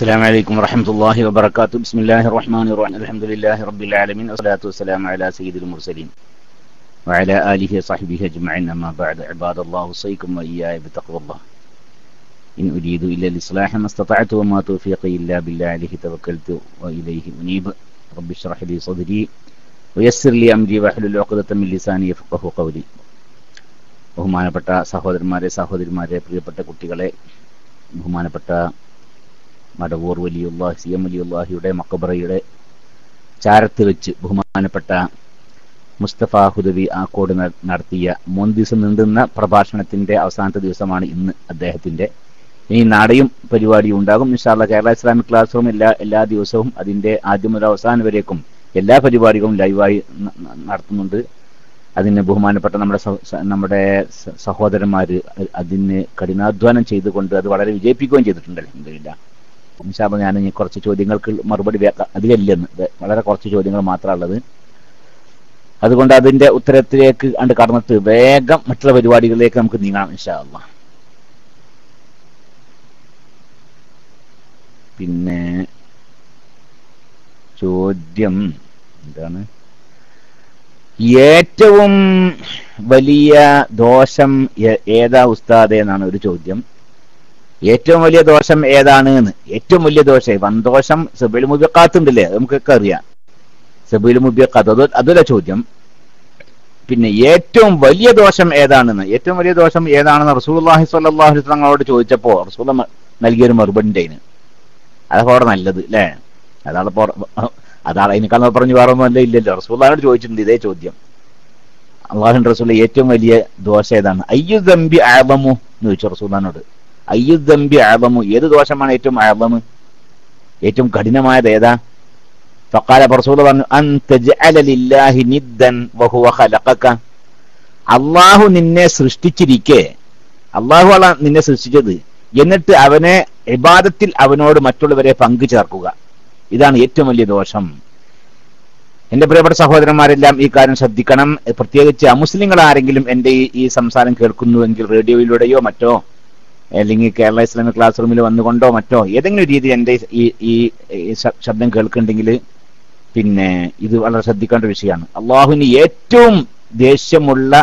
السلام عليكم ورحمة الله وبركاته بسم الله الرحمن الرحيم الحمد لله رب العالمين والصلاة والسلام على سيد المرسلين وعلى آله وصحبه أجمعين أما بعد عباد الله أوصيكم وإياي بتقوى الله إن أريد إلا الإصلاح ما استطعت وما توفيقي إلا بالله عليه توكلت وإليه أنيب رب اشرح لي صدري ويسر لي أمري واحلل عقدة من لساني يفقه قولي ബഹുമാനപ്പെട്ട സഹോദരന്മാരെ സഹോദരിമാരെ പ്രിയപ്പെട്ട കുട്ടികളെ ബഹുമാനപ്പെട്ട മടവൂർ വലിയുള്ള സി എം വലിയുള്ളാഹിയുടെ മക്കബറയുടെ ചാരത്ത് വെച്ച് ബഹുമാനപ്പെട്ട മുസ്തഫ ഹുദവി ആക്കോട് ന- നടത്തിയ മൂന്ന് ദിവസം നീണ്ടുന്ന പ്രഭാഷണത്തിന്റെ അവസാനത്തെ ദിവസമാണ് ഇന്ന് അദ്ദേഹത്തിന്റെ ഇനി നാളെയും പരിപാടി ഉണ്ടാകും ഇൻഷാല്ല കേരള ഇസ്ലാമിക് ക്ലാസ് റൂം എല്ലാ എല്ലാ ദിവസവും അതിന്റെ ആദ്യം മുതൽ അവസാനം വരേക്കും എല്ലാ പരിപാടികളും ലൈവായി ന- ന- നടത്തുന്നുണ്ട് അതിന് ബഹുമാനപ്പെട്ട നമ്മുടെ സഹ- സ- നമ്മുടെ സ- സഹോദരന്മാര് അ- അതിന് കഠിനാധ്വാനം ചെയ്തുകൊണ്ട് അത് വളരെ വിജയിപ്പിക്കുകയും ചെയ്തിട്ടുണ്ട് അലഹമില്ല ഇൻഷാല്ല ഞാൻ ഇനി കുറച്ച് ചോദ്യങ്ങൾക്ക് മറുപടി വേ- അധികമില്ലെന്ന് ഇത് വളരെ കുറച്ച് ചോദ്യങ്ങൾ മാത്രമേ ഉള്ളത് അതുകൊണ്ട് അതിന്റെ ഉത്തരത്തിലേക്ക് കണ്ട് കടന്നിട്ട് വേഗം മറ്റുള്ള പരിപാടികളിലേക്ക് നമുക്ക് നീങ്ങാം ഇൻഷാല്ല പിന്നെ ചോദ്യം എന്താണ് ഏറ്റവും വലിയ ദോഷം ഏ- ഏതാ ഉസ്താദ് എന്നാണ് ഒരു ചോദ്യം ഏറ്റവും വലിയ ദോഷം ഏതാണ് എന്ന് ഏറ്റവും വലിയ ദോഷം വൻദോഷം സബീൽ മുബിക്കാത്ത് ഉണ്ടല്ലേ അത് നമുക്കൊക്കെ അറിയാം സബീൽ മുബിക്കാത്ത് അത് അതല്ല ചോദ്യം പിന്നെ ഏറ്റവും വലിയ ദോഷം ഏതാണെന്ന് ഏറ്റവും വലിയ ദോഷം ഏതാണെന്ന് റസൂൽഹി സ്വല്ലാഹു അലൈഹി തങ്ങളോട് ചോദിച്ചപ്പോ റസൂൽ മ- നൽകിയൊരു മറുപടി ഉണ്ടായിന് അതൊക്കെ അവിടെ നല്ലത് അല്ലേ അതാണ് ഇപ്പോ അതാണ് അതിനേക്കാൾ പറഞ്ഞു വേറെ ഒന്നും അല്ല ഇല്ലല്ലോ റസൂല്ലാനോട് ചോദിച്ചിട്ടുണ്ട് ഇതേ ചോദ്യം അള്ളാഹുൻ റസൂൽ ഏറ്റവും വലിയ ദോഷം ഏതാണ് അയ്യു ദമ്പി ആബമു എന്ന് ചോദിച്ചു റസൂല്ലാനോട് അയ്യു ദമ്പി ആബമു ഏത് ദോഷമാണ് ഏറ്റവും ആബമ് ഏറ്റവും കഠിനമായത് ഏതാ ഫക്കാല റസൂൽ പറഞ്ഞു അൻ തജ്അല ലില്ലാഹി നിദ്ദൻ വഹുവ ഖലഖക അള്ളാഹു നിന്നെ സൃഷ്ടിച്ചിരിക്കെ അള്ളാഹു ആണ് നിന്നെ സൃഷ്ടിച്ചത് എന്നിട്ട് അവനെ ഇബാദത്തിൽ അവനോട് മറ്റുള്ളവരെ പങ്കു ചേർക്കുക ഇതാണ് ഏറ്റവും വലിയ ദോഷം എന്റെ പ്രിയപ്പെട്ട സഹോദരന്മാരെല്ലാം ഈ കാര്യം ശ്രദ്ധിക്കണം പ്രത്യേകിച്ച് അമുസ്ലിങ്ങൾ ആരെങ്കിലും എന്റെ ഈ ഈ സംസാരം കേൾക്കുന്നുവെങ്കിൽ റേഡിയോയിലൂടെയോ മറ്റോ അല്ലെങ്കിൽ കേരള ഇസ്ലാമിക് ക്ലാസ് റൂമിൽ വന്നുകൊണ്ടോ മറ്റോ ഏതെങ്കിലും രീതി എന്റെ ഈ ഈ ഈ ശ- ശബ്ദം കേൾക്കുന്നുണ്ടെങ്കിൽ പിന്നെ ഇത് വളരെ ശ്രദ്ധിക്കേണ്ട വിഷയമാണ് അള്ളാഹുവിന് ഏറ്റവും ദേഷ്യമുള്ള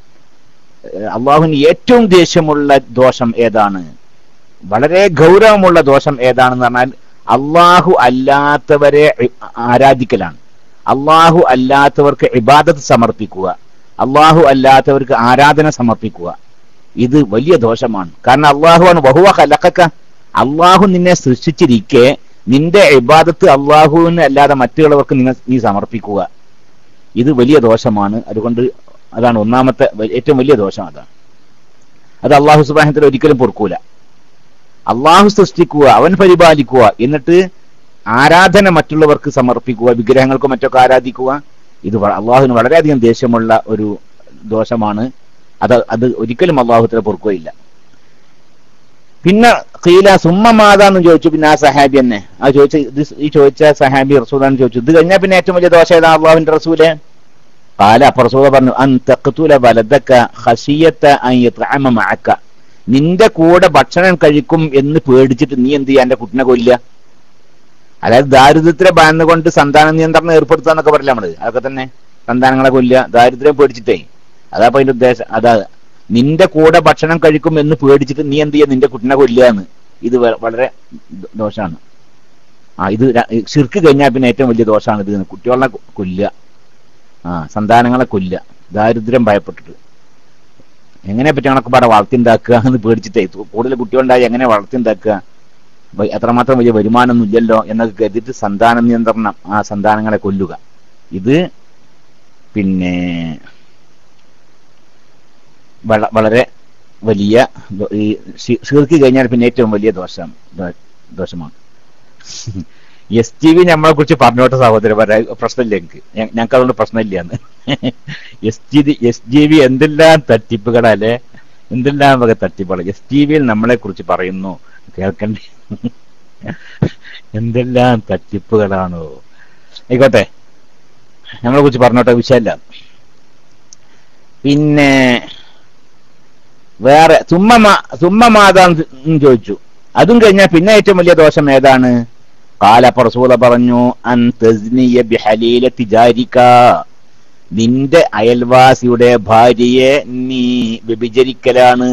ഏഹ് അള്ളാഹുവിന് ഏറ്റവും ദേഷ്യമുള്ള ദോഷം ഏതാണ് വളരെ ഗൗരവമുള്ള ദോഷം ഏതാണെന്ന് പറഞ്ഞാൽ അള്ളാഹു അല്ലാത്തവരെ ഇ- ആരാധിക്കലാണ് അള്ളാഹു അല്ലാത്തവർക്ക് ഇബാദത്ത് സമർപ്പിക്കുക അള്ളാഹു അല്ലാത്തവർക്ക് ആരാധന സമർപ്പിക്കുക ഇത് വലിയ ദോഷമാണ് കാരണം അള്ളാഹുവാണ് ബഹുവ കലക്കക്ക അള്ളാഹു നിന്നെ സൃഷ്ടിച്ചിരിക്കെ നിന്റെ ഇബാദത്ത് അള്ളാഹുവിന് അല്ലാതെ മറ്റുള്ളവർക്ക് നിന്നെ നീ സമർപ്പിക്കുക ഇത് വലിയ ദോഷമാണ് അതുകൊണ്ട് അതാണ് ഒന്നാമത്തെ വ- ഏറ്റവും വലിയ ദോഷം അതാണ് അത് അള്ളാഹു സുബാഹത്തിൽ ഒരിക്കലും പൊറുക്കൂല അള്ളാഹു സൃഷ്ടിക്കുക അവൻ പരിപാലിക്കുക എന്നിട്ട് ആരാധന മറ്റുള്ളവർക്ക് സമർപ്പിക്കുക വിഗ്രഹങ്ങൾക്ക് മറ്റൊക്കെ ആരാധിക്കുക ഇത് വ- അള്ളാഹുവിന് വളരെയധികം ദേഷ്യമുള്ള ഒരു ദോഷമാണ് അത് അത് ഒരിക്കലും അള്ളാഹുത്തിനെ പൊറുക്കുകയില്ല പിന്നെ കീല സുമ്മ മാതാന്ന് ചോദിച്ചു പിന്നെ ആ സഹാബി തന്നെ ആ ചോദിച്ച ഇത് ഈ ചോദിച്ച സഹാബി റസൂലാണ് ചോദിച്ചു ഇത് കഴിഞ്ഞാൽ പിന്നെ ഏറ്റവും വലിയ ദോഷം ഏതാ അള്ളാഹുവിന്റെ റസൂല് കാല അപ്പൊ റസൂല പറഞ്ഞു അൻ തഖ്തുല വലദക ഖശിയത അൻ യത്അമ മഅക നിന്റെ കൂടെ ഭക്ഷണം കഴിക്കും എന്ന് പേടിച്ചിട്ട് നീ എന്ത് ചെയ്യാ എന്റെ കുട്ടിനെ കൊല്ലുക അതായത് ദാരിദ്ര്യത്തിലെ ഭയന്നുകൊണ്ട് സന്താന നിയന്ത്രണം ഏർപ്പെടുത്തുക എന്നൊക്കെ പറയില്ല നമ്മള് അതൊക്കെ തന്നെ സന്താനങ്ങളെ കൊല്ലുക ദാരിദ്ര്യം പേടിച്ചിട്ടേ അതാ അപ്പൊ അതിന്റെ ഉദ്ദേശം അതാ നിന്റെ കൂടെ ഭക്ഷണം കഴിക്കും എന്ന് പേടിച്ചിട്ട് നീ എന്ത് ചെയ്യാ നിന്റെ കുട്ടിനെ കൊല്ലുക എന്ന് ഇത് വ- വളരെ ദോ- ദോഷാണ് ആ ഇത് ര- ശിർക്ക് കഴിഞ്ഞാൽ പിന്നെ ഏറ്റവും വലിയ ദോഷമാണ് ഇത് കുട്ടികളെ കൊ- കൊല്ലുക ആ സന്താനങ്ങളെ കൊല്ലുക ദാരിദ്ര്യം ഭയപ്പെട്ടിട്ട് എങ്ങനെ പറ്റി കണക്ക് പാടെ വളർത്തിണ്ടാക്കുക എന്ന് പേടിച്ചിട്ടേ തു- കൂടുതൽ കുട്ടികളുണ്ടായി എങ്ങനെ വളർത്തിണ്ടാക്കുക വ- എത്രമാത്രം വലിയ വരുമാനമൊന്നും ഇല്ലല്ലോ എന്നൊക്കെ കരുതിയിട്ട് സന്താന നിയന്ത്രണം ആ സന്താനങ്ങളെ കൊല്ലുക ഇത് പിന്നെ വള- വളരെ വലിയ ദോ- ഈ ശീർക്കി കഴിഞ്ഞാൽ പിന്നെ ഏറ്റവും വലിയ ദോഷം ദോ- ദോഷമാണ് എസ് ടി വി നമ്മളെ കുറിച്ച് പറഞ്ഞോട്ടെ സഹോദരന്മാരെ പ്രശ്നമില്ല എനിക്ക് ഞ- ഞങ്ങൾക്ക് അതുകൊണ്ട് പ്രശ്നമില്ല എന്ന് S G S G V എന്തെല്ലാം തട്ടിപ്പുകളല്ലേ എന്തെല്ലാം വക തട്ടിപ്പുകൾ എസ് ടി വിയിൽ നമ്മളെ കുറിച്ച് പറയുന്നു കേൾക്കണ്ടേ എന്തെല്ലാം തട്ടിപ്പുകളാണോ ആയിക്കോട്ടെ ഞങ്ങളെ കുറിച്ച് പറഞ്ഞോട്ടെ വിഷയമല്ല പിന്നെ വേറെ സുമ്മ സുമ്മ മാതാന്ന് ചോദിച്ചു അതും കഴിഞ്ഞാൽ പിന്നെ ഏറ്റവും വലിയ ദോഷം ഏതാണ് കാല റസൂല പറഞ്ഞു അൻ തസ്നിയ ബിഹലീല തിജാരിക നിന്റെ അയൽവാസിയുടെ ഭാര്യയെ നീ വ്യഭിചരിക്കലാണ്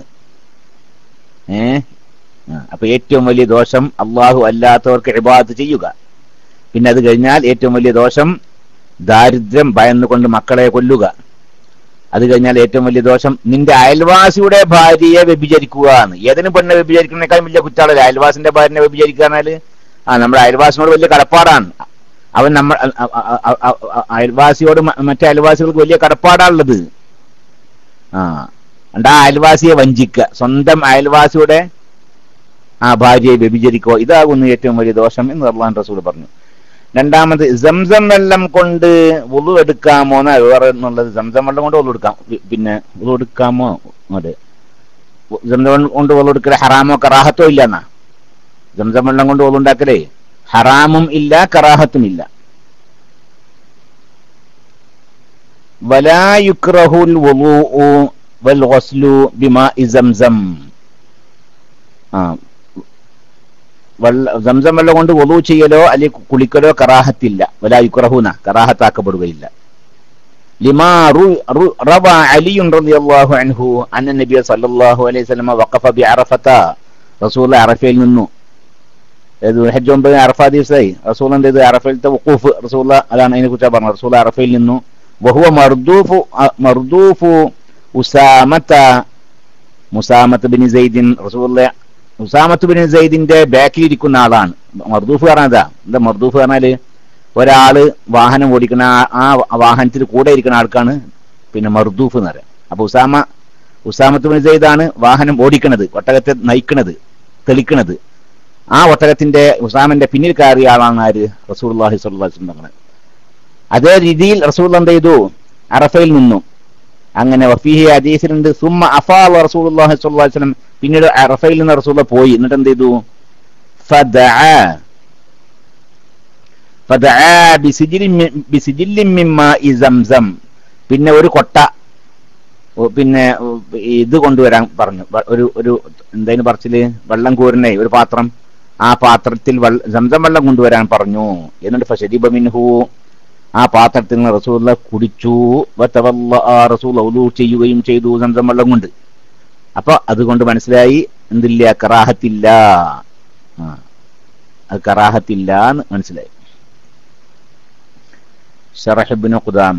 ഏ ആ, അപ്പൊ ഏറ്റവും വലിയ ദോഷം അള്ളാഹു അല്ലാത്തവർക്ക് ഇബാദത്ത് ചെയ്യുക പിന്നെ അത് കഴിഞ്ഞാൽ ഏറ്റവും വലിയ ദോഷം ദാരിദ്ര്യം ഭയന്നുകൊണ്ട് മക്കളെ കൊല്ലുക അത് കഴിഞ്ഞാൽ ഏറ്റവും വലിയ ദോഷം നിന്റെ അയൽവാസിയുടെ ഭാര്യയെ വ്യഭിചരിക്കുക എന്ന് ഏതിന് പെണ്ണെ വ്യഭിചരിക്കുന്നതിനേക്കാളും വലിയ കുറ്റാളല്ലേ അയൽവാസിന്റെ ഭാര്യനെ വ്യഭിചരിക്കുക എന്നാല് ആ നമ്മുടെ അയൽവാസിനോട് വലിയ കടപ്പാടാണ് അവൻ നമ്മൾ അ- അ- അ- അ- അ- അ- അയൽവാസിയോട് മ- മറ്റേ അയൽവാസികൾക്ക് വലിയ കടപ്പാടാണുള്ളത് ആ എന്നിട്ട് ആ അയൽവാസിയെ വഞ്ചിക്കുക സ്വന്തം അയൽവാസിയുടെ ആ ഭാര്യയെ വ്യഭിചരിക്കുക ഇതാകുന്നു ഏറ്റവും വലിയ ദോഷം എന്ന് അള്ളാൻ റസൂൽ പറഞ്ഞു രണ്ടാമത് സംസം വെള്ളം കൊണ്ട് ഉളു എടുക്കാമോ എന്നാ വേറെ എന്നുള്ളത് സംസം വെള്ളം കൊണ്ട് ഉളു എടുക്കാം പി- പിന്നെ ഉളു എടുക്കാമോ അതെ സംസം വെള്ളം കൊണ്ട് ഉളു എടുക്കൽ ഹറാമോ കറാഹത്തോ ഇല്ല എന്നാ സംസം വെള്ളം കൊണ്ട് ഉളു ഉണ്ടാക്കലേ ഹറാമും ഇല്ല കറാഹത്തും ഇല്ല വലായുക്രഹുൽ വുളൂഉ വൽ ഗസ്ലു ബിമാഇ സംസം ആ വെള്ള സംസം വെള്ളം കൊണ്ട് ഒതു ചെയ്യലോ അല്ലെങ്കിൽ കുളിക്കലോ കറാഹത്തില്ല വലാ യുക്രഹൂന കറാഹത്താക്കപ്പെടുകയില്ല ലിമാ റു- റു- റവ അലി റളിയല്ലാഹു അൻഹു അന്ന നബിയ സല്ലല്ലാഹു അലൈഹി വസല്ലം വഖഫ ബി അറഫത റസൂൽ അറഫയിൽ നിന്നു ഏത് ഹജ്ജ് ഒമ്പത് അറഫ ദിവസമായി റസൂൽ എന്ത് ചെയ്തു അറഫയിലത്തെ വഖൂഫ് റസൂൽ അതാണ് അതിനെ കുറിച്ച് പറഞ്ഞത് റസൂൽ അറഫയിൽ നിന്നു വഹുവ മർദൂഫു അ- മർദൂഫു ഉസാമത്ത മുസാമത്ത് ബിൻ സെയ്ദിൻ റസൂൽ ഉസാമത്ത് ബിൻ സെയ്ദിന്റെ ബാക്കിൽ ഇരിക്കുന്ന ആളാണ് മർദൂഫ് പറഞ്ഞതാ എന്താ മർദൂഫ് പറഞ്ഞാല് ഒരാള് വാഹനം ഓടിക്കുന്ന ആ- ആ വാഹനത്തിൽ കൂടെ ഇരിക്കുന്ന ആൾക്കാണ് പിന്നെ മർദൂഫ് എന്ന് പറയാം അപ്പൊ ഉസാമ ഉസാമത്ത് ബിൻ സെയ്ദാണ് വാഹനം ഓടിക്കണത് ഒട്ടകത്തെ നയിക്കണത് തെളിക്കണത് ആ ഒട്ടകത്തിന്റെ ഉസാമന്റെ പിന്നിൽ കയറിയ ആളാണ് ആര് റസൂർലാഹി സ്വല്ലാസ് അതേ രീതിയിൽ റസൂൽ എന്ത് ചെയ്തു അറഫയിൽ നിന്നു അങ്ങനെ വഫീഹി ഹദീസിലുണ്ട് സുമ്മ അഫാൽ റസൂലുള്ളാഹി സ്വല്ലല്ലാഹു അലൈഹി വസല്ലം പിന്നീട് അറഫയിൽ നിന്ന് റസൂല പോയി എന്നിട്ട് എന്ത് ചെയ്തു ഫദഅ ഫദഅ ബിസിജിലിൻ മി- ബിസിജില്ലിൻ മിൻ മാഇ സംസം പിന്നെ ഒരു കൊട്ട ഓ, പിന്നെ ഓ, ഇത് കൊണ്ടുവരാൻ പറഞ്ഞു വ- ഒരു ഒരു എന്തായാലും പറച്ചില് വെള്ളം കോരുന്നേ ഒരു പാത്രം ആ പാത്രത്തിൽ വെള്ള- സംസം വെള്ളം കൊണ്ടുവരാൻ പറഞ്ഞു എന്നിട്ട് ഫശരിബ മിൻഹു ആ പാത്രത്തിൽ നിന്ന് റസൂല കുടിച്ചു വതവല്ല ആ റസൂൽ ഔലു ചെയ്യുകയും ചെയ്തു സംസം വെള്ളം കൊണ്ട് അപ്പൊ അതുകൊണ്ട് മനസ്സിലായി എന്തില്ല കറാഹത്തില്ല ആ അത് കറാഹത്തില്ല എന്ന് മനസ്സിലായി ഷറഹബിന് ഖുദാമ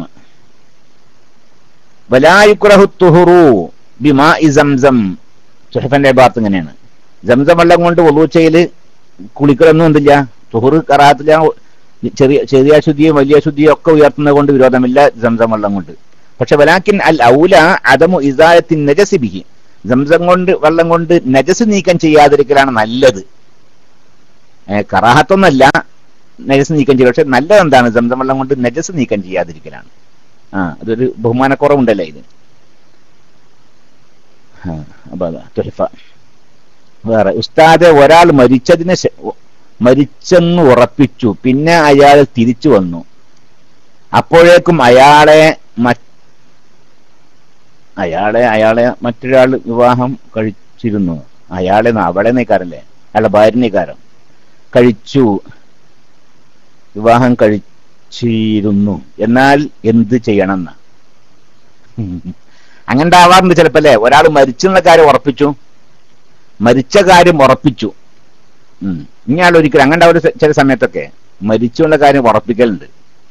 വലായുക്രഹു തുഹുറു ബിമാഇ സംസം സുഹഫന്റെ ഭാഗത്ത് ഇങ്ങനെയാണ് സംസം വെള്ളം കൊണ്ട് ഒലൂച്ചയില് കുളിക്കലൊന്നും എന്തില്ല തുഹുറ് കറാഹത്തില്ല ചെറിയ ചെറിയ ശുദ്ധിയും വലിയ ശുദ്ധിയും ഒക്കെ ഉയർത്തുന്നത് കൊണ്ട് വിരോധമില്ല സംസം വെള്ളം കൊണ്ട് പക്ഷെ വലാക്കിൻ അൽ ഔല അദമു ഇസായത്തിൻ നജസി ബിഹി സംസം കൊണ്ട് വെള്ളം കൊണ്ട് നജസ് നീക്കം ചെയ്യാതിരിക്കലാണ് നല്ലത് ഏ, കറാഹത്തൊന്നല്ല നജസ് നീക്കം ചെയ്യുക പക്ഷെ നല്ലത് എന്താണ് സംസം വെള്ളം കൊണ്ട് നജസ് നീക്കം ചെയ്യാതിരിക്കലാണ് ആ അതൊരു ബഹുമാനക്കുറവുണ്ടല്ലേ ഇത് ആ, അപ്പൊ അതാ തുഹഫ വേറെ ഉസ്താദെ ഒരാൾ മരിച്ചതിന് ശേ- മരിച്ചെന്ന് ഉറപ്പിച്ചു പിന്നെ അയാൾ തിരിച്ചു വന്നു അപ്പോഴേക്കും അയാളെ മറ്റ് അയാളെ അയാളെ മറ്റൊരാൾ വിവാഹം കഴിച്ചിരുന്നു അയാളെ ന- അവളെ നീക്കാരല്ലേ അയാളെ ഭാര്യ നീക്കാരം കഴിച്ചു വിവാഹം കഴിച്ചിരുന്നു എന്നാൽ എന്ത് ചെയ്യണം എന്ന് അങ്ങനെ ഉണ്ടാവാറുണ്ട് ചിലപ്പോ അല്ലേ ഒരാൾ മരിച്ചെന്ന കാര്യം ഉറപ്പിച്ചു മരിച്ച കാര്യം ഉറപ്പിച്ചു ഉം. ഇനിയാൾ ഒരിക്കലും അങ്ങനെ ഒരു ചില സമയത്തൊക്കെ മരിച്ചുള്ള കാര്യം ഉറപ്പിക്കലുണ്ട്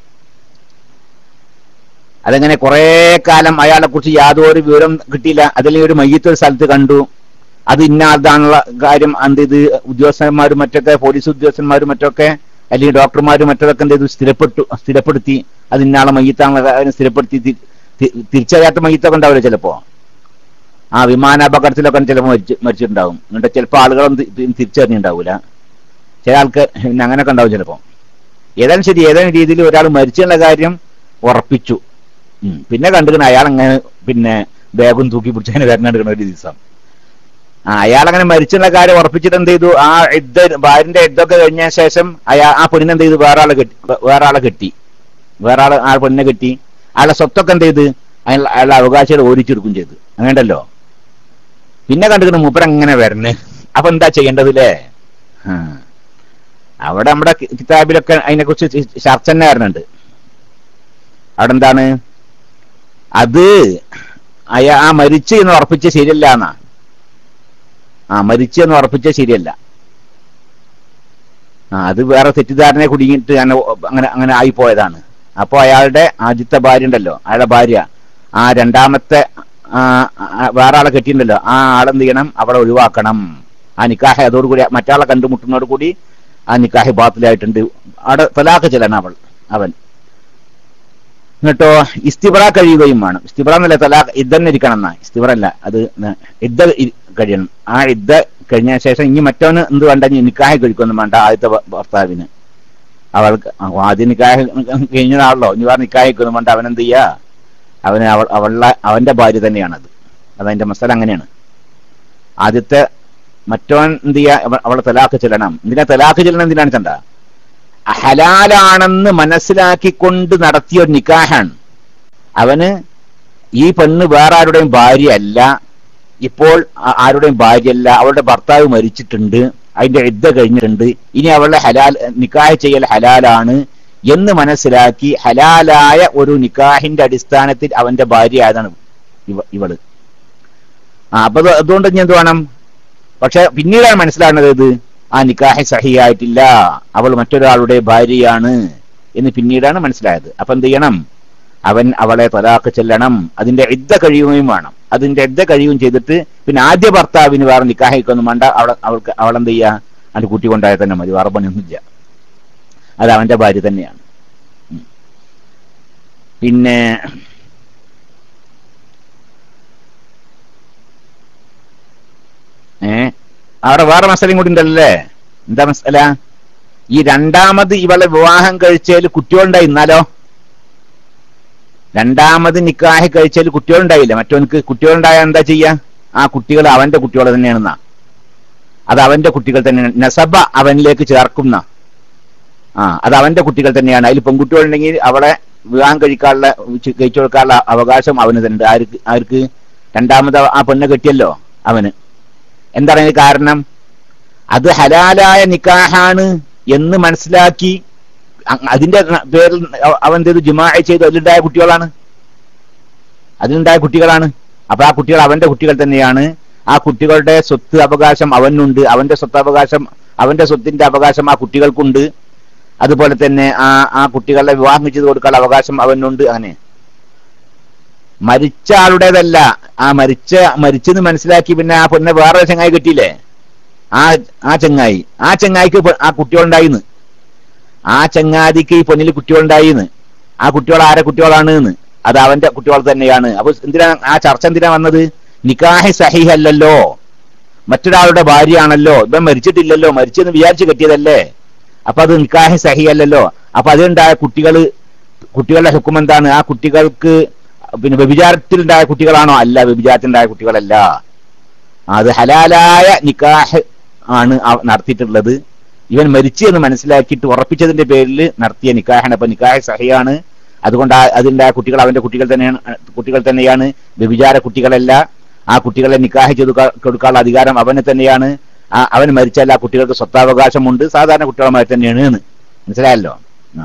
അതങ്ങനെ കുറെ കാലം അയാളെ കുറിച്ച് യാതൊരു വിവരം കിട്ടിയില്ല അതല്ലെങ്കിൽ ഒരു മയ്യത്ത് ഒരു സ്ഥലത്ത് കണ്ടു അത് ഇന്ന ആളുടെ കാര്യം എന്ത് ചെയ്ത് ഉദ്യോഗസ്ഥന്മാരും മറ്റൊക്കെ പോലീസ് ഉദ്യോഗസ്ഥന്മാരും മറ്റൊക്കെ അല്ലെങ്കിൽ ഡോക്ടർമാരും മറ്റതൊക്കെ എന്ത് ചെയ്തു സ്ഥിരപ്പെട്ടു സ്ഥിരപ്പെടുത്തി അത് ഇന്നാളെ മയ്യത്താണുള്ള കാര്യം സ്ഥിരപ്പെടുത്തി തി- തി- തിരിച്ചറിയാത്ത മയ്യത്തൊക്കെ ഉണ്ടാവില്ല ചിലപ്പോ ആ വിമാനാപകടത്തിലൊക്കെ ചിലപ്പോൾ മരിച്ച് മരിച്ചിട്ടുണ്ടാവും എന്നിട്ട് ചിലപ്പോൾ ആളുകളൊന്നും തി- തി- തിരിച്ചറിഞ്ഞിട്ടുണ്ടാവില്ല ചില ആൾക്ക് പിന്നെ അങ്ങനെയൊക്കെ ഉണ്ടാവും ചിലപ്പോൾ ഏതായാലും ശരി ഏതെങ്കിലും രീതിയിൽ ഒരാൾ മരിച്ചുള്ള കാര്യം ഉറപ്പിച്ചു ഉം. പിന്നെ കണ്ടുകണ അയാൾ അങ്ങനെ പിന്നെ ബാഗും തൂക്കി പിടിച്ച് അങ്ങനെ വരണം എടുക്കണ ഒരു ദിവസം ആ അയാൾ അങ്ങനെ മരിച്ചുള്ള കാര്യം ഉറപ്പിച്ചിട്ട് എന്ത് ചെയ്തു ആ യുദ്ധ ഭാര്യന്റെ യുദ്ധമൊക്കെ കഴിഞ്ഞ ശേഷം അയാൾ ആ പെണ്ണിനെ എന്ത് ചെയ്തു വേറെ ആളെ കെട്ടി വേറെ ആളെ കെട്ടി വേറെ ആളെ ആ പെണ്ണിനെ കെട്ടി അയാളെ സ്വത്തൊക്കെ എന്ത് ചെയ്ത് അയാൾ അയാളുടെ അവകാശികൾ ഓടിച്ചെടുക്കും ചെയ്തു അങ്ങനെയുണ്ടല്ലോ പിന്നെ കണ്ടിട്ട് മൂപ്പർ അങ്ങനെ വരണേ അപ്പൊ എന്താ ചെയ്യേണ്ടതില്ലേ ആ. അവിടെ നമ്മുടെ കി- കിതാബിലൊക്കെ അതിനെ കുറിച്ച് ചർച്ച തന്നെ വരുന്നുണ്ട് അവിടെ എന്താണ് അത് അയാ ആ മരിച്ചു എന്ന് ഉറപ്പിച്ച ശരിയല്ല എന്നാ ആ മരിച്ചു എന്ന് ഉറപ്പിച്ച ശരിയല്ല ആ അത് വേറെ തെറ്റിദ്ധാരണയെ കുടുങ്ങിയിട്ട് അങ്ങനെ അങ്ങനെ അങ്ങനെ ആയിപ്പോയതാണ് അപ്പൊ അയാളുടെ ആദ്യത്തെ ഭാര്യ ഉണ്ടല്ലോ അയാളുടെ ഭാര്യ ആ രണ്ടാമത്തെ ആ, ആ, വേറെ ആളെ കെട്ടിയിട്ടുണ്ടല്ലോ ആ ആളെന്ത് ചെയ്യണം അവളെ ഒഴിവാക്കണം ആ നിക്കാഹ് അതോടുകൂടി മറ്റാളെ കണ്ടുമുട്ടുന്നതോട് കൂടി ആ നിക്കാഹ് ബാത്തിലായിട്ടുണ്ട് അവിടെ തലാഖ് ചെല്ലണം അവൾ അവൻ എന്നിട്ടോ ഇസ്തിബറ കഴിയുകയും വേണം ഇസ്തിബറ എന്നല്ല തലാഖ് ഇദ്ദന്നെ ഇരിക്കണം എന്നാ ഇസ്തിബറ അല്ല അത് ന- ഇദ്ദ ഇ- കഴിയണം ആ ഇദ്ദ കഴിഞ്ഞ ശേഷം ഇനി മറ്റവന് എന്ത് വേണ്ട ഇനി നിക്കാഹ് കഴിക്കൊന്നും വേണ്ട ആദ്യത്തെ ഭ- ഭർത്താവിന് അവൾക്ക് ആ, ആദ്യം നിക്കാഹ് കഴിഞ്ഞതാണല്ലോ ഇനി വേറെ നിക്കാഹ് കഴിക്കൊന്നും വേണ്ട അവൻ എന്ത് ചെയ്യാ അവന് അവൾ അവളുടെ അവന്റെ ഭാര്യ തന്നെയാണത് അതതിന്റെ മസാല അങ്ങനെയാണ് ആദ്യത്തെ മറ്റവൻ എന്ത് ചെയ്യാ അവ- അവളെ തലാഖ് ചെല്ലണം എന്തിനാ തലാഖ് ചെല്ലണം എന്തിനാണ് ചണ്ട ഹലാലാണെന്ന് മനസ്സിലാക്കിക്കൊണ്ട് നടത്തിയ ഒരു നിക്കാഹാണ് അവന് ഈ പെണ്ണ് വേറെ ആരുടെയും ഭാര്യയല്ല ഇപ്പോൾ ആ- ആരുടെയും ഭാര്യയല്ല അവളുടെ ഭർത്താവ് മരിച്ചിട്ടുണ്ട് അതിന്റെ യുദ്ധ കഴിഞ്ഞിട്ടുണ്ട് ഇനി അവളുടെ ഹലാൽ നിക്കാഹ് ചെയ്യൽ ഹലാലാണ് എന്ന് മനസ്സിലാക്കി ഹലാലായ ഒരു നിക്കാഹിന്റെ അടിസ്ഥാനത്തിൽ അവന്റെ ഭാര്യ ആയതാണ് ഇവ ഇവള് ആ അപ്പൊ അത് അതുകൊണ്ട് ഇനി എന്ത് വേണം പക്ഷെ പിന്നീടാണ് മനസ്സിലാകുന്നത് ഇത് ആ നിക്കാഹ് സഹിയായിട്ടില്ല അവൾ മറ്റൊരാളുടെ ഭാര്യയാണ് എന്ന് പിന്നീടാണ് മനസ്സിലായത് അപ്പൊ എന്ത് ചെയ്യണം അവൻ അവളെ തലാഖ് ചെല്ലണം അതിന്റെ ഇദ്ദ കഴിയുകയും വേണം അതിന്റെ ഇദ്ദ കഴിയുകയും ചെയ്തിട്ട് പിന്നെ ആദ്യ ഭർത്താവിന് വേറെ നിക്കാഹിക്കൊന്നും വേണ്ട അവളെ അവൾക്ക് അവളെന്ത് ചെയ്യാ അത് കൂട്ടിക്കൊണ്ടായാൽ തന്നെ മതി വേറെ പണിയൊന്നുമില്ല അത് അവന്റെ ഭാര്യ തന്നെയാണ് ഉം. പിന്നെ ഏ അവിടെ വേറെ മസലയും കൂടി ഉണ്ടല്ലേ എന്താ മസല ഈ രണ്ടാമത് ഇവളെ വിവാഹം കഴിച്ചതിൽ കുട്ടികളുണ്ടായി എന്നാലോ രണ്ടാമത് നിക്കാഹ് കഴിച്ചതിൽ കുട്ടികളുണ്ടായില്ല മറ്റവനക്ക് കുട്ടികളുണ്ടായാൽ എന്താ ചെയ്യാ ആ കുട്ടികൾ അവന്റെ കുട്ടികൾ തന്നെയാണെന്നാ അത് അവന്റെ കുട്ടികൾ തന്നെയാണ് നസബ അവനിലേക്ക് ചേർക്കുന്ന ആ അത് അവന്റെ കുട്ടികൾ തന്നെയാണ് അതിൽ പെൺകുട്ടികളുണ്ടെങ്കിൽ അവളെ വിവാഹം കഴിക്കാനുള്ള ചി- കഴിച്ചു കൊടുക്കാനുള്ള അവകാശം അവന് തന്നെ ഉണ്ട് ആർക്ക് ആർക്ക് രണ്ടാമത് ആ പെണ്ണ് കെട്ടിയല്ലോ അവന് എന്താണ് അതിന് കാരണം അത് ഹലാലായ നിക്കാഹാണ് എന്ന് മനസ്സിലാക്കി അ- അതിന്റെ പേരിൽ അവൻ ചെയ്തു ജുമാഅ ചെയ്തു അതിലുണ്ടായ കുട്ടികളാണ് അതിലുണ്ടായ കുട്ടികളാണ് അപ്പൊ ആ കുട്ടികൾ അവന്റെ കുട്ടികൾ തന്നെയാണ് ആ കുട്ടികളുടെ സ്വത്ത് അവകാശം അവനുണ്ട് അവന്റെ സ്വത്ത് അവകാശം അവന്റെ സ്വത്തിന്റെ അവകാശം ആ കുട്ടികൾക്കുണ്ട് അതുപോലെ തന്നെ ആ ആ കുട്ടികളെ വിവാഹം ചെയ്ത് കൊടുക്കാനുള്ള അവകാശം അവനുണ്ട് അങ്ങനെ മരിച്ച ആളുടേതല്ല ആ മരിച്ച മരിച്ചെന്ന് മനസ്സിലാക്കി പിന്നെ ആ പെണ്ണെ വേറെ ചങ്ങായി കിട്ടിയില്ലേ ആ ആ ചങ്ങായി ആ ചങ്ങായിക്ക് പെ- ആ കുട്ടികളുണ്ടായിന്ന് ആ ചങ്ങാതിക്ക് ഈ പെണ്ണിൽ കുട്ടികളുണ്ടായിന്ന് ആ കുട്ടികൾ ആരെ കുട്ടികളാണ് എന്ന് അത് അവന്റെ കുട്ടികൾ തന്നെയാണ് അപ്പൊ എന്തിനാ ആ ചർച്ച എന്തിനാ വന്നത് നിക്കാഹ് സഹിഹല്ലല്ലോ മറ്റൊരാളുടെ ഭാര്യയാണല്ലോ ഇവൻ മരിച്ചിട്ടില്ലല്ലോ മരിച്ചെന്ന് വിചാരിച്ച് കെട്ടിയതല്ലേ അപ്പൊ അത് നിക്കാഹ് സഹിയല്ലല്ലോ അപ്പൊ അതുണ്ടായ കുട്ടികള് കുട്ടികളുടെ ഹുക്കും എന്താണ് ആ കുട്ടികൾക്ക് പിന്നെ വ്യഭിചാരത്തിലുണ്ടായ കുട്ടികളാണോ അല്ല വ്യഭിചാരത്തിലുണ്ടായ കുട്ടികളല്ല അത് ഹലാലായ നിക്കാഹ് ആണ് അവ- നടത്തിയിട്ടുള്ളത് ഇവൻ മരിച്ചു എന്ന് മനസ്സിലാക്കിയിട്ട് ഉറപ്പിച്ചതിന്റെ പേരിൽ നടത്തിയ നിക്കാഹാണ് അപ്പൊ നിക്കാഹ് സഹിയാണ് അതുകൊണ്ട് ആ- അതിന്റെ ആ കുട്ടികൾ അവന്റെ കുട്ടികൾ തന്നെയാണ് കുട്ടികൾ തന്നെയാണ് വ്യഭിചാര കുട്ടികളല്ല ആ കുട്ടികളെ നിക്കാഹ് ചെയ്ത് ക- കൊടുക്കാനുള്ള അധികാരം അവന് തന്നെയാണ് ആ അവൻ മരിച്ചാൽ ആ കുട്ടികൾക്ക് സ്വത്താവകാശമുണ്ട് സാധാരണ കുട്ടികളുമായി തന്നെയാണ് എന്ന് മനസ്സിലായല്ലോ ആ.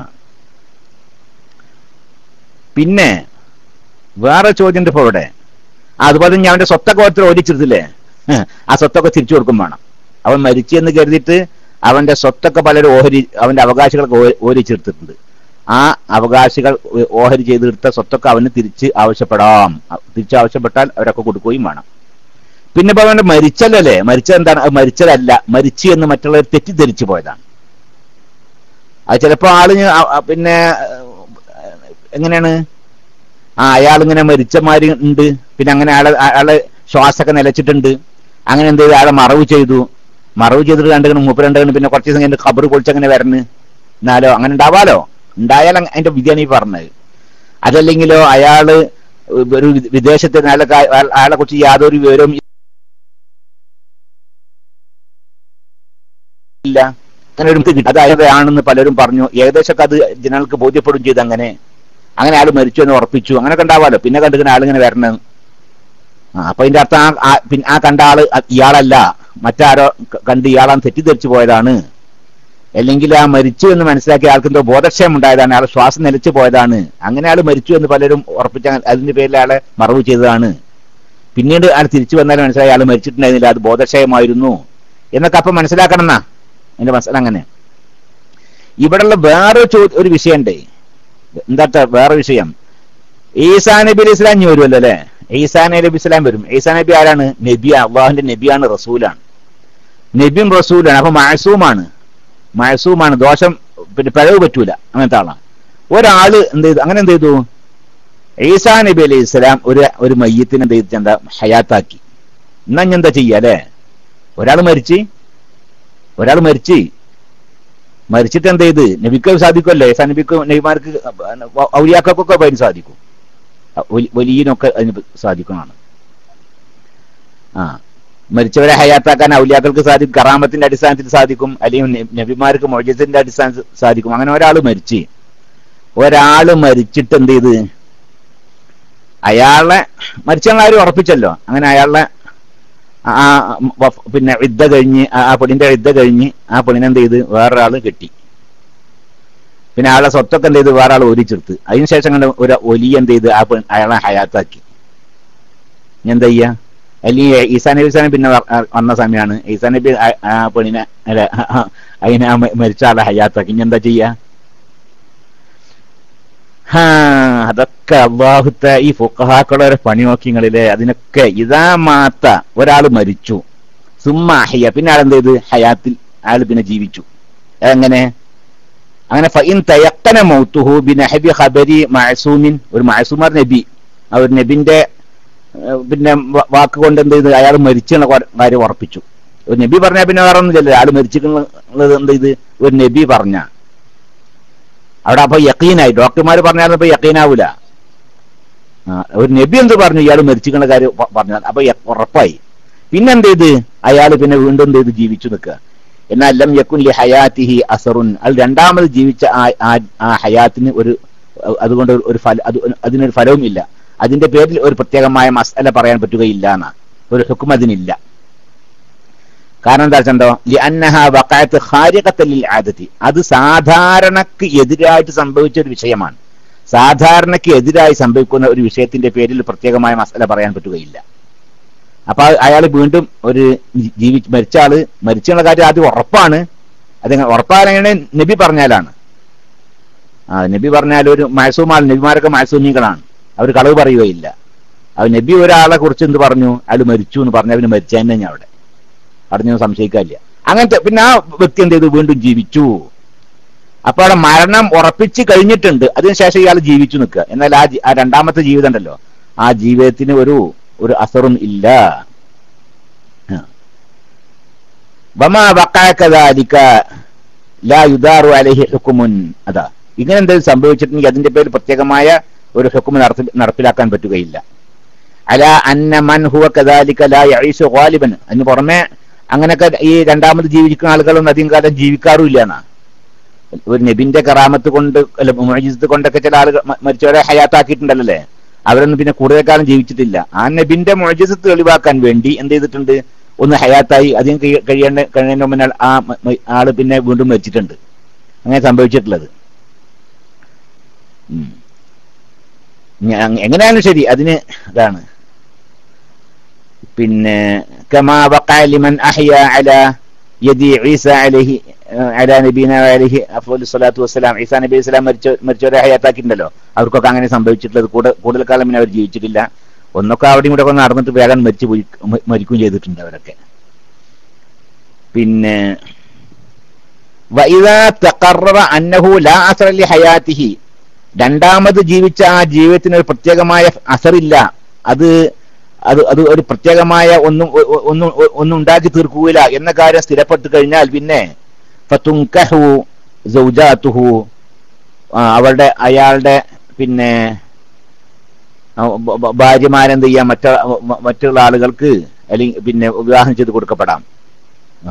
പിന്നെ വേറെ ചോദ്യം ഉണ്ട് ഇപ്പൊ ഇവിടെ ആ, അതുപോലെ തന്നെ അവന്റെ സ്വത്തൊക്കെ ഓരോരുത്തർ ഓടിച്ചെടുത്തില്ലേ ആ സ്വത്തൊക്കെ തിരിച്ചു കൊടുക്കും വേണം അവൻ മരിച്ചു എന്ന് കരുതിയിട്ട് അവന്റെ സ്വത്തൊക്കെ പലരും ഓഹരി അവന്റെ അവകാശികളൊക്കെ ഓ- ഓരിച്ചെടുത്തിട്ടുണ്ട് ആ അവകാശികൾ ഓ- ഓഹരി ചെയ്തെടുത്ത സ്വത്തൊക്കെ അവന് തിരിച്ച് ആവശ്യപ്പെടാം അ- തിരിച്ച് ആവശ്യപ്പെട്ടാൽ അവരൊക്കെ കൊടുക്കുകയും വേണം പിന്നെ ഇപ്പൊ അവന്റെ മരിച്ചല്ലേ മരിച്ചത് എന്താണ് അത് മരിച്ചതല്ല മരിച്ചു എന്ന് മറ്റുള്ളവർ തെറ്റിദ്ധരിച്ചു പോയതാണ് അത് ചിലപ്പോ ആള് ഞ- അ- അ- പിന്നെ ഏഹ്, എങ്ങനെയാണ് ആ അയാൾ ഇങ്ങനെ മരിച്ചമാര് ഉണ്ട് പിന്നെ അങ്ങനെ അയാളെ അയാളെ ശ്വാസമൊക്കെ നിലച്ചിട്ടുണ്ട് അങ്ങനെ എന്ത് ചെയ്തു അയാളെ മറവ് ചെയ്തു മറവ് ചെയ്തിട്ട് കണ്ടിങ്ങനെ മൂപ്പര് കണ്ടിങ്ങനെ പിന്നെ കുറച്ച് ദിവസം കഴിഞ്ഞ് ഖബർ പൊളിച്ചങ്ങനെ വരണ് എന്നാലോ അങ്ങനെ ഉണ്ടാവാലോ ഉണ്ടായാൽ അങ്ങ- അതിന്റെ വിധിയാണ് ഈ പറഞ്ഞത് അതല്ലെങ്കിലോ അയാള് ഒരു വി- വിദേശത്ത് അയാളെ കാ- അയാൾ- അയാളെ കുറിച്ച് യാതൊരു വിവരവും ഇല്ല അങ്ങനെ ഒരു കിട്ടി അത് അയാളാണെന്ന് പലരും പറഞ്ഞു ഏകദേശമൊക്കെ അത് ജനങ്ങൾക്ക് ബോധ്യപ്പെടുകയും ചെയ്തു അങ്ങനെ അങ്ങനെ ആൾ മരിച്ചു എന്ന് ഉറപ്പിച്ചു അങ്ങനെയൊക്കെ ഉണ്ടാവാലോ പിന്നെ കണ്ടിങ്ങനെ ആളിങ്ങനെ വരണം ആ അപ്പൊ അതിന്റെ അർത്ഥം ആ- ആ പിന്നെ ആ കണ്ട ആള് അ- ഇയാളല്ല മറ്റാരോ ക- കണ്ട് ഇയാളാൻ തെറ്റിദ്ധരിച്ചു പോയതാണ് അല്ലെങ്കിൽ ആ മരിച്ചു എന്ന് മനസ്സിലാക്കിയ ആൾക്ക് എന്തോ ബോധക്ഷയം ഉണ്ടായതാണ് അയാൾ ശ്വാസം നിലച്ചു പോയതാണ് അങ്ങനെ അയാൾ മരിച്ചു എന്ന് പലരും ഉറപ്പിച്ച അതിന്റെ പേരിൽ അയാളെ മറവ് ചെയ്തതാണ് പിന്നീട് അയാൾ തിരിച്ചു വന്നാൽ മനസ്സിലായി അയാൾ മരിച്ചിട്ടുണ്ടായിരുന്നില്ല അത് ബോധക്ഷയമായിരുന്നു എന്നൊക്കെ അപ്പം മനസ്സിലാക്കണം എന്നാ എന്റെ മനസ്സിൽ അങ്ങനെ ഇവിടെയുള്ള വേറെ ചോ- ഒരു വിഷയമുണ്ട് എന്താ വേറെ വിഷയം ഈസാ നബി അലൈഹി ഇസ്ലാം ഇനി വരുമല്ലോ അല്ലെ ഈസാ നബി ഇസ്ലാം വരും ഈസാ നബി ആരാണ് നബി അള്ളാഹുന്റെ നബിയാണ് റസൂലാണ് നബിയും റസൂലാണ് അപ്പൊ മാസൂമാണ് മാസൂമാണ് ദോഷം പിന്നെ പിഴവ് പറ്റൂല അങ്ങനത്തെ ആളാണ് ഒരാള് എന്ത് ചെയ്തു അങ്ങനെ എന്ത് ചെയ്തു ഈസാ നബി അലൈഹി ഇസ്ലാം ഒരു ഒരു മയ്യത്തിന് എന്ത് ചെയ്തു എന്താ ഹയാത്താക്കി എന്നാ ഇനി എന്താ ചെയ്യാ അല്ലെ ഒരാൾ മരിച്ച് ഒരാൾ മരിച്ച് മരിച്ചിട്ട് എന്ത് ചെയ്ത് നബിക്ക് സാധിക്കുമല്ലേ ഈസാ നബിക്ക് നബിമാർക്ക് ഔലിയാക്കൊക്കെ അതിന് സാധിക്കും വലി- വലിയനൊക്കെ അതിന് സാധിക്കുന്നതാണ് ആ മരിച്ചവരെ ഹയാത്താക്കാൻ ഔലിയാക്കൾക്ക് സാധിക്കും കറാമത്തിന്റെ അടിസ്ഥാനത്തിൽ സാധിക്കും അല്ലെങ്കിൽ ന- നബിമാർക്ക് മൊഴത്തിന്റെ അടിസ്ഥാനത്തിൽ സാധിക്കും അങ്ങനെ ഒരാൾ മരിച്ച് ഒരാള് മരിച്ചിട്ട് എന്ത് ചെയ്ത് അയാളെ മരിച്ചാൽ ആരും ഉറപ്പിച്ചല്ലോ അങ്ങനെ അയാളെ ആ വഫ്- പിന്നെ യുദ്ധ കഴിഞ്ഞ് ആ ആ പെണ്ണിന്റെ യുദ്ധ കഴിഞ്ഞ് ആ പെണ്ണിനെ എന്ത് ചെയ്ത് വേറൊരാള് കെട്ടി പിന്നെ അയാളെ സ്വത്തൊക്കെ എന്ത് ചെയ്ത് വേറെ ആൾ ഒലിച്ചെടുത്ത് അതിനുശേഷം കണ്ട് ഒരു ഒലി എന്ത് ചെയ്ത് ആ പെൺ അയാളെ ഹയാത്താക്കി ഇനി എന്താ ചെയ്യാ അല്ലെങ്കിൽ ഈസാ നബി സാനം പിന്നെ വ- ആ വന്ന സമയമാണ് ഈസാ നബി ആ- ആ പെണ്ണിനെ അല്ല അതിനെ ആ മ- മരിച്ച ആളെ ഹയാത്താക്കി ഇനി എന്താ ചെയ്യാ ഹാ അതൊക്കെ അള്ളാഹുത്ത ഈ ഫുക്കഹാക്കളുടെ പണി നോക്കിങ്ങളിലെ അതിനൊക്കെ ഇതാ മാത്ത ഒരാൾ മരിച്ചു സുമ്മ ഹയ്യ പിന്നെ ആൾ എന്ത് ചെയ്ത് ഹയാത്തിൽ അയാൾ പിന്നെ ജീവിച്ചു എങ്ങനെ അങ്ങനെ ഫൈൻ തയക്കന മൗത്തുഹു ബിനഹബി ഖബരി മഅസൂമിൻ ഒരു മഅസൂമാർ നബി ആ ഒരു നബിന്റെ ഏഹ്, പിന്നെ വ- വാക്ക് കൊണ്ട് എന്ത് ചെയ്ത് അയാൾ മരിച്ചെന്ന കാ- കാര്യം ഉറപ്പിച്ചു ഒരു നബി പറഞ്ഞാൽ പിന്നെ വേറെ ഒന്നും ചെല്ലില്ല അയാൾ മരിച്ചിട്ടുള്ളത് എന്ത് ചെയ്ത് ഒരു നബി പറഞ്ഞ അവിടെ അപ്പൊ യക്കീനായി ഡോക്ടർമാർ പറഞ്ഞാലും ഇപ്പൊ യക്കീനാവൂല ആ, ഒരു നബി എന്ത് പറഞ്ഞു ഇയാൾ മരിച്ചിക്കുന്ന കാര്യം പ- പറഞ്ഞാൽ അപ്പൊ യ- ഉറപ്പായി പിന്നെ എന്ത് ചെയ്ത് അയാൾ പിന്നെ വീണ്ടും എന്ത് ചെയ്ത് ജീവിച്ചു നിൽക്കുക എന്നാൽ ലം യക്കുൻ ലി ഹയാത്തിഹി അസറുൻ അത് രണ്ടാമത് ജീവിച്ച ആ- ആ- ആ ഹയാത്തിന് ഒരു അതുകൊണ്ട് ഒരു ഫല അത് അതിനൊരു ഫലവും ഇല്ല അതിന്റെ പേരിൽ ഒരു പ്രത്യേകമായ മസല പറയാൻ പറ്റുകയില്ല എന്നാ ഒരു ഹുക്കും അതിനില്ല കാരണം എന്താ വെച്ചോ ലി അന്നഹ വഖഅത്ത് ഖാരിഖത്തൻ ലിൽ ആദതി അത് സാധാരണക്ക് എതിരായിട്ട് സംഭവിച്ച ഒരു വിഷയമാണ് സാധാരണക്ക് എതിരായി സംഭവിക്കുന്ന ഒരു വിഷയത്തിന്റെ പേരിൽ പ്രത്യേകമായ മസല പറയാൻ പറ്റുകയില്ല അപ്പൊ അയാൾ വീണ്ടും ഒരു ജീവി മരിച്ച ആള് മരിച്ചുള്ള കാര്യം ആദ്യം ഉറപ്പാണ് അതെങ്ങനെ ഉറപ്പാലെങ്ങനെ നബി പറഞ്ഞാലാണ് ആ നബി പറഞ്ഞാൽ ഒരു മയസൂമാൾ നബിമാരൊക്കെ മയസൂമികളാണ് അവർ കളവ് പറയുകയില്ല അത് നബി ഒരാളെ കുറിച്ച് എന്ത് പറഞ്ഞു അയാൾ മരിച്ചു എന്ന് പറഞ്ഞ അവന് മരിച്ചതന്നെ ഞാൻ അവിടെ അറിഞ്ഞൊന്നും സംശയിക്കാനില്ല അങ്ങനത്തെ പിന്നെ ആ വ്യക്തി എന്ത് ചെയ്തു വീണ്ടും ജീവിച്ചു അപ്പൊ അവിടെ മരണം ഉറപ്പിച്ച് കഴിഞ്ഞിട്ടുണ്ട് അതിനുശേഷം ഇയാൾ ജീവിച്ചു നിൽക്കുക എന്നാൽ ആ ജി- ആ രണ്ടാമത്തെ ജീവിതം ഉണ്ടല്ലോ ആ ജീവിതത്തിന് ഒരു ഒരു അസറും ഇല്ല ആ. വമാ വക്കാക്കദാലിക ലാ യുദാറു അലൈഹി ഹുക്കുമുൻ അതാ ഇങ്ങനെ എന്തെങ്കിലും സംഭവിച്ചിട്ടുണ്ടെങ്കിൽ അതിന്റെ പേരിൽ പ്രത്യേകമായ ഒരു ഹുക്കും നടത്തി നടപ്പിലാക്കാൻ പറ്റുകയില്ല അല അന്ന മൻ ഹുവ കദാലിക ലാ യഈശു ഗാലിബൻ അതിന് പുറമെ അങ്ങനെയൊക്കെ ഈ രണ്ടാമത് ജീവിക്കുന്ന ആളുകളൊന്നും അധികം കാലം ജീവിക്കാറുമില്ല എന്നാ ഒരു നബിന്റെ കറാമത്ത് കൊണ്ട് അല്ല മുഅജിസത്ത് കൊണ്ടൊക്കെ ചില ആളുകൾ മ- മരിച്ചവരെ ഹയാത്താക്കിയിട്ടുണ്ടല്ലേ അവരൊന്നും പിന്നെ കൂടുതൽ കാലം ജീവിച്ചിട്ടില്ല ആ നബിന്റെ മുഅജിസത്ത് തെളിവാക്കാൻ വേണ്ടി എന്ത് ചെയ്തിട്ടുണ്ട് ഒന്ന് ഹയാത്തായി അധികം കഴിയ- കഴിയേണ്ട കഴിയുന്ന മുന്നേ ആ മ- മ- ആള് പിന്നെ വീണ്ടും മരിച്ചിട്ടുണ്ട് അങ്ങനെ സംഭവിച്ചിട്ടുള്ളത് ഉം. ഞ- എങ്ങനെയാലും ശരി അതിന് ഇതാണ് പിന്നെ കമാ വഖഅ ലിമൻ അഹ്യ അലാ യദി ഈസ അലൈഹി അലാ നബീന അലൈഹി അഫ്ളു സ്വലാത്തു വസ്സലാം ഈസാ നബി ഇസ്ലാം മരിച്ച മരിച്ചവരെ ഹയാത്താക്കിയിട്ടുണ്ടല്ലോ അവർക്കൊക്കെ അങ്ങനെ സംഭവിച്ചിട്ടുള്ളത് കൂടുതൽ കൂടുതൽ കാലം പിന്നെ അവർ ജീവിച്ചിട്ടില്ല ഒന്നൊക്കെ അവിടെയും കൂടെ ഒക്കെ നടന്നിട്ട് വേഗം മരിച്ചു പോയി മ- മരിക്കുകയും ചെയ്തിട്ടുണ്ട് അവരൊക്കെ പിന്നെ വഇദാ തഖററ അന്നഹു ലാ അസറ ലി ഹയാത്തിഹി രണ്ടാമത് ജീവിച്ച ആ ജീവിതത്തിന് ഒരു പ്രത്യേകമായ അസറില്ല അത് അത് അത് ഒരു പ്രത്യേകമായ ഒന്നും ഒ- ഒ- ഒന്നും ഒ- ഒന്നും ഉണ്ടാക്കി തീർക്കുകയില്ല എന്ന കാര്യം സ്ഥിരപ്പെട്ടു കഴിഞ്ഞാൽ പിന്നെ ഫതുങ്കഹു സൗജാത്തുഹു ആ, അവളുടെ അയാളുടെ പിന്നെ ആ, ബ- ബ- ഭാര്യമാരെന്ത് ചെയ്യാം മറ്റ മ- മറ്റുള്ള ആളുകൾക്ക് അല്ലെങ്കിൽ പിന്നെ വിവാഹം ചെയ്ത് കൊടുക്കപ്പെടാം ആ.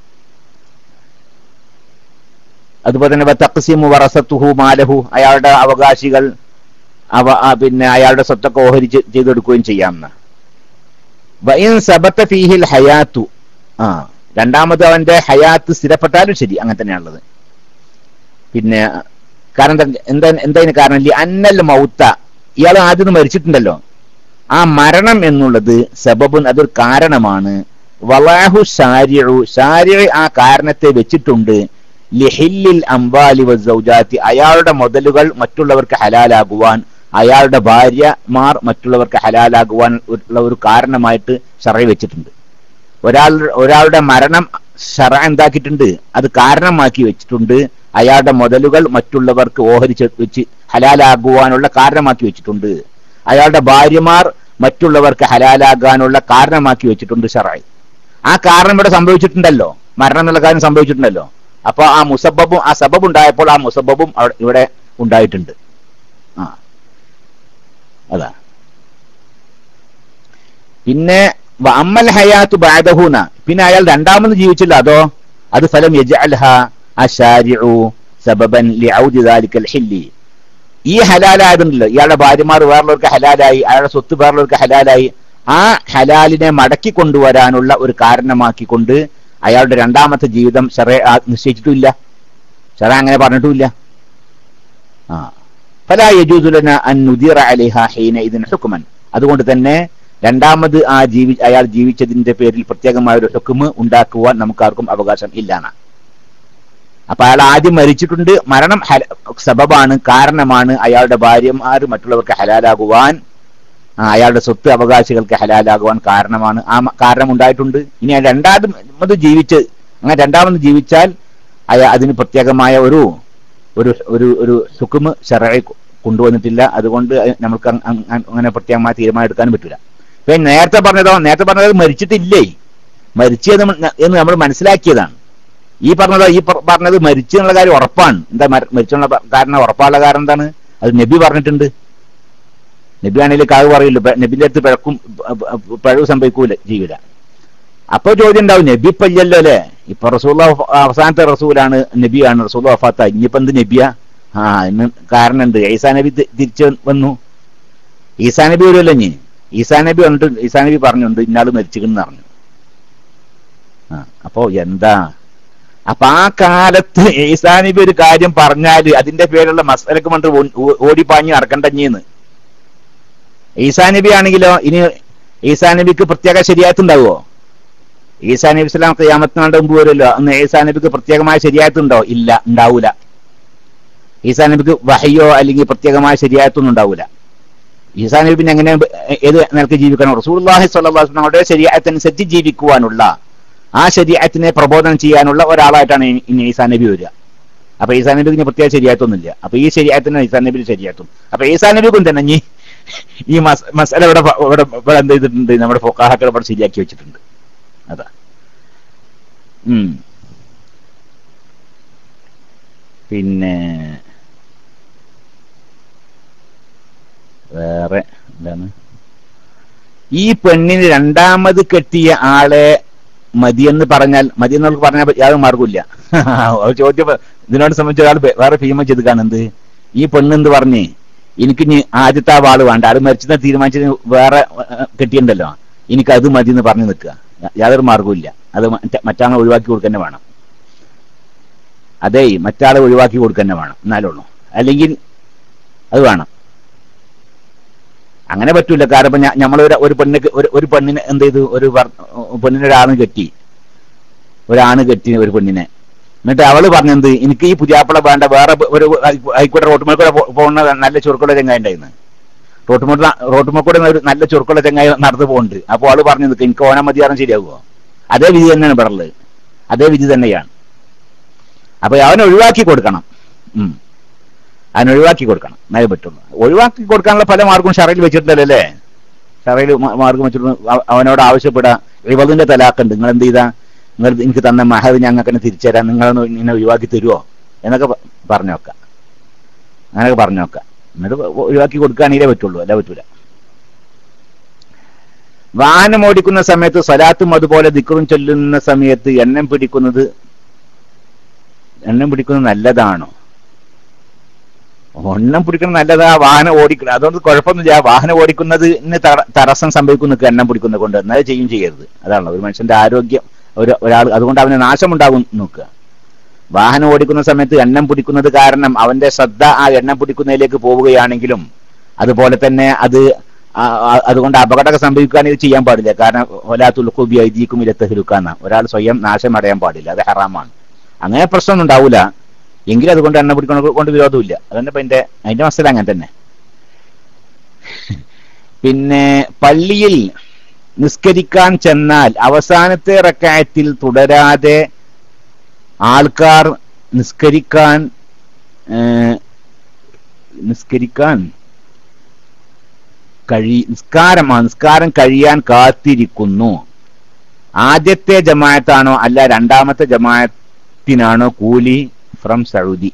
അതുപോലെ തന്നെ തക്സിമു വറസത്തുഹു മാലഹു അയാളുടെ അവകാശികൾ അവ ആ, പിന്നെ അയാളുടെ സ്വത്തൊക്കെ ഓഹരി ചെ- ചെയ്തെടുക്കുകയും ചെയ്യാമെന്ന് വൈൻ സബത്ത ഫീഹിൽ ഹയാത്തു ആ രണ്ടാമത് അവന്റെ ഹയാത്ത് സ്ഥിരപ്പെട്ടാലും ശരി അങ്ങനെ തന്നെയാണുള്ളത് പിന്നെ കാരണം എന്താ- എന്താ എന്താ ഇതിന് കാരണം ലി അന്നൽ മൗത്ത ഇയാൾ ആദ്യം മരിച്ചിട്ടുണ്ടല്ലോ ആ മരണം എന്നുള്ളത് സബബുൻ അതൊരു കാരണമാണ് വലാഹു ഷാരിഉ ഷാരിഉ ആ കാരണത്തെ വെച്ചിട്ടുണ്ട് ലിഹില്ലിൽ അംബാലി വസൗജാത്തി അയാളുടെ മുതലുകൾ മറ്റുള്ളവർക്ക് ഹലാലാകുവാൻ അയാളുടെ ഭാര്യമാർ മറ്റുള്ളവർക്ക് ഹലാലാകുവാൻ ഉള്ള ഒരു കാരണമായിട്ട് ഷറ വെച്ചിട്ടുണ്ട് ഒരാൾ ഒരാളുടെ മരണം ഷറ എന്താക്കിയിട്ടുണ്ട് അത് കാരണമാക്കി വെച്ചിട്ടുണ്ട് അയാളുടെ മുതലുകൾ മറ്റുള്ളവർക്ക് ഓഹരിച്ച് വെച്ച് ഹലാലാകുവാനുള്ള കാരണമാക്കി വെച്ചിട്ടുണ്ട് അയാളുടെ ഭാര്യമാർ മറ്റുള്ളവർക്ക് ഹലാലാകാനുള്ള കാരണമാക്കി വെച്ചിട്ടുണ്ട് ഷറായി ആ കാരണം ഇവിടെ സംഭവിച്ചിട്ടുണ്ടല്ലോ മരണം എന്നുള്ള കാര്യം സംഭവിച്ചിട്ടുണ്ടല്ലോ അപ്പൊ ആ മുസബബും ആ സബബ് ഉണ്ടായപ്പോൾ ആ മുസബബും അവിടെ- ഇവിടെ ഉണ്ടായിട്ടുണ്ട് ആ അതാ പിന്നെ വ അമ്മൽ ഹയാത്തു ബാദഹൂന പിന്നെ അയാൾ രണ്ടാമത് ജീവിച്ചില്ല അതോ അത് ഫലം യജ്അൽഹ അശാരിഉ സബബൻ ലിഔദി ദാലിക്കൽ ഹില്ലി ഈ ഹലാലായതുണ്ടല്ലോ ഇയാളുടെ ഭാര്യമാർ വേറുള്ളവർക്ക് ഹലാലായി അയാളുടെ സ്വത്ത് വേറുള്ളവർക്ക് ഹലാലായി ആ ഹലാലിനെ മടക്കി കൊണ്ടുവരാനുള്ള ഒരു കാരണമാക്കിക്കൊണ്ട് അയാളുടെ രണ്ടാമത്തെ ജീവിതം ഷറ നിശ്ചയിച്ചിട്ടുമില്ല ഷറ അങ്ങനെ പറഞ്ഞിട്ടുമില്ല ആ ഫലാ യജൂസുലന അൻ നുദിറ അലൈഹ ഹീന ഇതിന് ഹുക്കുമൻ അതുകൊണ്ട് തന്നെ രണ്ടാമത് ആ ജീവി അയാൾ ജീവിച്ചതിന്റെ പേരിൽ പ്രത്യേകമായ ഒരു ഹുക്കുമ് ഉണ്ടാക്കുവാൻ നമുക്കാർക്കും അവകാശം ഇല്ലാണ് അപ്പൊ അയാൾ ആദ്യം മരിച്ചിട്ടുണ്ട് മരണം ഹല- സബബാണ് കാരണമാണ് അയാളുടെ ഭാര്യമാർ മറ്റുള്ളവർക്ക് ഹലാലാകുവാൻ ആ, അയാളുടെ സ്വത്ത് അവകാശികൾക്ക് ഹലാലാകുവാൻ കാരണമാണ് ആ മ- കാരണം ഉണ്ടായിട്ടുണ്ട് ഇനി അയാൾ രണ്ടാമത് ജീവിച്ച് അങ്ങനെ രണ്ടാമത് ജീവിച്ചാൽ അയാൾ അതിന് പ്രത്യേകമായ ഒരു ഒരു ഒരു ഒരു ഹുക്കുമ് ഷറഴി കൊണ്ടുവന്നിട്ടില്ല അതുകൊണ്ട് അത് നമുക്ക് അങ് അങ് അങ് അങ്ങനെ പ്രത്യേകമായ തീരുമാനം എടുക്കാനും പറ്റില്ല ഇപ്പൊ ഈ നേരത്തെ പറഞ്ഞതോ നേരത്തെ പറഞ്ഞത് മരിച്ചിട്ടില്ലേ മരിച്ചു എന്ന് നമ്മ- എന്ന് നമ്മൾ മനസ്സിലാക്കിയതാണ് ഈ പറഞ്ഞതോ ഈ പ- പറഞ്ഞത് മരിച്ചു എന്നുള്ള കാര്യം ഉറപ്പാണ് എന്താ മര- മരിച്ചുള്ള പ- കാരണം ഉറപ്പാനുള്ള കാരണം എന്താണ് അത് നബി പറഞ്ഞിട്ടുണ്ട് നബി ആണെങ്കിൽ കാവ് പറയില്ല പ- നബിന്റെ അടുത്ത് പിഴക്കും പ- പ- പിഴവ് സംഭവിക്കൂല ജീവിത അപ്പൊ ചോദ്യം ഉണ്ടാവും നബി ഇപ്പൊ ഇല്ലല്ലോ അല്ലെ ഇപ്പൊ റസൂള്ള അവസാനത്തെ റസൂലാണ് നബിയാണ് റസൂള്ള വഫാത്ത ഇനിയിപ്പോ എന്ത് നബിയാ ആ ഇന്ന് കാരണമുണ്ട് ഈസാ നബി തി- തിരിച്ചു വന്നു ഈസാ നബി വരുമല്ലോ ഇനി ഈസാ നബി വന്നിട്ട് ഈസാ നബി പറഞ്ഞുണ്ട് ഇന്നാള് മരിച്ചിരിക്കുന്നു പറഞ്ഞു ആ അപ്പോ എന്താ അപ്പൊ ആ കാലത്ത് ഈസാ നബി ഒരു കാര്യം പറഞ്ഞാല് അതിന്റെ പേരുള്ള മസലക്ക് മണ്ട് ഓടിപ്പാഞ്ഞ് നടക്കണ്ടഞ്ഞിന്ന് ഈസാ നബി ആണെങ്കിലോ ഇനി ഈസാ നബിക്ക് പ്രത്യേക ശരിയാത്തുണ്ടാവോ ഈസാ നബി ഇസ്ലാം ക്യാമത്തിനാണ്ട് മുമ്പ് വരുമല്ലോ അന്ന് ഈസാ നബിക്ക് പ്രത്യേകമായ ശരിയാത്തുണ്ടോ ഇല്ല ഉണ്ടാവൂല ഈസാ നബിക്ക് വഹയോ അല്ലെങ്കിൽ പ്രത്യേകമായ ശരിയാത്തൊന്നും ഉണ്ടാവൂല ഈസാ നബി പിന്നെ എങ്ങനെ ഏത് നിലക്ക് ജീവിക്കണം റസൂൽഹി സ്വല്ലാസ്ലങ്ങളുടെ ശരീരത്തനുസരിച്ച് ജീവിക്കുവാനുള്ള ആ ശരീരത്തിനെ പ്രബോധനം ചെയ്യാനുള്ള ഒരാളായിട്ടാണ് ഇനി- ഇനി ഈസാ നബി വരിക അപ്പൊ ഈസാ നബിക്ക് ഇനി പ്രത്യേക ശരിയാത്തൊന്നുമില്ല അപ്പൊ ഈ ശരിയാത്തിന് ഈസാ നബിയിൽ ശരിയാത്തും അപ്പൊ ഈസാ നബിക്കും തന്നെ ഇനി ഈ മസ മസാല ഇവിടെ ഫ- ഇവിടെ ഇവിടെ എന്ത് ചെയ്തിട്ടുണ്ട് നമ്മുടെ ഫൊക്കാഹക്കൾ ഇവിടെ ശരിയാക്കി വെച്ചിട്ടുണ്ട് അതാ ഉം പിന്നെ വേറെ എന്താണ് ഈ പെണ്ണിന് രണ്ടാമത് കെട്ടിയ ആളെ മതിയെന്ന് പറഞ്ഞാൽ മതി എന്നൊക്കെ പറഞ്ഞാൽ യാതൊരു മാർഗമില്ല ഒരു ചോദ്യം ഇതിനോട് സംബന്ധിച്ച ഒരാൾ വേ- വേറെ ഫീമ ചെയ്ത് കാണുന്നത് ഈ പെണ്ണ് എന്ത് പറഞ്ഞ് എനിക്ക് ഇനി ആദ്യത്തെ ആ വാള് വേണ്ട അത് മരിച്ചെന്ന് തീരുമാനിച്ചത് വേറെ ഏഹ്, കെട്ടിയിട്ടുണ്ടല്ലോ എനിക്ക് അത് മതി എന്ന് പറഞ്ഞു നിൽക്കുക യാതൊരു മാർഗവും അത് മറ്റ- മറ്റാളെ ഒഴിവാക്കി കൊടുക്കുക തന്നെ വേണം അതേ മറ്റാളെ ഒഴിവാക്കി കൊടുക്കുക തന്നെ വേണം എന്നാലുള്ളൂ അല്ലെങ്കിൽ അത് വേണം അങ്ങനെ പറ്റൂല കാരണം ഇപ്പൊ നമ്മൾ ഒരു പെണ്ണിന് ഒരു ഒരു പെണ്ണിനെ എന്ത് ചെയ്തു ഒരു ഭർ- പെണ്ണിനെ ഒരാണ് കെട്ടി ഒരാണ് കെട്ടി ഒരു പെണ്ണിനെ എന്നിട്ട് അവള് പറഞ്ഞത് എനിക്ക് ഈ പുതിയാപ്പിള വേണ്ട വേറെ ഒരു ആയിക്കോട്ടെ റോട്ടുമേൽ കൂടെ പോ- പോകുന്ന നല്ല ചുരുക്കുള്ള ചെങ്ങായി ഉണ്ടായിരുന്നു റോട്ടുമേൽ റോട്ടുമേൽ കൂടെ ഒരു നല്ല ചുരുക്കുള്ള ചെങ്ങായി നടന്നു പോകുന്നുണ്ട് അപ്പോൾ അവള് പറഞ്ഞു നിൽക്കുക എനിക്ക് ഓണം മതിയാറും ശരിയാകുമോ അതേ വിധി തന്നെയാണ് പറയുള്ളത് അതേ വിധി തന്നെയാണ് അപ്പൊ അവനെ ഒഴിവാക്കി കൊടുക്കണം ഉം അതിനെ ഒഴിവാക്കി കൊടുക്കണം എന്നാലേ പറ്റുള്ളൂ ഒഴിവാക്കി കൊടുക്കാനുള്ള പല മാർഗവും ഷറയിൽ വെച്ചിട്ടുണ്ടല്ലോ അല്ലേ ഷറയിൽ മാർഗം വെച്ചിട്ട് അവ- അവനോട് ആവശ്യപ്പെടാ ഇവതിന്റെ തലാക്കുണ്ട് നിങ്ങൾ എന്ത് ചെയ്താ നിങ്ങൾ എനിക്ക് തന്ന മഹത് ഞങ്ങൾക്ക് തന്നെ തിരിച്ചു തരാം നിങ്ങളൊന്ന് ഇങ്ങനെ ഒഴിവാക്കി തരുമോ എന്നൊക്കെ പ- പറഞ്ഞു നോക്കാം അങ്ങനെയൊക്കെ പറഞ്ഞു നോക്കാം എന്നിട്ട് ഒ- ഒഴിവാക്കി കൊടുക്കുകയാണെങ്കിലേ പറ്റുള്ളൂ അല്ല പറ്റൂല വാഹനം ഓടിക്കുന്ന സമയത്ത് സ്വലാത്തും അതുപോലെ ദിക്കറും ചൊല്ലുന്ന സമയത്ത് എണ്ണം പിടിക്കുന്നത് എണ്ണം പിടിക്കുന്നത് നല്ലതാണോ എണ്ണം പിടിക്കുന്നത് നല്ലതാ വാഹനം ഓടിക്കണം അതുകൊണ്ട് കുഴപ്പമൊന്നുമില്ല വാഹനം ഓടിക്കുന്നതിന് തട- തടസ്സം സംഭവിക്കുന്നു എണ്ണം പിടിക്കുന്നത് കൊണ്ട് എന്നാൽ ചെയ്യും ചെയ്യരുത് അതാണ് ഒരു മനുഷ്യന്റെ ആരോഗ്യം ഒരു ഒരാൾ അതുകൊണ്ട് അവന് നാശമുണ്ടാകും നോക്കുക വാഹനം ഓടിക്കുന്ന സമയത്ത് എണ്ണം പിടിക്കുന്നത് കാരണം അവന്റെ ശ്രദ്ധ ആ എണ്ണം പിടിക്കുന്നതിലേക്ക് പോവുകയാണെങ്കിലും അതുപോലെ തന്നെ അത് ആ- ആ- അതുകൊണ്ട് അപകടമൊക്കെ സംഭവിക്കുകയാണെങ്കിൽ ഇത് ചെയ്യാൻ പാടില്ല കാരണം ഒലാത്തുൽഖുബി ഐദീക്കും ഇരത്തഹിലുക്കാന്ന ഒരാൾ സ്വയം നാശം അടയാൻ പാടില്ല അത് ഹറാമാണ് അങ്ങനെ പ്രശ്നമൊന്നും ഉണ്ടാവില്ല എങ്കിലും അതുകൊണ്ട് എണ്ണ പിടിക്കണ കൊണ്ട് വിരോധമില്ല അതന്നെ ഇപ്പൊ അതിന്റെ അതിന്റെ മസല അങ്ങനെ തന്നെ പിന്നെ പള്ളിയിൽ നിസ്കരിക്കാൻ ചെന്നാൽ അവസാനത്തെ റക്കായത്തിൽ തുടരാതെ ആൾക്കാർ നിസ്കരിക്കാൻ ഏഹ്, നിസ്കരിക്കാൻ കഴി നിസ്കാരമാണ് നിസ്കാരം കഴിയാൻ കാത്തിരിക്കുന്നു ആദ്യത്തെ ജമാഅത്താണോ അല്ല രണ്ടാമത്തെ ജമാഅത്തിനാണോ കൂലി ഫ്രം സൗദി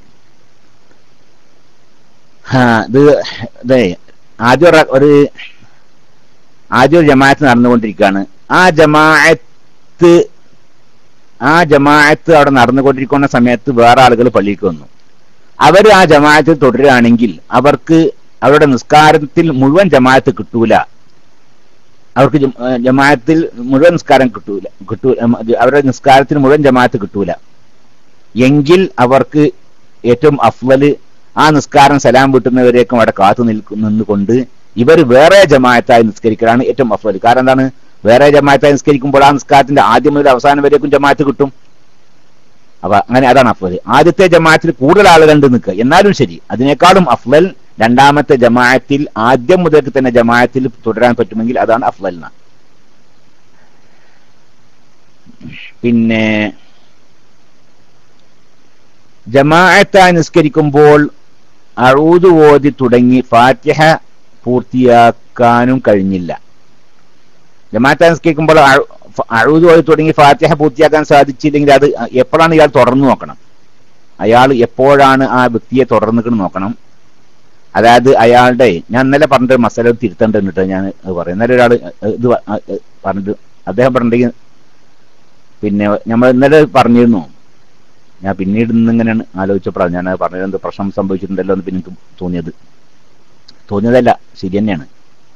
ഹാ, ഇത് ഇതേ ആദ്യം ഒരു- ഒരു ആദ്യം ഒരു ജമാഅത്ത് നടന്നുകൊണ്ടിരിക്കുകയാണ് ആ ജമാഅത്ത് ആ ജമാഅത്ത് അവിടെ നടന്നുകൊണ്ടിരിക്കുന്ന സമയത്ത് വേറെ ആളുകൾ പള്ളിക്ക് വന്നു അവർ ആ ജമാഅത്തിൽ തുടരുകയാണെങ്കിൽ അവർക്ക് അവരുടെ നിസ്കാരത്തിൽ മുഴുവൻ ജമാഅത്ത് കിട്ടൂല അവർക്ക് ജം- ഏഹ് ജമാഅത്തിൽ മുഴുവൻ നിസ്കാരം കിട്ടൂല കിട്ടൂ ഉം, അത് അവരുടെ നിസ്കാരത്തിന് മുഴുവൻ ജമാഅത്ത് കിട്ടൂല എങ്കിൽ അവർക്ക് ഏറ്റവും അഫ്വല് ആ നിസ്കാരം സലാം വിട്ടുന്നവരേക്കും അവിടെ കാത്തു നിൽക്കു നിന്നുകൊണ്ട് ഇവർ വേറെ ജമാഅത്തായി നിസ്കരിക്കലാണ് ഏറ്റവും അഫ്വല് കാരണം എന്താണ് വേറെ ജമാഅത്തായി നിസ്കരിക്കുമ്പോൾ ആ നിസ്കാരത്തിന്റെ ആദ്യം മുതൽ അവസാനം വരേക്കും ജമാഅത്ത് കിട്ടും അപ്പൊ അങ്ങനെ അതാണ് അഫ്വൽ ആദ്യത്തെ ജമാഅത്തിൽ കൂടുതൽ ആളുകളുണ്ട് നിൽക്കുക എന്നാലും ശരി അതിനേക്കാളും അഫ്ലൽ രണ്ടാമത്തെ ജമാഅത്തിൽ ആദ്യം മുതൽക്ക് തന്നെ ജമാഅത്തിൽ തുടരാൻ പറ്റുമെങ്കിൽ അതാണ് അഫ്ലൽ എന്ന പിന്നെ ജമാഅത്തായി നിസ്കരിക്കുമ്പോൾ അഴൂത് ഓതി തുടങ്ങി ഫാത്തിഹ പൂർത്തിയാക്കാനും കഴിഞ്ഞില്ല ജമാഅത്തായി നിസ്കരിക്കുമ്പോൾ അഴു- ഫ- അഴൂത് ഓതി തുടങ്ങി ഫാത്തിഹ പൂർത്തിയാക്കാൻ സാധിച്ചില്ലെങ്കിൽ അത് എപ്പോഴാണ് ഇയാൾ തുടർന്നു നോക്കണം അയാൾ എപ്പോഴാണ് ആ വ്യക്തിയെ തുടർന്നിക്കണം നോക്കണം അതായത് അയാളുടെ ഞാൻ ഇന്നലെ പറഞ്ഞിട്ട് മസാല തിരുത്തേണ്ടത് കേട്ടോ ഞാൻ അത് പറയാം ഇന്നലെ ഒരാൾ ഇത് പ- ആ, ഏ, പറഞ്ഞിട്ട് അദ്ദേഹം പറഞ്ഞിട്ടുണ്ടെങ്കിൽ പിന്നെ നമ്മൾ ഇന്നലെ പറഞ്ഞിരുന്നു ഞാൻ പിന്നീട് ഇന്നിങ്ങനെയാണ് ആലോചിച്ചപ്പോഴാണ് ഞാൻ അത് പറഞ്ഞത് എന്ത് പ്രശ്നം സംഭവിച്ചിട്ടുണ്ടല്ലോ എന്ന് പിന്നെ എനിക്ക് തോന്നിയത് തോന്നിയതല്ല ശരി തന്നെയാണ്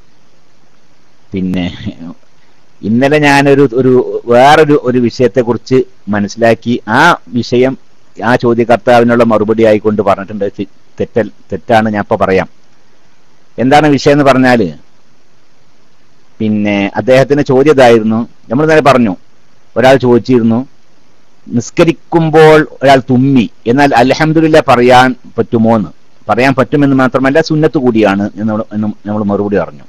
പിന്നെ ഇന്നലെ ഞാനൊരു ഒരു വേറൊരു ഒരു വിഷയത്തെക്കുറിച്ച് മനസ്സിലാക്കി ആ വിഷയം ആ ചോദ്യകർത്താവിനുള്ള മറുപടി ആയിക്കൊണ്ട് പറഞ്ഞിട്ടുണ്ട് തെ- തെറ്റൽ തെറ്റാണ് ഞാൻ ഇപ്പൊ പറയാം എന്താണ് വിഷയം എന്ന് പറഞ്ഞാല് പിന്നെ അദ്ദേഹത്തിന്റെ ചോദ്യം ഇതായിരുന്നു നമ്മൾ ഇന്നലെ പറഞ്ഞു ഒരാൾ ചോദിച്ചിരുന്നു നിസ്കരിക്കുമ്പോൾ ഒരാൾ തുമ്മി എന്നാൽ അലഹമില്ല പറയാൻ പറ്റുമോ എന്ന് പറയാൻ പറ്റുമെന്ന് മാത്രമല്ല സുന്നത്ത് കൂടിയാണ് എന്ന് എന്നും നമ്മൾ മറുപടി പറഞ്ഞു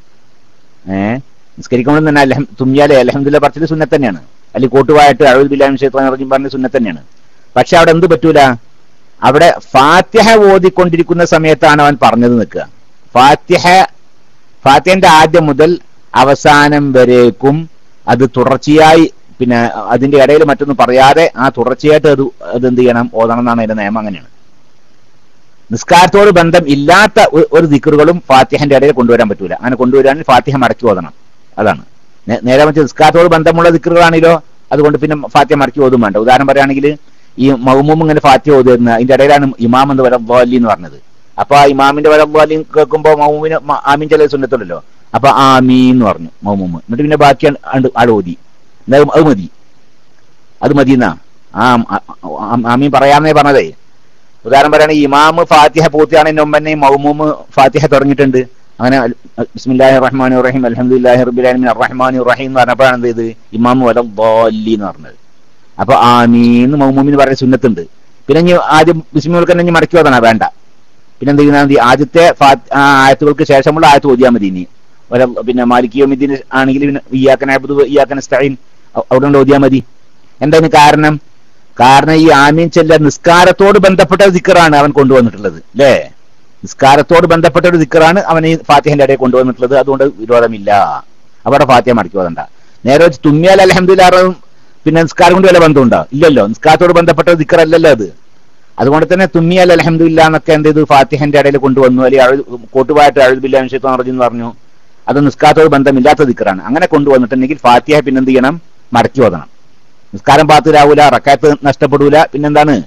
ഏഹ് നിസ്കരിക്കുമ്പോൾ തന്നെ അലഹം തുമ്മിയാലേ അലഹമില്ല പറച്ചിൽ സുന്നത്ത് തന്നെയാണ് അല്ലെങ്കിൽ കോട്ടുവായിട്ട് അഴുൽ ബില്ലാൻ ക്ഷേത്രം പറഞ്ഞു പറഞ്ഞ സുന്നത്ത് തന്നെയാണ് പക്ഷെ അവിടെ എന്ത് പറ്റൂല അവിടെ ഫാത്തിഹ ഓതിക്കൊണ്ടിരിക്കുന്ന സമയത്താണ് അവൻ പറഞ്ഞത് നിൽക്കുക ഫാത്തിഹ ഫാത്തിഹന്റെ ആദ്യം മുതൽ അവസാനം വരേക്കും അത് തുടർച്ചയായി പിന്നെ അതിന്റെ ഇടയിൽ മറ്റൊന്നും പറയാതെ ആ തുടർച്ചയായിട്ട് അത് അത് എന്ത് ചെയ്യണം ഓതണം എന്നാണ് അതിന്റെ നിയമം അങ്ങനെയാണ് നിസ്കാരത്തോട് ബന്ധം ഇല്ലാത്ത ഒ- ഒരു ദിക്കറുകളും ഫാത്തിഹന്റെ ഇടയിൽ കൊണ്ടുവരാൻ പറ്റൂല അങ്ങനെ കൊണ്ടുവരാണെങ്കിൽ ഫാത്തിഹ മടക്കി ഓതണം അതാണ് നേ- നേരെ മറിച്ച് നിസ്കാരത്തോട് ബന്ധമുള്ള ദിക്കറുകളാണെങ്കിലോ അതുകൊണ്ട് പിന്നെ ഫാത്തിഹ മടക്കി ഓതും വേണ്ട ഉദാഹരണം പറയുകയാണെങ്കിൽ ഈ മൗമും ഇങ്ങനെ ഫാത്തിഹ ഓതുന്നത് അതിന്റെ ഇടയിലാണ് ഇമാം എന്ന് വലി എന്ന് പറഞ്ഞത് അപ്പൊ ആ ഇമാമിന്റെ വലി കേൾക്കുമ്പോ മൗമിന് മ- ആമീൻ ചില സുന്നത്തുണ്ടല്ലോ അപ്പൊ ആമീൻ എന്ന് പറഞ്ഞു മൗമും എന്നിട്ട് പിന്നെ ബാക്കി ആണ്ട് ആട് ഓതി എന്തായാലും അത് മതി അത് മതി എന്നാ ആ ആ- ആ- ആമീൻ പറയാന്നേ പറഞ്ഞതേ ഉദാഹരണം പറയുകയാണെങ്കിൽ ഇമാമ് ഫാത്തിഹ പൂർത്തിയാണതിന് മുമ്പ് തന്നെ മൗമൂമ് ഫാത്തിഹ തുടങ്ങിയിട്ടുണ്ട് അങ്ങനെ അൽ- ബിസ്മില്ലാഹി റഹ്മാൻ റഹീം അൽഹംദുലില്ലാഹി റബ്ബിൽ ആലമീൻ അർറഹ്മാൻ റഹീം എന്ന് പറഞ്ഞപ്പോഴാണ് എന്ത് ചെയ്ത് ഇമാമ് വല ضالി എന്ന് പറഞ്ഞത് അപ്പൊ ആമീന്ന് മൗമൂമിന് പറയുന്ന സുന്നത്തുണ്ട് പിന്നെ ഇനി ആദ്യം ബിസ്മികൾക്ക് തന്നെ ഇനി മടക്കി ഓതണ വേണ്ട പിന്നെ എന്ത് ചെയ്യുന്ന മതി ആദ്യത്തെ ഫാ- ആ ആയത്തുകൾക്ക് ശേഷമുള്ള ആയത്ത് ഓതിയാൽ മതി ഇനി വല പിന്നെ മാലിക്കിയോമിദ്ദീൻ ആണെങ്കിൽ പിന്നെ ഇയാക്കൻ അബ്ദു ഇയാക്കൻ സ്റ്റൈൻ അവിടെ കൊണ്ട് ഓതിയാൽ മതി എന്താണ് കാരണം കാരണം ഈ ആമീൻ ചെല്ല നിസ്കാരത്തോട് ബന്ധപ്പെട്ട ദിക്കറാണ് അവൻ കൊണ്ടുവന്നിട്ടുള്ളത് അല്ലേ നിസ്കാരത്തോട് ബന്ധപ്പെട്ട ഒരു ദിക്കറാണ് അവൻ ഈ ഫാത്തിഹന്റെ ഇടയിൽ കൊണ്ടുവന്നിട്ടുള്ളത് അതുകൊണ്ട് വിരോധമില്ല അവിടെ ഫാത്തിഹ മടക്കി പോകണ്ട നേരെ വെച്ച് തുമ്മിയാൽ അലഹമ്മദില്ലാറും പിന്നെ നിസ്കാരം കൊണ്ട് വല്ല ബന്ധമുണ്ടോ ഇല്ലല്ലോ നിസ്കാരത്തോട് ബന്ധപ്പെട്ട ഒരു ദിക്കറല്ലല്ലോ അത് അതുകൊണ്ട് തന്നെ തുമ്മിയാൽ അലഹമ്മദില്ല എന്നൊക്കെ എന്ത് ചെയ്തു ഫാത്തിഹന്റെ ഇടയിൽ കൊണ്ടുവന്നു അല്ലെങ്കിൽ കോട്ടുപായിട്ട് അഴുബില്ല വിഷയത്വം പറഞ്ഞു പറഞ്ഞു അത് നിസ്കാരത്തോട് ബന്ധമില്ലാത്ത ദിക്കറാണ് അങ്ങനെ കൊണ്ടുവന്നിട്ടുണ്ടെങ്കിൽ ഫാത്തിഹ പിന്നെന്ത് ചെയ്യണം മടക്കി ഓതണം നിസ്കാരം പാത്തിലാവൂല റക്കാത്ത് നഷ്ടപ്പെടൂല പിന്നെന്താണ്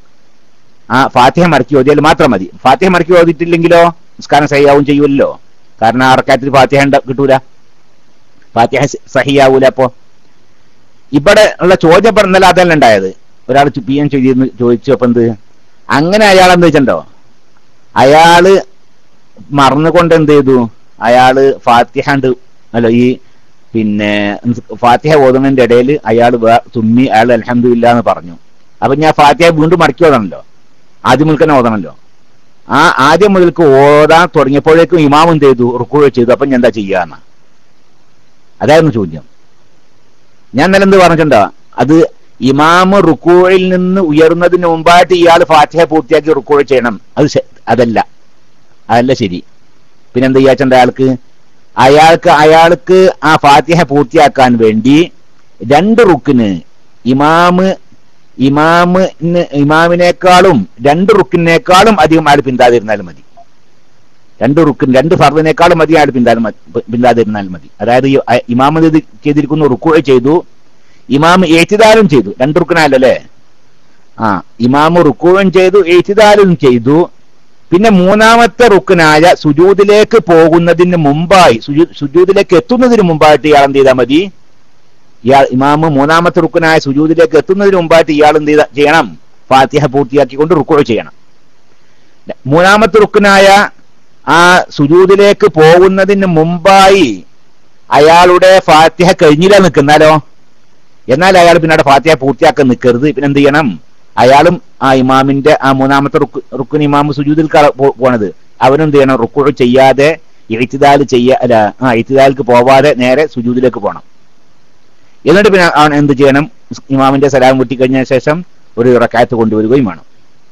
ആ ഫാത്തിഹ മടക്കി ഓതിയാൽ മാത്രം മതി ഫാത്തിഹ മടക്കി ഓതിയിട്ടില്ലെങ്കിലോ നിസ്കാരം സഹിയാവും ചെയ്യൂലല്ലോ കാരണം ആ റക്കാത്തിൽ ഫാത്തിഹ ഉണ്ട- കിട്ടൂല ഫാത്തിഹ സ- സഹിയാവൂല അപ്പോ ഇവിടെ ഉള്ള ചോദ്യം ഇപ്പൊ ഇന്നലെ അതല്ല ഉണ്ടായത് ഒരാൾ പി എം ചെയ്തിരുന്നു ചോദിച്ചു അപ്പൊ എന്ത് അങ്ങനെ അയാൾ എന്ത് വെച്ചിട്ടുണ്ടോ അയാള് മറന്നുകൊണ്ട് എന്ത് ചെയ്തു അയാള് ഫാത്തിഹണ്ട് അല്ല ഈ പിന്നെ ഫാത്തിഹ ഓതുന്നതിന്റെ ഇടയിൽ അയാൾ തുമ്മി അയാൾ അലഹമില്ല എന്ന് പറഞ്ഞു അപ്പൊ ഞാൻ ഫാത്തിഹ വീണ്ടും മടക്കി ഓതണല്ലോ ആദ്യം മുതൽ തന്നെ ഓതണല്ലോ ആ ആദ്യം മുതൽക്ക് ഓതാൻ തുടങ്ങിയപ്പോഴേക്കും ഇമാം എന്ത് ചെയ്തു റുക്കു ചെയ്തു അപ്പൊ ഞാൻ എന്താ ചെയ്യാന്ന അതായിരുന്നു ചോദ്യം ഞാൻ ഇന്നലെ എന്ത് പറഞ്ഞിട്ടുണ്ടോ അത് ഇമാമ് റുക്കോയിൽ നിന്ന് ഉയർന്നതിന് മുമ്പായിട്ട് ഇയാൾ ഫാത്തിഹ പൂർത്തിയാക്കി റുക്കോ ചെയ്യണം അത് ശ- അതല്ല അതല്ല ശരി പിന്നെന്ത് ചെയ്യാച്ചണ്ട അയാൾക്ക് അയാൾക്ക് അയാൾക്ക് ആ ഫാത്തിഹ പൂർത്തിയാക്കാൻ വേണ്ടി രണ്ട് റുക്കിന് ഇമാമ് ഇമാമിന് ഇമാമിനേക്കാളും രണ്ട് റുക്കിനേക്കാളും അധികം ആൾ പിന്താതിരുന്നാലും മതി രണ്ട് റുക്കിൻ രണ്ട് ഫർദിനേക്കാളും അധികം ആൾ പിന്താലും മതി- പിന്താതിരുന്നാൽ മതി അതായത് ഈ അ- ഇമാമ് ഇത് ചെയ്തിരിക്കുന്ന റുക്കു ചെയ്തു ഇമാം ഏറ്റിദാലും ചെയ്തു രണ്ട് റുക്കിനല്ലേ ആ ഇമാമ് റുക്കുവും ചെയ്തു ഏറ്റിദാലും ചെയ്തു പിന്നെ മൂന്നാമത്തെ റുക്കനായ സുജൂദിലേക്ക് പോകുന്നതിന് മുമ്പായി സുജൂ- സുജൂദിലേക്ക് എത്തുന്നതിന് മുമ്പായിട്ട് ഇയാൾ എന്ത് ചെയ്താൽ മതി ഇയാൾ ഇമാമ് മൂന്നാമത്തെ റുക്കനായ സുജൂദിലേക്ക് എത്തുന്നതിന് മുമ്പായിട്ട് ഇയാൾ എന്ത് ചെയ്ത ചെയ്യണം ഫാത്തിഹ പൂർത്തിയാക്കിക്കൊണ്ട് റുക്കു ചെയ്യണം മൂന്നാമത്തെ റുക്കനായ ആ സുജൂദിലേക്ക് പോകുന്നതിന് മുമ്പായി അയാളുടെ ഫാത്തിഹ കഴിഞ്ഞില്ല നിൽക്കുന്നാലോ എന്നാൽ അയാൾ പിന്നെ അവിടെ ഫാത്തിഹ പൂർത്തിയാക്കാൻ നിൽക്കരുത് പിന്നെ എന്ത് ചെയ്യണം അയാളും ആ ഇമാമിന്റെ ആ മൂന്നാമത്തെ റുക്ക് റുക്കുൻ ഇമാമ് സുജൂദിൽ ക- പോ- പോണത് അവനും എന്ത് ചെയ്യണം റുക്കു ചെയ്യാതെ എഴുത്തിദാൽ ചെയ്യാ അല്ല ആ എഴുത്തിദാലിക്ക് പോവാതെ നേരെ സുജൂദിലേക്ക് പോകണം എന്നിട്ട് പിന്നെ അവൻ എന്ത് ചെയ്യണം ഇമാമിന്റെ സലാം കുട്ടി കഴിഞ്ഞ ശേഷം ഒരു റക്കാത്ത് കൊണ്ടുവരികയും വേണം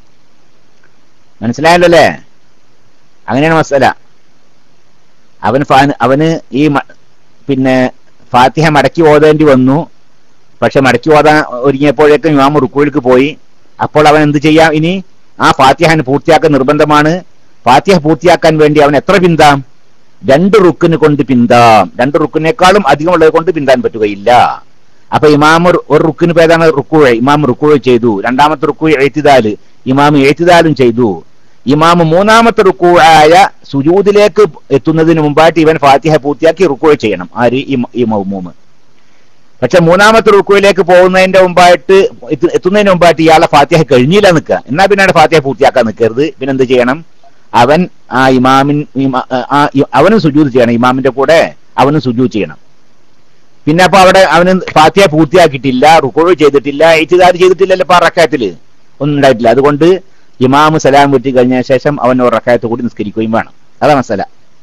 മനസ്സിലായല്ലോ അല്ലേ അങ്ങനെയാണ് മസല അവൻ ഫാൻ അവന് ഈ മ- പിന്നെ ഫാത്തിഹ മടക്കി ഓതേണ്ടി വന്നു പക്ഷെ മടക്കി ഓതാൻ ഒരുങ്ങിയപ്പോഴേക്കും ഇമാം റുക്കുവിലേക്ക് പോയി അപ്പോൾ അവൻ എന്ത് ചെയ്യാം ഇനി ആ ഫാത്തിഹൻ പൂർത്തിയാക്കാൻ നിർബന്ധമാണ് ഫാത്തിഹ പൂർത്തിയാക്കാൻ വേണ്ടി അവൻ എത്ര പിന്താം രണ്ട് റുക്കിന് കൊണ്ട് പിന്താം രണ്ട് റുക്കിനേക്കാളും അധികമുള്ളത് കൊണ്ട് പിന്താൻ പറ്റുകയില്ല അപ്പൊ ഇമാം ഒരു ഒരു റുക്കിന് പേരാണ് റുക്കു ഇമാം റുക്കു ചെയ്തു രണ്ടാമത്തെ റുക്കു എഴുത്തിദാല് ഇമാം എഴുത്തിദാലും ചെയ്തു ഇമാം മൂന്നാമത്തെ റുക്കു ആയ സുജൂദിലേക്ക് എത്തുന്നതിന് മുമ്പായിട്ട് ഇവൻ ഫാത്തിഹ പൂർത്തിയാക്കി റുക്കു ചെയ്യണം ആര് ഈ മ- ഈ മൗമൂമ് പക്ഷെ മൂന്നാമത്തെ റുക്കുവിലേക്ക് പോകുന്നതിന്റെ മുമ്പായിട്ട് എത്തു- എത്തുന്നതിന് മുമ്പായിട്ട് ഇയാളെ ഫാത്തിഹ കഴിഞ്ഞില്ല നിൽക്കുക എന്നാ പിന്നെ അവിടെ ഫാത്തിഹ പൂർത്തിയാക്കാൻ നിൽക്കരുത് പിന്നെ എന്ത് ചെയ്യണം അവൻ ആ ഇമാമിൻ ഇമാ- ആ ഇ- അവനും സുജൂത് ചെയ്യണം ഇമാമിന്റെ കൂടെ അവനും സുജൂത് ചെയ്യണം പിന്നെ അപ്പൊ അവിടെ അവന് ഫാത്തിഹ പൂർത്തിയാക്കിയിട്ടില്ല റുക്കോഴ് ചെയ്തിട്ടില്ല ഏറ്റുകാർ ചെയ്തിട്ടില്ലല്ലോ ഇപ്പൊ ആ റക്കായത്തില് ഒന്നും ഉണ്ടായിട്ടില്ല അതുകൊണ്ട് ഇമാമ് സലാം വീട്ടി കഴിഞ്ഞ ശേഷം അവൻ ഒരു റക്കായത്ത് കൂടി നിസ്കരിക്കുകയും വേണം അതാണ് മസല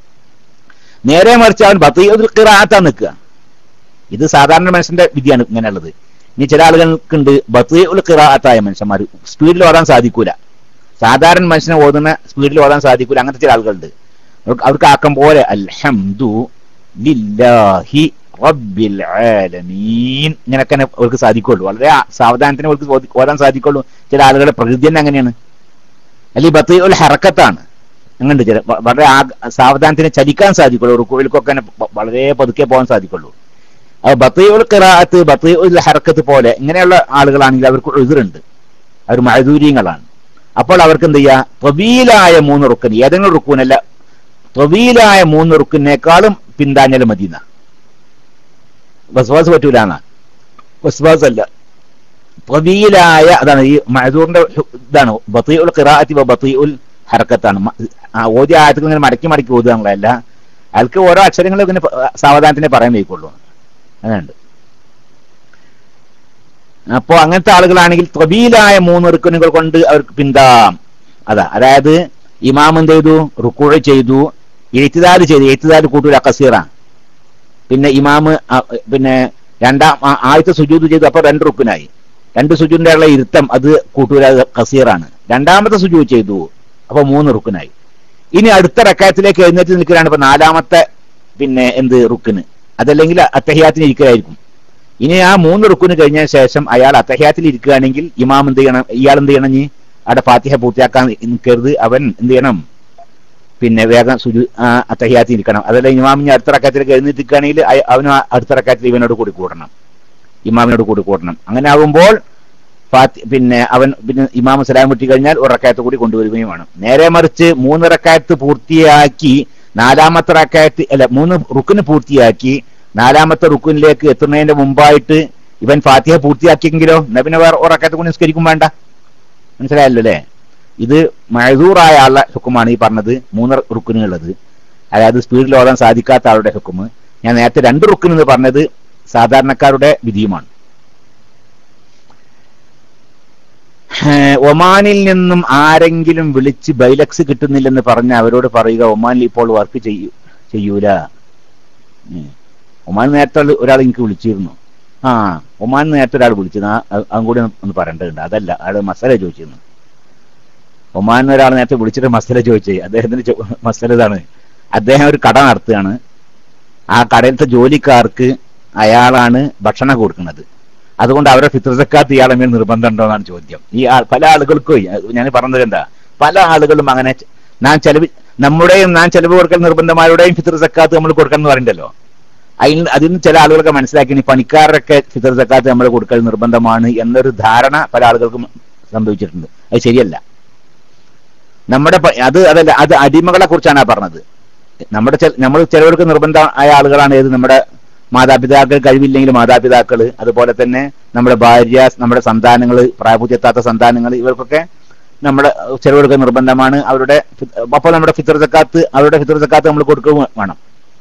നേരെ മറിച്ച് അവൻ ബത്തീൽ ഖിറാത്താ നിൽക്കുക ഇത് സാധാരണ മനുഷ്യന്റെ വിധിയാണ് ഇങ്ങനെയുള്ളത് ഇനി ചില ആളുകൾക്കുണ്ട് ബത്തീൽ ഖിറാത്തായ മനുഷ്യന്മാർ സ്പീഡിൽ ഓടാൻ സാധിക്കൂല സാധാരണ മനുഷ്യനെ ഓതുന്ന സ്പീഡിൽ ഓടാൻ സാധിക്കൂല അങ്ങനത്തെ ചില ആളുകളുണ്ട് അവർക്ക് അവർക്ക് ആക്കം പോലെ അൽഹംദു ലില്ലാഹി റബ്ബിൽ ആലമീൻ ഇങ്ങനെയൊക്കെ അവർക്ക് സാധിക്കുള്ളൂ വളരെ ആ- സാവധാനത്തിന് അവർക്ക് ഓതി- ഓതാൻ സാധിക്കുള്ളൂ ചില ആളുകളുടെ പ്രകൃതി തന്നെ അങ്ങനെയാണ് അല്ലെങ്കിൽ ബത്തീൽ ഹറക്കത്താണ് അങ്ങനെയുണ്ട് ചില വ- വളരെ ആ- സാവധാനത്തിന് ചലിക്കാൻ സാധിക്കുള്ളൂ റുക്കോയിൽക്കൊക്കെ തന്നെ വ- വളരെ പതുക്കെ പോകാൻ സാധിക്കുള്ളൂ അത് ബത്തീഉൽ ഖിറാഅത്ത് ബത്തീഉൽ ഹറക്കത്ത് പോലെ ഇങ്ങനെയുള്ള ആളുകളാണെങ്കിൽ അവർക്ക് എതിരുണ്ട് അവർ മഴദൂര്യങ്ങളാണ് അപ്പോൾ അവർക്ക് എന്ത് ചെയ്യാ തൊവീലായ മൂന്ന് റുക്കൻ ഏതെങ്കിലും റുക്കൂനല്ല തൊവീലായ മൂന്ന് റുക്കിനേക്കാളും പിന്താഞ്ഞൽ മദീന വസ്വാസ് പറ്റൂലെന്നാ വസ്വാസ് അല്ല തൊവീലായ അതാണ് ഈ മഴദൂറിന്റെ ഇതാണ് ബത്തീഉൽ ഖിറാഅത്തി വ ബത്തീഉൽ ഹറക്കത്താണ് മ- ആ ഓദ്യ ആയത്തുകൾ ഇങ്ങനെ മടക്കി മടക്കി ഓതുകയല്ല അയാൾക്ക് ഓരോ അക്ഷരങ്ങളും ഇങ്ങനെ പ- സാവധാനത്തിനെ പറയാൻ വയ്ക്കുള്ളൂ അങ്ങനെയുണ്ട് അപ്പോ അങ്ങനത്തെ ആളുകളാണെങ്കിൽ തൊബീലായ മൂന്ന് റുക്കനുകൾ കൊണ്ട് അവർക്ക് പിന്താം അതാ അതായത് ഇമാം എന്ത് ചെയ്തു റുക്കൂ ചെയ്തു എഴുത്തുദാല് ചെയ്തു എഴുത്തുദാല് കൂട്ടൂല കസീറ പിന്നെ ഇമാമ് അ- പിന്നെ രണ്ടാം ആ- ആദ്യത്തെ സുജൂത് ചെയ്തു അപ്പൊ രണ്ട് റുക്കിനായി രണ്ട് സുജൂന്റെ ഉള്ള ഇരുത്തം അത് കൂട്ടൂല അത് കസീറാണ് രണ്ടാമത്തെ സുജൂത് ചെയ്തു അപ്പൊ മൂന്ന് റുക്കിനായി ഇനി അടുത്ത റക്കായത്തിലേക്ക് എഴുന്നേറ്റ് നിൽക്കുകയാണ് ഇപ്പൊ നാലാമത്തെ പിന്നെ എന്ത് റുക്കിന് അതല്ലെങ്കിൽ അത്തഹിയാത്തിന് ഇരിക്കുകയായിരിക്കും ഇനി ആ മൂന്ന് റുക്കിന് കഴിഞ്ഞ ശേഷം അയാൾ അത്തഹ്യാത്തിൽ ഇരിക്കുകയാണെങ്കിൽ ഇമാം എന്ത് ചെയ്യണം ഇയാൾ എന്ത് ചെയ്യണം ഇനി അവിടെ ഫാത്തിഹ പൂർത്തിയാക്കാൻ നിൽക്കരുത് അവൻ എന്ത് ചെയ്യണം പിന്നെ വേഗം സുജു ആ അത്തഹ്യാത്തിൽ ഇരിക്കണം അതല്ല ഇമാം ഇനി അടുത്ത റക്കാത്തിലേക്ക് എഴുന്നേറ്റിരിക്കുകയാണെങ്കിൽ അയ- അവന് ആ അടുത്ത റക്കാത്തിൽ ഇവനോട് കൂടി കൂടണം ഇമാമിനോട് കൂടി കൂടണം അങ്ങനെ ആകുമ്പോൾ ഫാത്തി പിന്നെ അവൻ പിന്നെ ഇമാം സലാം വിട്ടി കഴിഞ്ഞാൽ ഒരു റക്കായത്ത് കൂടി കൊണ്ടുവരികയും വേണം നേരെ മറിച്ച് മൂന്ന് റക്കായത്ത് പൂർത്തിയാക്കി നാലാമത്തെ റക്കായത്ത് അല്ല മൂന്ന് റുക്കിന് പൂർത്തിയാക്കി നാലാമത്തെ റുക്കിനിലേക്ക് എത്തുന്നതിന്റെ മുമ്പായിട്ട് ഇവൻ ഫാത്തിഹ പൂർത്തിയാക്കിയെങ്കിലോ എന്നാ പിന്നെ വേറെ ഉറക്കത്തെ കൊണ്ട് നിസ്കരിക്കും വേണ്ട മനസ്സിലായല്ലോ അല്ലേ ഇത് മഴദൂറായ ആളുടെ ഹുക്കുമാണ് ഈ പറഞ്ഞത് മൂന്ന് റുക്കുനുള്ളത് അതായത് സ്പീഡിൽ ഓടാൻ സാധിക്കാത്ത ആളുടെ ഹുക്കുമ് ഞാൻ നേരത്തെ രണ്ട് റുക്കുൻ എന്ന് പറഞ്ഞത് സാധാരണക്കാരുടെ വിധിയുമാണ് ഏഹ് ഒമാനിൽ നിന്നും ആരെങ്കിലും വിളിച്ച് ബൈലക്സ് കിട്ടുന്നില്ലെന്ന് പറഞ്ഞ അവരോട് പറയുക ഒമാനിൽ ഇപ്പോൾ വർക്ക് ചെയ്യൂ ചെയ്യൂല ഉം. ഒമാൻ നേരത്തെ ആള് ഒരാൾ എനിക്ക് വിളിച്ചിരുന്നു ആ ഒമാൻ നേരത്തെ ഒരാൾ വിളിച്ചത് ആ അത് അതും കൂടി ഒന്ന് ഒന്ന് പറയേണ്ടതുണ്ട് അതല്ല അയാൾ മസാല ചോദിച്ചിരുന്നു ഒമാൻ ഒരാൾ നേരത്തെ വിളിച്ചിട്ട് മസാല ചോദിച്ചേ അദ്ദേഹത്തിന്റെ ചോ- മസാല ഇതാണ് അദ്ദേഹം ഒരു കട നടത്തുകയാണ് ആ കടയിലത്തെ ജോലിക്കാർക്ക് അയാളാണ് ഭക്ഷണം കൊടുക്കുന്നത് അതുകൊണ്ട് അവരെ ഫിത്രസക്കാത്ത് ഇയാളെ മേൽ നിർബന്ധം ഉണ്ടോ എന്നാണ് ചോദ്യം ഈ ആൾ- പല ആളുകൾക്കും ഞാൻ പറഞ്ഞത് എന്താ പല ആളുകളും അങ്ങനെ ച- നാം ചെലവ് നമ്മുടെയും നാം ചെലവ് കൊടുക്കൽ നിർബന്ധമാരുടെയും ഫിത്ര സക്കാത്ത് നമ്മൾ കൊടുക്കണം എന്ന് പറയണ്ടല്ലോ അതിൽ അതിൽ നിന്ന് ചില ആളുകളൊക്കെ മനസ്സിലാക്കി ഈ പണിക്കാരൊക്കെ ഫിത്ര സക്കാത്ത് നമ്മൾ കൊടുക്കൽ നിർബന്ധമാണ് എന്നൊരു ധാരണ പല ആളുകൾക്കും സംഭവിച്ചിട്ടുണ്ട് അത് ശരിയല്ല നമ്മുടെ പ- അത് അതല്ല അത് അടിമകളെ കുറിച്ചാണ് ആ പറഞ്ഞത് നമ്മുടെ ചെ- നമ്മൾ ചിലവർക്ക് നിർബന്ധമായ ആളുകളാണ് ഏത് നമ്മുടെ മാതാപിതാക്കൾ കഴിവില്ലെങ്കിൽ മാതാപിതാക്കൾ അതുപോലെ തന്നെ നമ്മുടെ ഭാര്യ നമ്മുടെ സന്താനങ്ങൾ പ്രായപൂർത്തിയെത്താത്ത സന്താനങ്ങൾ ഇവർക്കൊക്കെ നമ്മുടെ ചിലവർക്ക് നിർബന്ധമാണ് അവരുടെ ഫി- അപ്പോൾ നമ്മുടെ ഫിത്തർ സക്കാത്ത് അവരുടെ ഫിത്തർ സക്കാത്ത് നമ്മൾ കൊടുക്കുക വേണം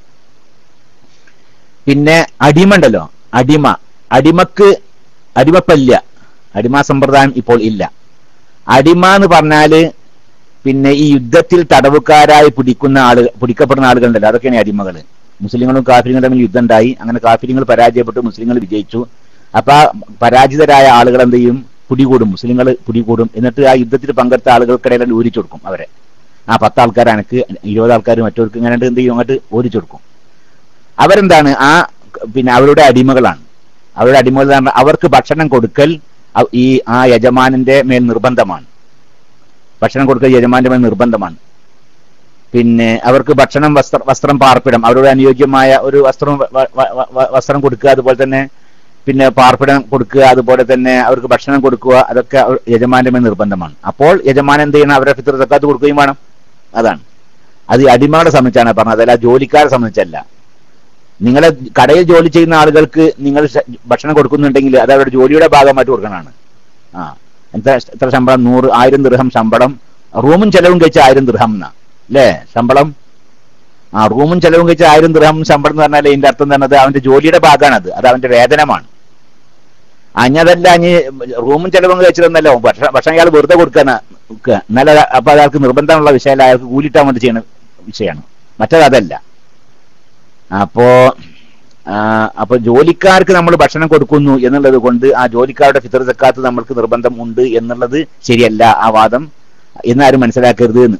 പിന്നെ അടിമ ഉണ്ടല്ലോ അടിമ അടിമക്ക് അടിമപ്പല്ല അടിമ സമ്പ്രദായം ഇപ്പോൾ ഇല്ല അടിമ എന്ന് പറഞ്ഞാല് പിന്നെ ഈ യുദ്ധത്തിൽ തടവുകാരായി പിടിക്കുന്ന ആളുകൾ പിടിക്കപ്പെടുന്ന ആളുകളുണ്ടല്ലോ അതൊക്കെയാണ് അടിമകള് മുസ്ലിങ്ങളും കാഫിരിങ്ങളും തമ്മിൽ യുദ്ധം ഉണ്ടായി അങ്ങനെ കാഫിരിങ്ങൾ പരാജയപ്പെട്ടു മുസ്ലിങ്ങൾ വിജയിച്ചു അപ്പൊ ആ പരാജിതരായ ആളുകൾ എന്ത് ചെയ്യും പിടികൂടും മുസ്ലിങ്ങൾ പിടികൂടും എന്നിട്ട് ആ യുദ്ധത്തിൽ പങ്കെടുത്ത ആളുകൾക്കിടയിൽ ഊരിച്ചു കൊടുക്കും അവരെ ആ പത്ത് ആൾക്കാർ എനക്ക് ഇരുപത് ആൾക്കാർ മറ്റവർക്ക് ഇങ്ങനെ എന്ത് ചെയ്യും അങ്ങോട്ട് ഓടിച്ചു കൊടുക്കും അവരെന്താണ് ആ പിന്നെ അവരുടെ അടിമകളാണ് അവരുടെ അടിമകൾ എന്ന് പറഞ്ഞാൽ അവർക്ക് ഭക്ഷണം കൊടുക്കൽ അ- ഈ ആ യജമാനന്റെ മേൽ നിർബന്ധമാണ് ഭക്ഷണം കൊടുക്കൽ യജമാന്റെ മേൽ നിർബന്ധമാണ് പിന്നെ അവർക്ക് ഭക്ഷണം വസ്ത്ര വസ്ത്രം പാർപ്പിടം അവരുടെ അനുയോജ്യമായ ഒരു വസ്ത്രം വ- വ- വ- വ- വസ്ത്രം കൊടുക്കുക അതുപോലെ തന്നെ പിന്നെ പാർപ്പിടം കൊടുക്കുക അതുപോലെ തന്നെ അവർക്ക് ഭക്ഷണം കൊടുക്കുക അതൊക്കെ അവർ- യജമാന്റെ മേൽ നിർബന്ധമാണ് അപ്പോൾ യജമാനൻ എന്ത് ചെയ്യണം അവരെ ഫിത്ര സക്കാത്ത് കൊടുക്കുകയും വേണം അതാണ് അത് ഈ അടിമകളെ സംബന്ധിച്ചാണ് പറഞ്ഞത് അതല്ല ജോലിക്കാരെ സംബന്ധിച്ചല്ല നിങ്ങളെ കടയിൽ ജോലി ചെയ്യുന്ന ആളുകൾക്ക് നിങ്ങൾ ശ- ഭക്ഷണം കൊടുക്കുന്നുണ്ടെങ്കിൽ അത് അവരുടെ ജോലിയുടെ ഭാഗമായിട്ട് കൊടുക്കണതാണ് ആ എത്ര എത്ര ശമ്പളം നൂറ് ആയിരം ദൃഹം ശമ്പളം റൂമും ചെലവും കഴിച്ച ആയിരം ദൃഹം എന്നാ അല്ലേ ശമ്പളം ആ റൂമും ചെലവും കഴിച്ച ആയിരം ദൃഹം ശമ്പളം എന്ന് പറഞ്ഞാൽ ഇതിന്റെ അർത്ഥം എന്ന് പറഞ്ഞത് അവന്റെ ജോലിയുടെ ഭാഗമാണ് അത് അത് അവന്റെ വേതനമാണ് അഞ്ഞതല്ല അഞ്ഞ് റൂമും ചെലവും കഴിച്ചതെന്നല്ലോ ഭക്ഷണം ഭക്ഷണം അയാൾ വെറുതെ കൊടുക്കാൻ എന്നാലും അത് അപ്പൊ അയാൾക്ക് നിർബന്ധമുള്ള വിഷയമല്ല അയാൾക്ക് കൂലിട്ടാൻ വേണ്ടി ചെയ്യുന്ന വിഷയമാണ് മറ്റേത് അതല്ല അപ്പോ ആ, അപ്പൊ ജോലിക്കാർക്ക് നമ്മൾ ഭക്ഷണം കൊടുക്കുന്നു എന്നുള്ളത് കൊണ്ട് ആ ജോലിക്കാരുടെ ഫിത്തർ സക്കാത്ത് നമ്മൾക്ക് നിർബന്ധം ഉണ്ട് എന്നുള്ളത് ശരിയല്ല ആ വാദം എന്നാരും മനസ്സിലാക്കരുത് എന്ന്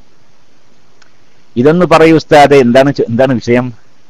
ഇതൊന്ന് പറയൂ ഉസ്താദെ എന്താണ് ചെ- എന്താണ് വിഷയം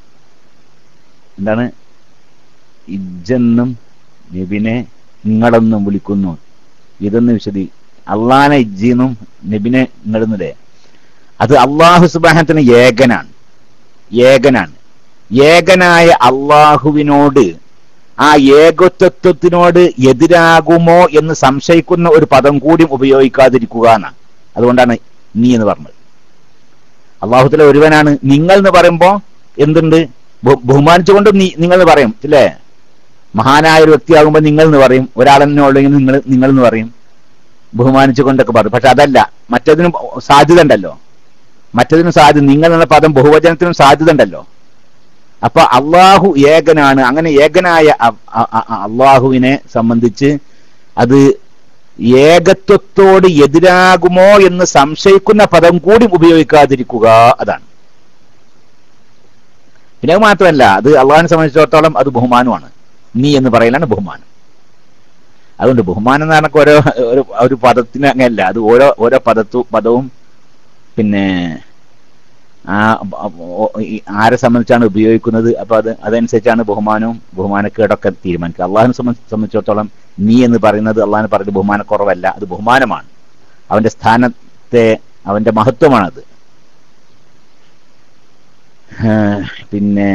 എന്താണ് ഇജ്ജെന്നും നബിനെ നിങ്ങളെന്നും വിളിക്കുന്നു ഇതൊന്ന് വിശദീ അള്ളാനെ ഇജ്ജിന്നും നബിനെ നിങ്ങളെന്നില്ലേ അത് അള്ളാഹു സുബാഹത്തിന് ഏകനാണ് ഏകനാണ് ഏകനായ അള്ളാഹുവിനോട് ആ ഏകത്വത്വത്തിനോട് എതിരാകുമോ എന്ന് സംശയിക്കുന്ന ഒരു പദം കൂടി ഉപയോഗിക്കാതിരിക്കുക എന്നാണ് അതുകൊണ്ടാണ് നീ എന്ന് പറഞ്ഞത് അള്ളാഹുത്തിലെ ഒരുവനാണ് നിങ്ങൾ എന്ന് പറയുമ്പോ എന്തുണ്ട് ബഹു- ബഹുമാനിച്ചുകൊണ്ട് നീ നിങ്ങൾ എന്ന് പറയും ഇല്ലേ മഹാനായ ഒരു വ്യക്തിയാകുമ്പോൾ നിങ്ങൾ എന്ന് പറയും ഒരാളെന്നെ ഉള്ളെങ്കിൽ നിങ്ങൾ നിങ്ങൾ എന്ന് പറയും ബഹുമാനിച്ചുകൊണ്ടൊക്കെ പറയും പക്ഷെ അതല്ല മറ്റതിനും സാധ്യത ഉണ്ടല്ലോ മറ്റതിനും സാധ്യത നിങ്ങൾ എന്ന പദം ബഹുവചനത്തിനും സാധ്യത ഉണ്ടല്ലോ അപ്പൊ അള്ളാഹു ഏകനാണ് അങ്ങനെ ഏകനായ അ- അ- അ- അള്ളാഹുവിനെ സംബന്ധിച്ച് അത് ഏകത്വത്തോട് എതിരാകുമോ എന്ന് സംശയിക്കുന്ന പദം കൂടി ഉപയോഗിക്കാതിരിക്കുക അതാണ് പിന്നെ അത് മാത്രമല്ല അത് അള്ളാഹിനെ സംബന്ധിച്ചിടത്തോളം അത് ബഹുമാനമാണ് നീ എന്ന് പറയലാണ് ബഹുമാനം അതുകൊണ്ട് ബഹുമാനം എന്ന് പറഞ്ഞ ഓരോ ഒരു ഒരു പദത്തിന് അങ്ങനെയല്ല അത് ഓരോ ഓരോ പദത്തു പദവും പിന്നെ ആ ബ- ഓ- ഈ ആരെ സംബന്ധിച്ചാണ് ഉപയോഗിക്കുന്നത് അപ്പൊ അത് അതനുസരിച്ചാണ് ബഹുമാനവും ബഹുമാനക്കേടൊക്കെ തീരുമാനിക്കുക അള്ളാഹിനെ സംബന്ധി- സംബന്ധിച്ചിടത്തോളം നീ എന്ന് പറയുന്നത് അള്ളാഹിനെ പറയുന്നത് ബഹുമാനക്കുറവല്ല അത് ബഹുമാനമാണ് അവന്റെ സ്ഥാനത്തെ അവന്റെ മഹത്വമാണത് ഏഹ് പിന്നെ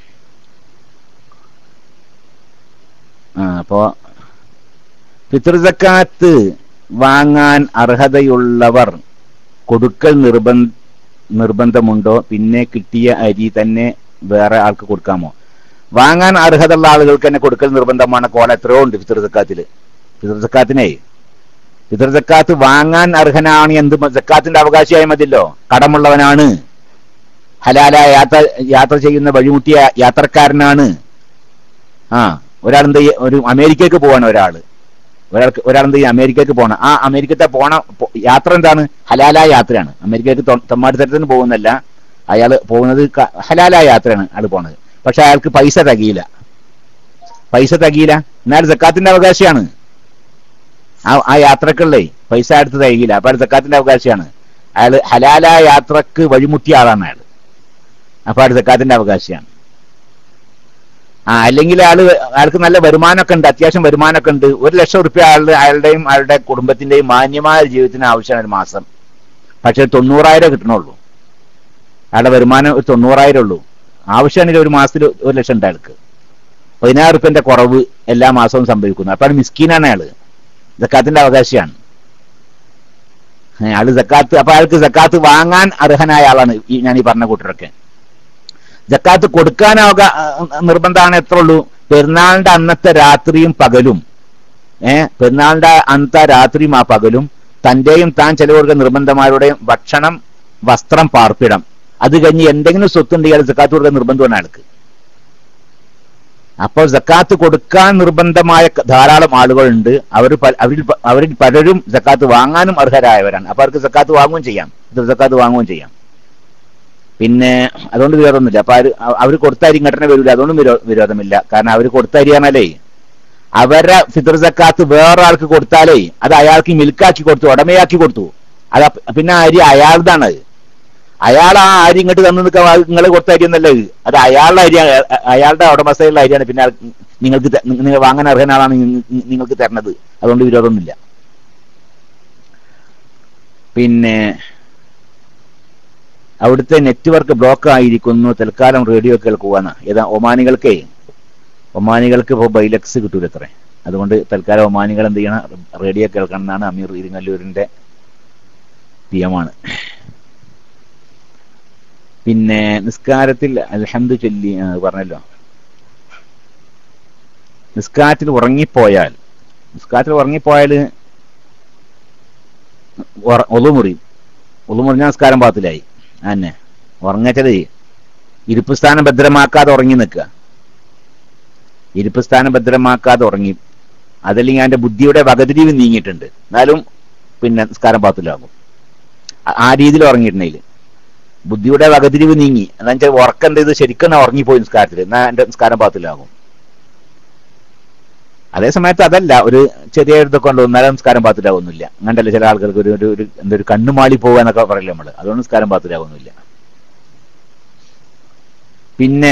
ആ അപ്പോ പിതൃസക്കാത്ത് വാങ്ങാൻ അർഹതയുള്ളവർ കൊടുക്കൽ നിർബന്ധ നിർബന്ധമുണ്ടോ പിന്നെ കിട്ടിയ അരി തന്നെ വേറെ ആൾക്ക് കൊടുക്കാമോ വാങ്ങാൻ അർഹതയുള്ള ആളുകൾക്ക് തന്നെ കൊടുക്കൽ നിർബന്ധമാണ് കോല എത്രയോ ഉണ്ട് ഫിത്തർ സക്കാത്തില് ഫിത്തർ സക്കാത്തിനെ ഫിത്തർ സക്കാത്ത് വാങ്ങാൻ അർഹനാണ് എന്ത് സക്കാത്തിന്റെ അവകാശിയായി മതിയല്ലോ കടമുള്ളവനാണ് ഹലാലായ യാത്ര യാത്ര ചെയ്യുന്ന വഴിമുട്ടിയ യാത്രക്കാരനാണ് ആ ഒരാൾ എന്ത് ചെയ്യ- ഒരു അമേരിക്കക്ക് പോവാണ് ഒരാള് ഒരാൾക്ക് ഒരാൾ എന്ത് ചെയ്യും അമേരിക്കക്ക് പോകണം ആ അമേരിക്കത്തെ പോണ പോ- യാത്ര എന്താണ് ഹലാലായ യാത്രയാണ് അമേരിക്കക്ക് തെമ്മാടിത്തരത്തിന് പോകുന്നല്ല അയാൾ പോകുന്നത് ക- ഹലാലായ യാത്രയാണ് അയാൾ പോണത് പക്ഷെ അയാൾക്ക് പൈസ തികയില്ല പൈസ തികയില്ല എന്നാൽ സക്കാത്തിന്റെ അവകാശിയാണ് ആ ആ യാത്രക്കുള്ളേ പൈസ അടുത്ത് തികയില്ല അപ്പൊ അയാൾ സക്കാത്തിന്റെ അവകാശിയാണ് അയാൾ ഹലാലായ യാത്രക്ക് വഴിമുട്ടിയ ആളാണ് അയാൾ അപ്പൊ അയാൾ സക്കാത്തിന്റെ അവകാശിയാണ് ആ അല്ലെങ്കിൽ ആള് അയാൾക്ക് നല്ല വരുമാനമൊക്കെ ഉണ്ട് അത്യാവശ്യം വരുമാനമൊക്കെ ഉണ്ട് ഒരു ലക്ഷം റുപ്യ അയാളുടെ അയാളുടെയും അയാളുടെ കുടുംബത്തിന്റെയും മാന്യമായ ജീവിതത്തിന് ആവശ്യമാണ് ഒരു മാസം പക്ഷെ തൊണ്ണൂറായിരം കിട്ടണുള്ളൂ അയാളുടെ വരുമാനം ഒരു തൊണ്ണൂറായിരം ഉള്ളൂ ആവശ്യമാണെങ്കിൽ ഒരു മാസത്തിൽ ഒരു ലക്ഷം ഉണ്ട് അയാൾക്ക് പതിനായിരം റുപ്യന്റെ കുറവ് എല്ലാ മാസവും സംഭവിക്കുന്നു അപ്പൊ അയാൾ മിസ്കീനാണ് അയാള് ജക്കാത്തിന്റെ അവകാശിയാണ് ഏ, അയാള് ജക്കാത്ത് അപ്പൊ അയാൾക്ക് ജക്കാത്ത് വാങ്ങാൻ അർഹനായ ആളാണ് ഈ ഞാൻ ഈ പറഞ്ഞ കൂട്ടരൊക്കെ ജക്കാത്ത് കൊടുക്കാൻ അവകാ നിർബന്ധമാണ് എത്ര ഉള്ളൂ പെരുന്നാളിന്റെ അന്നത്തെ രാത്രിയും പകലും ഏ പെരുന്നാളിന്റെ അന്നത്തെ രാത്രിയും ആ പകലും തന്റെയും താൻ ചെലവുകൊടുക്കുന്ന നിർബന്ധമാരുടെയും ഭക്ഷണം വസ്ത്രം പാർപ്പിടം അത് കഴിഞ്ഞ് എന്തെങ്കിലും സ്വത്തുണ്ടെങ്കിൽ അയാൾ ജക്കാത്ത് കൊടുക്കാൻ നിർബന്ധമാണ് അയാൾക്ക് അപ്പോൾ ജക്കാത്ത് കൊടുക്കാൻ നിർബന്ധമായ ക- ധാരാളം ആളുകളുണ്ട് അവർ പ- അവരിൽ പ- അവരിൽ പലരും ജക്കാത്ത് വാങ്ങാനും അർഹരായവരാണ് അപ്പൊ അവർക്ക് ജക്കാത്ത് വാങ്ങുകയും ചെയ്യാം ഇത് ജക്കാത്ത് വാങ്ങുകയും ചെയ്യാം പിന്നെ അതുകൊണ്ട് വിരോധമൊന്നുമില്ല അപ്പൊ അവര് അവർ കൊടുത്താരി ഘടന വരില്ല അതുകൊണ്ടും വിരോ- വിരോധമില്ല കാരണം അവർ കൊടുത്താരി പറഞ്ഞാലേ അവരെ ഫിത്തർ സക്കാത്ത് വേറൊരാൾക്ക് കൊടുത്താലേ അത് അയാൾക്ക് മിൽക്കാക്കി കൊടുത്തു ഉടമയാക്കി കൊടുത്തു അത് അപ്പ- പിന്നെ ആ അരി അയാളുതാണ് അത്. അയാൾ ആ അരി ഇങ്ങോട്ട് തന്നു നിൽക്കാൻ നിങ്ങൾ കൊടുത്ത അരി എന്നല്ല ഇത് അത് അയാളുടെ അരിയാണ് അ- അയാളുടെ ഉടമസ്ഥയുള്ള അരിയാണ് പിന്നെ അയാൾ- നിങ്ങൾക്ക് ത- നിങ്ങൾ വാങ്ങാൻ അർഹന ആളാണ് നിങ്ങ- നിങ്ങൾക്ക് തരണത് അതുകൊണ്ട് വിരോധമൊന്നുമില്ല പിന്നെ അവിടുത്തെ നെറ്റ്വർക്ക് ബ്ലോക്ക് ആയിരിക്കുന്നു തൽക്കാലം റേഡിയോ കേൾക്കുവാന്ന് ഏതാ ഒമാനികൾക്കേ ഒമാനികൾക്ക് ഇപ്പോൾ ബൈലക്സ് കിട്ടൂലത്രേ അതുകൊണ്ട് തൽക്കാലം ഒമാനികൾ എന്ത് ചെയ്യണം റേഡിയോ കേൾക്കണം എന്നാണ് അമീർ ഇരിങ്ങല്ലൂരിന്റെ നിയമമാണ് പിന്നെ നിസ്കാരത്തിൽ അൽഹംദു ചൊല്ലി ആ, പറഞ്ഞല്ലോ നിസ്കാരത്തിൽ ഉറങ്ങിപ്പോയാൽ നിസ്കാരത്തിൽ ഉറങ്ങിപ്പോയാൽ ഒളുമുറി ഒളുമുറിഞ്ഞ നിസ്കാരം പാത്തിലായി തന്നെ ഉറങ്ങച്ചത് ഇരിപ്പ് സ്ഥാനം ഭദ്രമാക്കാതെ ഉറങ്ങി നിൽക്കുക ഇരിപ്പ് സ്ഥാനം ഭദ്രമാക്കാതെ ഉറങ്ങി അതല്ലെങ്കിൽ അതിന്റെ ബുദ്ധിയുടെ വകതിരിവ് നീങ്ങിയിട്ടുണ്ട് എന്നാലും പിന്നെ നിസ്കാരം പാത്തിലാകും ആ- ആ രീതിയിൽ ഉറങ്ങിയിട്ടുണ്ടെങ്കിൽ ബുദ്ധിയുടെ വകതിരിവ് നീങ്ങി എന്താ വെച്ചാൽ ഉറക്കം എന്ത് ചെയ്ത് ശരിക്കും ഞാൻ ഉറങ്ങിപ്പോയി നിസ്കാരത്തിൽ എന്നാ എന്റെ നിസ്കാരം പാത്തിലാകും അതേ സമയത്ത് അതല്ല ഒരു ചെറിയ ഇതൊക്കെ കൊണ്ട് ഒന്നാലും നിസ്കാരം പാത്തിലാവുന്നില്ല അങ്ങനല്ല ചില ആൾക്കാർക്ക് ഒരു ഒരു- ഒരു എന്താ ഒരു കണ്ണുമാളി പോവുക എന്നൊക്കെ പറയില്ല നമ്മള് അതുകൊണ്ട് നിസ്കാരം പാത്തിലാവുന്നില്ല പിന്നെ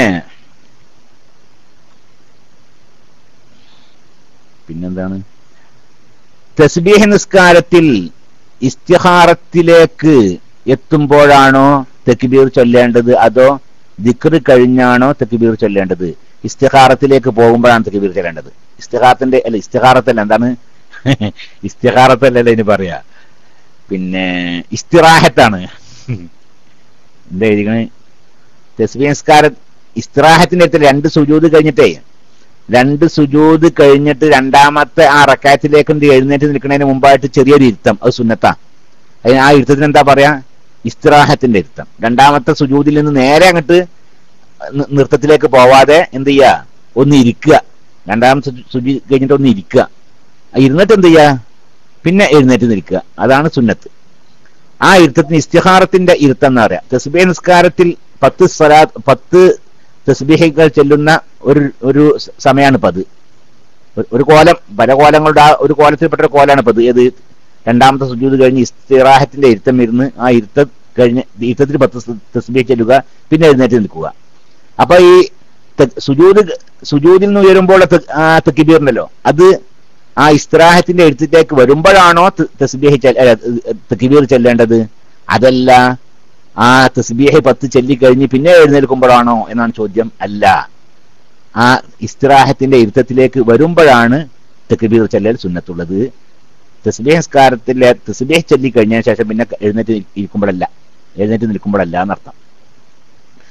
പിന്നെന്താണ് തസ്ബീഹ് നിസ്കാരത്തിൽ ഇസ്തിഹാറത്തിലേക്ക് എത്തുമ്പോഴാണോ തെക്കിബീർ ചൊല്ലേണ്ടത് അതോ ദിക്ർ കഴിഞ്ഞാണോ തെക്കിബീർ ചൊല്ലേണ്ടത് ഇസ്തിഹാറത്തിലേക്ക് പോകുമ്പോഴാണ് തെക്കിബീർ ചൊല്ലേണ്ടത് ഇസ്തിഹാറത്തിന്റെ അല്ല ഇസ്തിഹാറത്തല്ല എന്താണ് ഇസ്തിഹാറത്തല്ലല്ലോ ഇനി പറയാ പിന്നെ ഇസ്തിറാഹത്താണ് എന്താ എഴുതിക്കണേ തസ്ബീഹ് നിസ്കാര ഇസ്തിറാഹത്തിന്റെ അടുത്ത് രണ്ട് സുജൂത് കഴിഞ്ഞിട്ടേ രണ്ട് സുജൂത് കഴിഞ്ഞിട്ട് രണ്ടാമത്തെ ആ റക്കായത്തിലേക്ക് എന്ത് എഴുന്നേറ്റ് നിൽക്കുന്നതിന് മുമ്പായിട്ട് ചെറിയൊരു ഇരുത്തം അത് സുന്നത്താ അതിന് ആ ഇരുത്തത്തിന് എന്താ പറയാ ഇസ്തിറാഹത്തിന്റെ ഇരുത്തം രണ്ടാമത്തെ സുജൂതിൽ നിന്ന് നേരെ അങ്ങോട്ട് നി- നൃത്തത്തിലേക്ക് പോവാതെ എന്ത് ചെയ്യാ ഒന്ന് ഇരിക്കുക രണ്ടാമത്തെ സു- സുജി കഴിഞ്ഞിട്ട് ഒന്ന് ഇരിക്കുക ആ ഇരുന്നിട്ട് എന്ത് ചെയ്യാ പിന്നെ എഴുന്നേറ്റ് നിൽക്കുക അതാണ് സുന്നത്ത് ആ ഇരുത്തത്തിന് ഇസ്തിഹാറത്തിന്റെ ഇരുത്തം എന്ന് പറയാം തസ്ബീ നിസ്കാരത്തിൽ പത്ത് സ്വലാ പത്ത് തസ്ബീഹകൾ ചെല്ലുന്ന ഒരു ഒരു സമയമാണ് ഇപ്പൊ അത് ഒരു- ഒരു കോലം പല കോലങ്ങളുടെ ആ ഒരു കോലത്തിൽപ്പെട്ട ഒരു കോലാണ് ഇപ്പൊ ഇത് ഏത് രണ്ടാമത്തെ സുജൂത് കഴിഞ്ഞ് ഇസ്തിറാഹത്തിന്റെ ഇരുത്തം ഇരുന്ന് ആ ഇരുത്തം കഴിഞ്ഞ് ഇരുത്തത്തിൽ പത്ത് സ് തസ്ബീഹ് ചെല്ലുക പിന്നെ എഴുന്നേറ്റ് നിൽക്കുക അപ്പൊ ഈ ത- സുജൂത് സുജൂതിൽ നിന്ന് ഉയരുമ്പോൾ തെക്കിബീറിനല്ലോ അത് ആ ഇസ്തിറാഹത്തിന്റെ എഴുത്തിലേക്ക് വരുമ്പോഴാണോ ത- തസ്ബീഹ് ചെല്ല- അല്ല, തെക്കിബീർ ചെല്ലേണ്ടത് അതല്ല ആ തസ്ബീഹ് പത്ത് ചൊല്ലിക്കഴിഞ്ഞ് പിന്നെ എഴുന്നേൽക്കുമ്പോഴാണോ എന്നാണ് ചോദ്യം അല്ല ആ ഇസ്തിറാഹത്തിന്റെ ഇരുത്തത്തിലേക്ക് വരുമ്പോഴാണ് തെക്കുബീർ ചെല്ലൽ സുന്നത്തുള്ളത് തസ്ബീഹ് നിസ്കാരത്തിലെ തസ്ബീഹ് ചൊല്ലി കഴിഞ്ഞതിന് ശേഷം പിന്നെ എഴുന്നേറ്റ് ഇരിക്കുമ്പോഴല്ല എഴുന്നേറ്റ് നിൽക്കുമ്പോഴല്ല എന്നർത്ഥം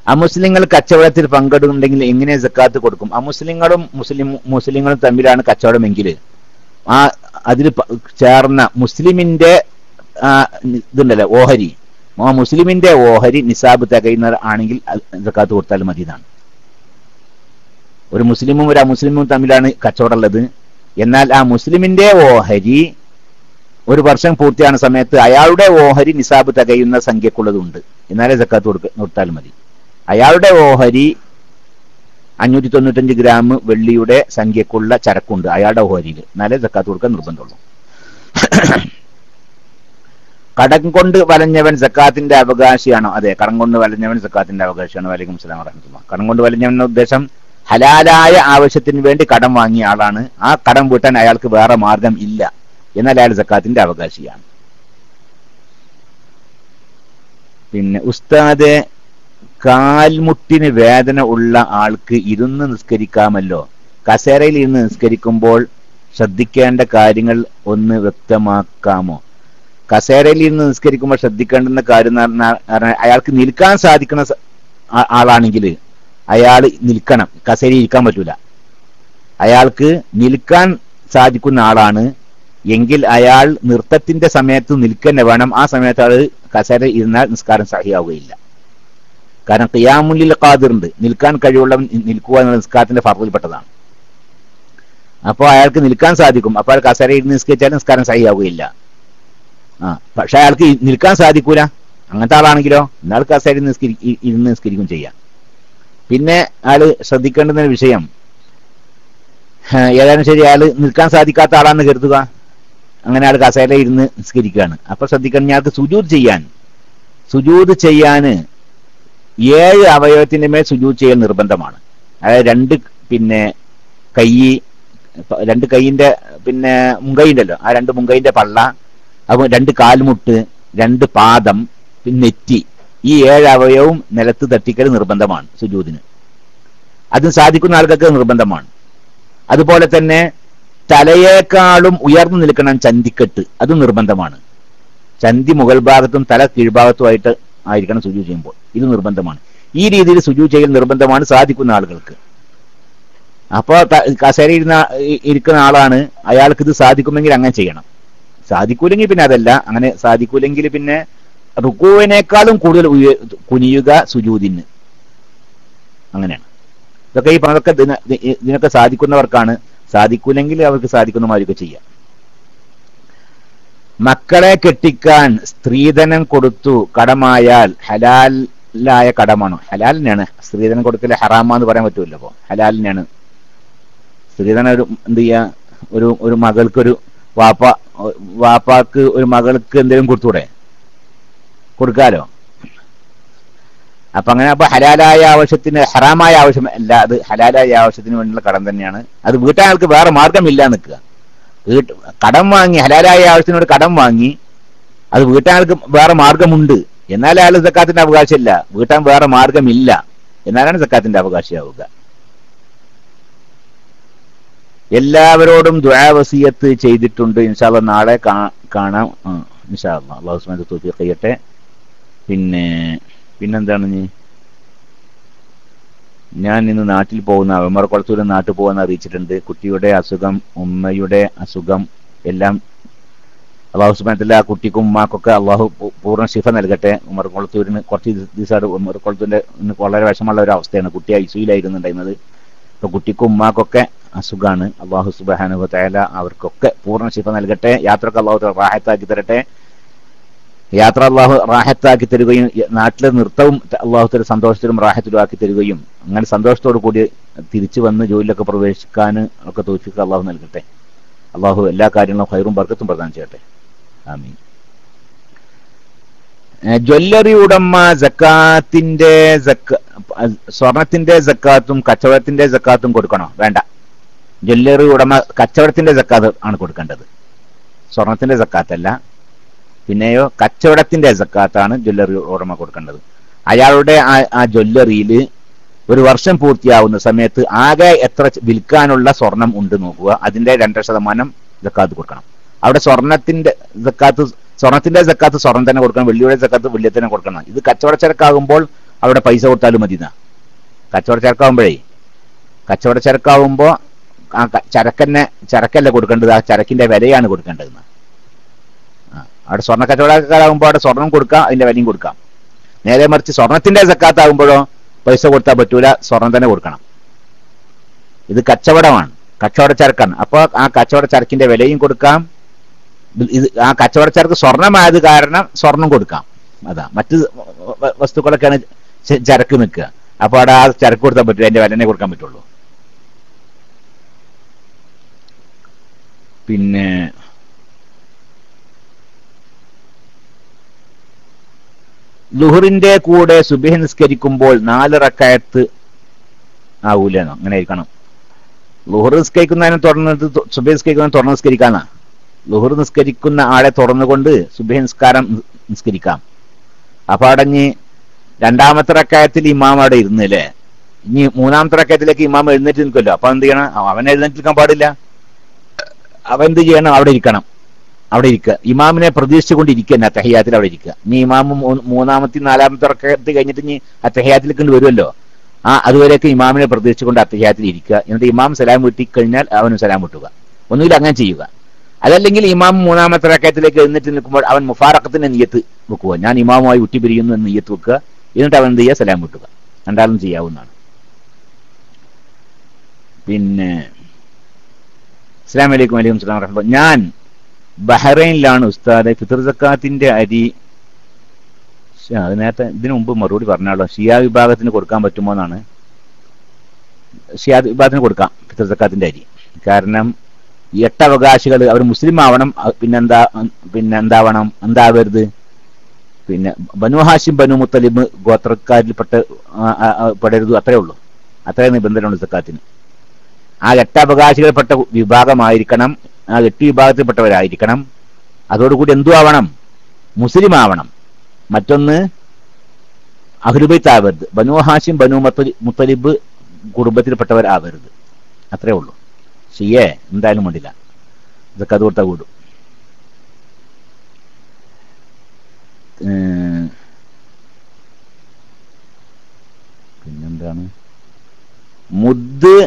അമുസ്ലിങ്ങൾ കച്ചവടത്തിൽ പങ്കെടുക്കുന്നുണ്ടെങ്കിൽ എങ്ങനെ സക്കാത്ത് കൊടുക്കും അമുസ്ലിങ്ങളും മുസ്ലിം മുസ്ലിങ്ങളും തമ്മിലാണ് കച്ചവടമെങ്കിൽ ആ അതിൽ പ- ചേർന്ന മുസ്ലിമിന്റെ ആ, ഇതുണ്ടല്ലോ ഓഹരി ആ മുസ്ലിമിന്റെ ഓഹരി നിസാബ് തികയുന്ന ആണെങ്കിൽ സക്കാത്ത് കൊടുത്താൽ മതി എന്നാണ് ഒരു മുസ്ലിമും ഒരു അമുസ്ലിമും തമ്മിലാണ് കച്ചവടം ഉള്ളത് എന്നാൽ ആ മുസ്ലിമിന്റെ ഓഹരി ഒരു വർഷം പൂർത്തിയാകുന്ന സമയത്ത് അയാളുടെ ഓഹരി നിസാബ് തികയുന്ന സംഖ്യക്കുള്ളതുണ്ട് എന്നാലേ സക്കാത്ത് കൊടുക്ക കൊടുത്താൽ മതി അയാളുടെ ഓഹരി അഞ്ഞൂറ്റി തൊണ്ണൂറ്റഞ്ച് ഗ്രാം വെള്ളിയുടെ സംഖ്യക്കുള്ള ചരക്കുണ്ട് അയാളുടെ ഓഹരിയിൽ എന്നാലേ സക്കാത്ത് കൊടുക്കാൻ നിർബന്ധമുള്ളൂ കടം കൊണ്ട് വലഞ്ഞവൻ സക്കാത്തിന്റെ അവകാശിയാണോ അതെ കടം കൊണ്ട് വലഞ്ഞവൻ സക്കാത്തിന്റെ അവകാശിയാണ് വലൈക്കും സ്ലാം വറഹമത്തുള്ള കടം കൊണ്ട് വലഞ്ഞവൻ എന്ന ഉദ്ദേശം ഹലാലായ ആവശ്യത്തിന് വേണ്ടി കടം വാങ്ങിയ ആളാണ് ആ കടം വീട്ടാൻ അയാൾക്ക് വേറെ മാർഗം ഇല്ല എന്നാൽ അയാൾ സക്കാത്തിന്റെ അവകാശിയാണ് പിന്നെ ഉസ്താദെ കാൽമുട്ടിന് വേദന ഉള്ള ആൾക്ക് ഇരുന്ന് നിസ്കരിക്കാമല്ലോ കസേരയിൽ ഇരുന്ന് നിസ്കരിക്കുമ്പോൾ ശ്രദ്ധിക്കേണ്ട കാര്യങ്ങൾ ഒന്ന് വ്യക്തമാക്കാമോ കസേരയിൽ ഇരുന്ന് നിസ്കരിക്കുമ്പോൾ ശ്രദ്ധിക്കേണ്ടുന്ന കാര്യം എന്ന് പറഞ്ഞാ- പറഞ്ഞാൽ അയാൾക്ക് നിൽക്കാൻ സാധിക്കുന്ന സ- ആ- ആളാണെങ്കിൽ അയാൾ നിൽക്കണം കസേരയിൽ ഇരിക്കാൻ പറ്റൂല അയാൾക്ക് നിൽക്കാൻ സാധിക്കുന്ന ആളാണ് എങ്കിൽ അയാൾ നൃത്തത്തിന്റെ സമയത്ത് നിൽക്കന്നെ വേണം ആ സമയത്ത് അയാൾ കസേര ഇരുന്നാൽ നിസ്കാരം സഹിയാവുകയില്ല കാരണം ഖിയാമുല്ലിൽ ഖാദിറുണ്ട് നിൽക്കാൻ കഴിവുള്ളവൻ നിൽക്കുക എന്ന നിസ്കാരത്തിന്റെ ഫർദിൽപ്പെട്ടതാണ് അപ്പോൾ അയാൾക്ക് നിൽക്കാൻ സാധിക്കും അപ്പോൾ അയാൾ കസേര ഇരുന്ന് നിസ്കരിച്ചാൽ നിസ്കാരം സഹിയാവുകയില്ല ആ പക്ഷെ അയാൾക്ക് ഇ- നിൽക്കാൻ സാധിക്കൂല അങ്ങനത്തെ ആളാണെങ്കിലോ എന്നാൽ കസേര നിസ്കരി ഇ- ഇരുന്ന് നിസ്കരിക്കും ചെയ്യാം പിന്നെ ആള് ശ്രദ്ധിക്കേണ്ടുന്ന ഒരു വിഷയം ആ, ഏതായാലും ശരി അയാള് നിൽക്കാൻ സാധിക്കാത്ത ആളാണെന്ന് കരുതുക അങ്ങനെ ആൾ കസേര ഇരുന്ന് നിസ്കരിക്കുകയാണ് അപ്പൊ ശ്രദ്ധിക്കണം അയാൾക്ക് സുജൂത് ചെയ്യാൻ സുജൂത് ചെയ്യാന് ഏഴ് അവയവത്തിന്റെ മേൽ സുജൂത് ചെയ്യൽ നിർബന്ധമാണ് അതായത് രണ്ട് പിന്നെ കൈ പ- രണ്ട് കൈയിന്റെ പിന്നെ മുങ്കൈ ഉണ്ടല്ലോ ആ രണ്ട് മുങ്കൈന്റെ പള്ള അപ്പൊ രണ്ട് കാൽമുട്ട് രണ്ട് പാദം പിന്നെ നെറ്റി ഈ ഏഴ് അവയവും നിലത്ത് തട്ടിക്കൽ നിർബന്ധമാണ് സുജൂദിന് അതും സാധിക്കുന്ന ആൾക്കൊക്കെ നിർബന്ധമാണ് അതുപോലെ തന്നെ തലയേക്കാളും ഉയർന്നു നിൽക്കണം ചന്തിക്കെട്ട് അതും നിർബന്ധമാണ് ചന്തി മുകൾ ഭാഗത്തും തല കീഴ്ഭാഗത്തുമായിട്ട് ആയിരിക്കണം സുജു ചെയ്യുമ്പോൾ ഇത് നിർബന്ധമാണ് ഈ രീതിയിൽ സുജു ചെയ്യൽ നിർബന്ധമാണ് സാധിക്കുന്ന ആളുകൾക്ക് അപ്പോൾ കസേര ഇരുന്ന ഇ- ഇരിക്കുന്ന ആളാണ് അയാൾക്ക് ഇത് സാധിക്കുമെങ്കിൽ അങ്ങനെ ചെയ്യണം സാധിക്കൂലെങ്കിൽ പിന്നെ അതല്ല അങ്ങനെ സാധിക്കൂലെങ്കിൽ പിന്നെ റുക്കുവിനേക്കാളും കൂടുതൽ ഉയ- കുനിയുക സുജൂദിന് അങ്ങനെയാണ് ഇതൊക്കെ ഈ പറഞ്ഞതൊക്കെ ഇതിന- ഇ- ഇതിനൊക്കെ സാധിക്കുന്നവർക്കാണ് സാധിക്കൂലെങ്കിൽ അവർക്ക് സാധിക്കുന്നമാരൊക്കെ ചെയ്യാം മക്കളെ കെട്ടിക്കാൻ സ്ത്രീധനം കൊടുത്തു കടമായാൽ ഹലാലായ കടമാണോ ഹലാലിനാണ് സ്ത്രീധനം കൊടുക്കൽ ഹറാമാന്ന് പറയാൻ പറ്റൂല്ലോ അപ്പോ ഹലാലിനാണ് സ്ത്രീധനം ഒരു എന്ത് ചെയ്യാ ഒരു ഒരു മകൾക്കൊരു വാപ്പ വാപ്പാക്ക് ഒരു മകൾക്ക് എന്തെങ്കിലും കൊടുത്തൂടെ കൊടുക്കാലോ അപ്പൊ അങ്ങനെ അപ്പൊ ഹലാലായ ആവശ്യത്തിന് ഹറാമായ ആവശ്യം അല്ല അത് ഹലാലായ ആവശ്യത്തിന് വേണ്ടിയുള്ള കടം തന്നെയാണ് അത് വീട്ടാൻ ആൾക്ക് വേറെ മാർഗമില്ല നിൽക്കുക വീട്ട് കടം വാങ്ങി ഹലാലായ ആവശ്യത്തിനോട് കടം വാങ്ങി അത് വീട്ടാൻ ആൾക്ക് വേറെ മാർഗമുണ്ട് എന്നാൽ അയാൾ സക്കാത്തിന്റെ അവകാശമില്ല വീട്ടാൻ വേറെ മാർഗമില്ല എന്നാലാണ് സക്കാത്തിന്റെ അവകാശമാവുക എല്ലാവരോടും ദ്വാവസീയത്ത് ചെയ്തിട്ടുണ്ട് ഇൻഷാല്ല നാളെ കാ- കാണാം ആ, ഇൻഷാല്ല അള്ളാഹു സുബ്ഹാനഹു തൗഫീഖ് ചെയ്യട്ടെ പിന്നെ പിന്നെന്താണ് ഇനി ഞാൻ ഇന്ന് നാട്ടിൽ പോകുന്ന ഉമ്മറക്കുളത്തൂർ നാട്ടിൽ പോകുന്ന അറിയിച്ചിട്ടുണ്ട് കുട്ടിയുടെ അസുഖം ഉമ്മയുടെ അസുഖം എല്ലാം അള്ളാഹു സുബാനത്തില്ല ആ കുട്ടിക്കും ഉമ്മാക്കൊക്കെ അള്ളാഹു പൂ- പൂർണ്ണ ശിഫ നൽകട്ടെ ഉമ്മറക്കുളത്തൂരിന് കുറച്ച് ദിവസമായിട്ട് ഉമ്മറക്കുളത്തൂരിന്റെ ഇന്ന് വളരെ വിഷമമുള്ള ഒരു അവസ്ഥയാണ് കുട്ടി ഐസിയിലായിരുന്നുണ്ടായിരുന്നത് ഇപ്പൊ കുട്ടിക്കും ഉമ്മാക്കൊക്കെ അസുഖാണ് അള്ളാഹു സുബാനുഹു തയാല അവർക്കൊക്കെ പൂർണ്ണ ശിഫ നൽകട്ടെ യാത്രക്ക് അള്ളാഹു റാഹത്താക്കി തരട്ടെ യാത്ര അള്ളാഹു റാഹത്താക്കി തരികയും യ- നാട്ടിലെ നൃത്തവും ത- അള്ളാഹുത്തിന്റെ സന്തോഷത്തിലും റാഹത്തിലും ആക്കി തരികയും അങ്ങനെ സന്തോഷത്തോടു കൂടി തിരിച്ചു വന്ന് ജോലിയിലൊക്കെ പ്രവേശിക്കാൻ ഒക്കെ തോഫിക്ക് അള്ളാഹു നൽകട്ടെ അള്ളാഹു എല്ലാ കാര്യങ്ങളും ഹൈറും ബർക്കത്തും പ്രദാനം ചെയ്യട്ടെ ആമീൻ ഏഹ് ജ്വല്ലറി ഉടമ ജക്കാത്തിന്റെ ജക്ക- അഹ് സ്വർണത്തിന്റെ ജക്കാത്തും കച്ചവടത്തിന്റെ ജക്കാത്തും കൊടുക്കണോ വേണ്ട ജ്വല്ലറി ഉടമ കച്ചവടത്തിന്റെ ജക്കാത്ത് ആണ് കൊടുക്കേണ്ടത് സ്വർണത്തിന്റെ ജക്കാത്തല്ല പിന്നെയോ കച്ചവടത്തിന്റെ ജക്കാത്താണ് ജ്വല്ലറി ഉടമ കൊടുക്കേണ്ടത് അയാളുടെ ആ ആ ജ്വല്ലറിയിൽ ഒരു വർഷം പൂർത്തിയാവുന്ന സമയത്ത് ആകെ എത്ര ച- വിൽക്കാനുള്ള സ്വർണം ഉണ്ട് നോക്കുക അതിന്റെ രണ്ടര ശതമാനം ജക്കാത്ത് കൊടുക്കണം അവിടെ സ്വർണത്തിന്റെ ജക്കാത്ത് സ്വർണത്തിന്റെ ജക്കാത്ത് സ്വർണം തന്നെ കൊടുക്കണം വെള്ളിയുടെ ജക്കാത്ത് വെള്ളി തന്നെ കൊടുക്കണം ഇത് കച്ചവട ചരക്കാകുമ്പോൾ അവിടെ പൈസ കൊടുത്താലും മതി എന്നാ കച്ചവട ചരക്കാവുമ്പോഴേ കച്ചവട ചരക്കാവുമ്പോ ആ ക- ചരക്കന്നെ ചരക്കല്ല കൊടുക്കേണ്ടത് ആ ചരക്കിന്റെ വിലയാണ് കൊടുക്കേണ്ടത് ആ അവിടെ സ്വർണ്ണ കച്ചവടക്കാരാകുമ്പോൾ അവിടെ സ്വർണം കൊടുക്കാം അതിന്റെ വിലയും കൊടുക്കാം നേരെ മറിച്ച് സ്വർണത്തിന്റെ സക്കാത്താകുമ്പോഴോ പൈസ കൊടുത്താൽ പറ്റൂല സ്വർണം തന്നെ കൊടുക്കണം ഇത് കച്ചവടമാണ് കച്ചവട ചരക്കാണ് അപ്പോൾ ആ കച്ചവട ചരക്കിന്റെ വിലയും കൊടുക്കാം ഇത് ഇത് ആ കച്ചവട ചരക്ക് സ്വർണമായത് കാരണം സ്വർണം കൊടുക്കാം അതാ മറ്റ് വ- വസ്തുക്കളൊക്കെയാണ് ച- ചരക്ക് നിൽക്കുക അപ്പൊ അവിടെ ആ ചരക്ക് കൊടുത്താൽ പറ്റില്ല അതിന്റെ വിലനെ കൊടുക്കാൻ പറ്റുള്ളൂ പിന്നെ ലുഹറിന്റെ കൂടെ സുബഹി നിസ്കരിക്കുമ്പോൾ നാല് റക്കായത്ത് ആവൂലെന്നോ അങ്ങനെ ആയിരിക്കണം ലുഹർ നിസ്കരിക്കുന്നതിനെ തുടർന്നിട്ട് തു- സുബഹി നിസ്കരിക്കുന്നതിനെ തുറന്ന് നിസ്കരിക്കാന്നാ ലുഹർ നിസ്കരിക്കുന്ന ആളെ തുറന്നുകൊണ്ട് സുബഹി നിസ്കാരം നി- നിസ്കരിക്കാം അപ്പൊ അടഞ്ഞ് രണ്ടാമത്തെ റക്കായത്തിൽ ഇമാം അവിടെ ഇരുന്നില്ലേ ഇനി മൂന്നാമത്തെ റക്കായത്തിലേക്ക് ഇമാം എഴുന്നേറ്റ് നിൽക്കുമല്ലോ അപ്പൊ എന്ത് ചെയ്യണം അവ- അവൻ എഴുന്നേറ്റ് നിൽക്കാൻ പാടില്ല അവൻ എന്ത് ചെയ്യണം അവിടെ ഇരിക്കണം അവിടെ ഇരിക്കുക ഇമാമിനെ പ്രതീക്ഷിച്ചുകൊണ്ട് ഇരിക്കുക തഹയ്യാത്തിൽ അവിടെ ഇരിക്കുക ഇനി ഇമാമ് മൂ- മൂന്നാമത്തെ നാലാമത്തെ റക്കത്ത് കഴിഞ്ഞിട്ട് ഇനി അത്തഹ്യാത്തിലേക്ക് കൊണ്ട് വരുമല്ലോ ആ അതുവരെയൊക്കെ ഇമാമിനെ പ്രതീക്ഷിച്ചുകൊണ്ട് അത്തഹ്യാത്തിൽ ഇരിക്കുക എന്നിട്ട് ഇമാം സലാം വീട്ടി കഴിഞ്ഞാൽ അവനും സലാം വിട്ടുക ഒന്നുകിൽ അങ്ങനെ ചെയ്യുക അതല്ലെങ്കിൽ ഇമാം മൂന്നാമത്തെ റക്കത്തിലേക്ക് എഴുന്നേറ്റ് നിൽക്കുമ്പോൾ അവൻ മുഫാറക്കത്തിന്റെ നീയത്ത് വെക്കുക ഞാൻ ഇമാമുമായി വിട്ടി പിരിയുന്നു എന്ന് നീയത്ത് വെക്കുക എന്നിട്ട് അവൻ എന്ത് ചെയ്യുക സലാം വിട്ടുക രണ്ടാളും ചെയ്യാവുന്നതാണ് പിന്നെ അസ്സാം വലൈക്കും വലൈക്കും സ്ലാം വറഹ്മ ഞാൻ ബഹ്റൈനിലാണ് ഉസ്താദ് ഫിത്തർ സക്കാത്തിന്റെ അരി ശ്ശെ, അത് നേരത്തെ ഇതിനു മുമ്പ് മറുപടി പറഞ്ഞാലോ ഷിയ വിഭാഗത്തിന് കൊടുക്കാൻ പറ്റുമോ എന്നാണ് ഷിയ വിഭാഗത്തിന് കൊടുക്കാം ഫിത്തർ സക്കാത്തിന്റെ അരി കാരണം ഈ എട്ട് അവകാശികൾ അവർ മുസ്ലിം ആവണം അ- പിന്നെന്താ പിന്നെ എന്താവണം എന്താവരുത് പിന്നെ ബനു ഹാഷിം ബനു മുത്തലിബ് ഗോത്രക്കാരിൽപ്പെട്ട ആ, ആ, ആ, പെടരുത് അത്രേ ഉള്ളൂ അത്രേ നിബന്ധനയുണ്ട് സക്കാത്തിന് ആ എട്ട് അവകാശികൾപ്പെട്ട വിഭാഗമായിരിക്കണം ആ എട്ട് വിഭാഗത്തിൽപ്പെട്ടവരായിരിക്കണം അതോടുകൂടി എന്തു ആവണം മുസ്ലിം ആവണം മറ്റൊന്ന് അഹ്ലുബൈത്ത് ആവരുത് ബനു ഹാഷിം ബനു മുത്തലി മുത്തലിബ് കുടുംബത്തിൽപ്പെട്ടവർ ആവരുത് അത്രേ ഉള്ളൂ ഷിയേ എന്തായാലും വേണ്ടില്ല ഇതൊക്കെ അത് കൊടുത്താൽ കൂടും ഏർ, പിന്നെന്താണ് മുദ്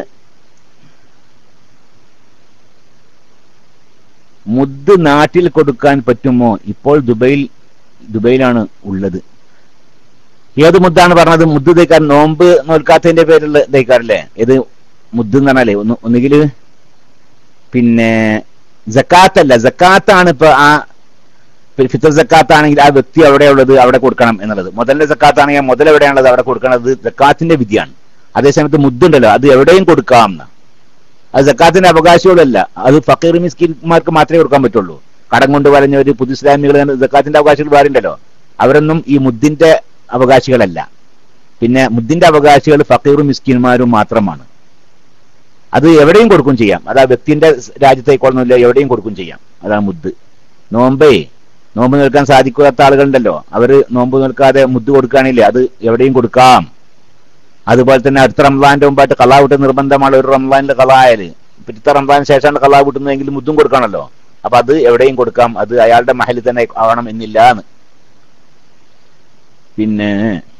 മുദ് നാട്ടിൽ കൊടുക്കാൻ പറ്റുമോ ഇപ്പോൾ ദുബൈയിൽ ദുബൈയിലാണ് ഉള്ളത് ഏത് മുദ്ദാണ് പറഞ്ഞത് മുദ്ദ് തേക്കാൻ നോമ്പ് നോൽക്കാത്തതിന്റെ പേരിൽ തേക്കാറില്ലേ ഏത് മുദ്ദ് എന്ന് പറഞ്ഞാലേ ഒന്ന് ഒന്നുകിൽ പിന്നെ ജക്കാത്തല്ല ജക്കാത്താണ് ഇപ്പൊ ആ ഫിത്തർ ജക്കാത്താണെങ്കിൽ ആ വ്യക്തി എവിടെയുള്ളത് അവിടെ കൊടുക്കണം എന്നുള്ളത് മുതലിന്റെ ജക്കാത്താണെങ്കിൽ മുതൽ എവിടെയാണുള്ളത് അവിടെ കൊടുക്കണത് ജക്കാത്തിന്റെ വിധിയാണ് അതേസമയത്ത് മുദ്ദുണ്ടല്ലോ അത് എവിടെയും കൊടുക്കാം എന്നാ അത് ജക്കാത്തിന്റെ അവകാശികളല്ല അത് ഫക്കീർ മിസ്കിന്മാർക്ക് മാത്രമേ കൊടുക്കാൻ പറ്റുള്ളൂ കടം കൊണ്ട് വരഞ്ഞവര് പുതു ഇസ്ലാമികൾ ജക്കാത്തിന്റെ അവകാശികൾ വേറുണ്ടല്ലോ അവരൊന്നും ഈ മുദ്ദിന്റെ അവകാശികളല്ല പിന്നെ മുദ്ദിന്റെ അവകാശികൾ ഫക്കീറും മിസ്കിന്മാരും മാത്രമാണ് അത് എവിടെയും കൊടുക്കും ചെയ്യാം അത് ആ വ്യക്തിന്റെ രാജ്യത്തേക്കൊന്നുമില്ല എവിടെയും കൊടുക്കും ചെയ്യാം അതാണ് മുദ്ദ് നോമ്പേ നോമ്പ് നിൽക്കാൻ സാധിക്കാത്ത ആളുകളുണ്ടല്ലോ അവര് നോമ്പ് നിൽക്കാതെ മുദ്ദ് കൊടുക്കുകയാണെങ്കിൽ അത് എവിടെയും കൊടുക്കാം അതുപോലെ തന്നെ അടുത്ത റംസാന്റെ മുമ്പായിട്ട് കലാ വിട്ട് നിർബന്ധമാണ് ഒരു റംസാനിൽ കലാ ആയാല് പിറ്റത്തെ റംസാന് ശേഷമാണ് കലാ വിട്ടുന്നതെങ്കിൽ മുദ്ദും കൊടുക്കണമല്ലോ അപ്പൊ അത് എവിടെയും കൊടുക്കാം അത് അയാളുടെ മഹലിൽ തന്നെ ആവണം എന്നില്ല എന്ന് പിന്നെ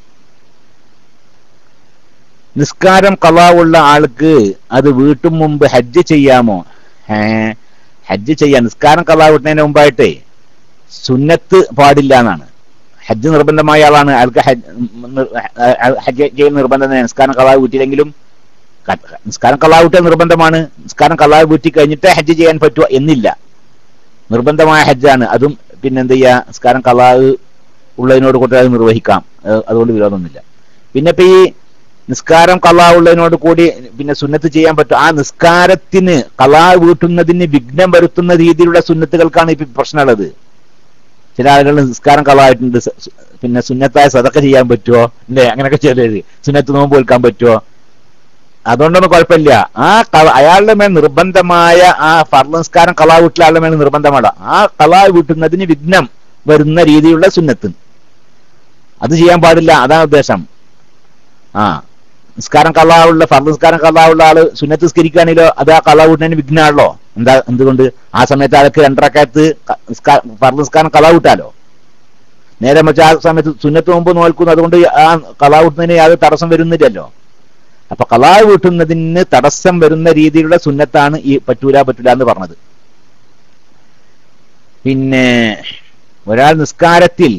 നിസ്കാരം കലാവുള്ള ആൾക്ക് അത് വീട്ടും മുമ്പ് ഹജ്ജ് ചെയ്യാമോ ഏ ഹജ്ജ് ചെയ്യാം നിസ്കാരം കലാ വിട്ടുന്നതിന് മുമ്പായിട്ടേ സുന്നത്ത് പാടില്ല എന്നാണ് ഹജ്ജ് നിർബന്ധമായ ആളാണ് അയാൾക്ക് ഹജ്ജ് നിർ- ഹജ്ജ് ചെയ്യൽ നിർബന്ധം തന്നെ നിസ്കാരം കലാവ് വീട്ടിലെങ്കിലും ക- നിസ്കാരം കലാവ് വീട്ടിൽ നിർബന്ധമാണ് നിസ്കാരം കലാവ് വീട്ടി കഴിഞ്ഞിട്ടേ ഹജ്ജ് ചെയ്യാൻ പറ്റുക എന്നില്ല നിർബന്ധമായ ഹജ്ജാണ് അതും പിന്നെന്ത് ചെയ്യാ നിസ്കാരം കലാവ് ഉള്ളതിനോട് കൂടി അത് നിർവഹിക്കാം അത് അതുകൊണ്ട് വിരോധമൊന്നുമില്ല പിന്നെ ഇപ്പൊ ഈ നിസ്കാരം കലാ ഉള്ളതിനോട് കൂടി പിന്നെ സുന്നത്ത് ചെയ്യാൻ പറ്റും ആ നിസ്കാരത്തിന് കലാ വീട്ടുന്നതിന് വിഘ്നം വരുത്തുന്ന രീതിയിലുള്ള സുന്നത്തുകൾക്കാണ് ഇപ്പൊ പ്രശ്നമുള്ളത് ചില ആളുകൾ നിസ്കാരം കളായിട്ടുണ്ട് സ- സ- പിന്നെ സുന്നത്തായ സതക്ക ചെയ്യാൻ പറ്റുമോ അല്ലേ അങ്ങനെയൊക്കെ ചിലര് സുന്നത്ത് നോമ്പ് വെക്കാൻ പറ്റുമോ അതുകൊണ്ടൊന്നും കുഴപ്പമില്ല ആ കള- അയാളുടെ മേൽ നിർബന്ധമായ ആ ഫർള് നിസ്കാരം കളാ വീട്ടിലെ ആളുടെ മേൽ നിർബന്ധമാണ് ആ കളാ വീട്ടുന്നതിന് വിഘ്നം വരുന്ന രീതിയിലുള്ള സുന്നത്ത് അത് ചെയ്യാൻ പാടില്ല അതാണ് ഉദ്ദേശം ആ നിസ്കാരം കള്ളാവുള്ള ഫർദ് നിസ്കാരം കള്ളാവുള്ള ആള് സുന്നത്ത് നിസ്കരിക്കുകയാണെങ്കിലോ അത് ആ കള്ളാ വീട്ടുന്നതിന് വിഘ്നമാണല്ലോ എന്താ എന്തുകൊണ്ട് ആ സമയത്ത് ആൾക്ക് രണ്ടരക്കകത്ത് ഫർദ് നിസ്കാരം കള്ളാ വിട്ടാലോ നേരെ മറിച്ച് ആ സമയത്ത് സുന്നത്ത് മുമ്പ് നോൽക്കുന്നു അതുകൊണ്ട് ആ കലാ വീട്ടുന്നതിന് യാതൊരു തടസ്സം വരുന്നില്ലല്ലോ അപ്പൊ കലാ വീട്ടുന്നതിന് തടസ്സം വരുന്ന രീതിയിലുള്ള സുന്നത്താണ് ഈ പറ്റൂല പറ്റൂല എന്ന് പറഞ്ഞത് പിന്നെ ഒരാൾ നിസ്കാരത്തിൽ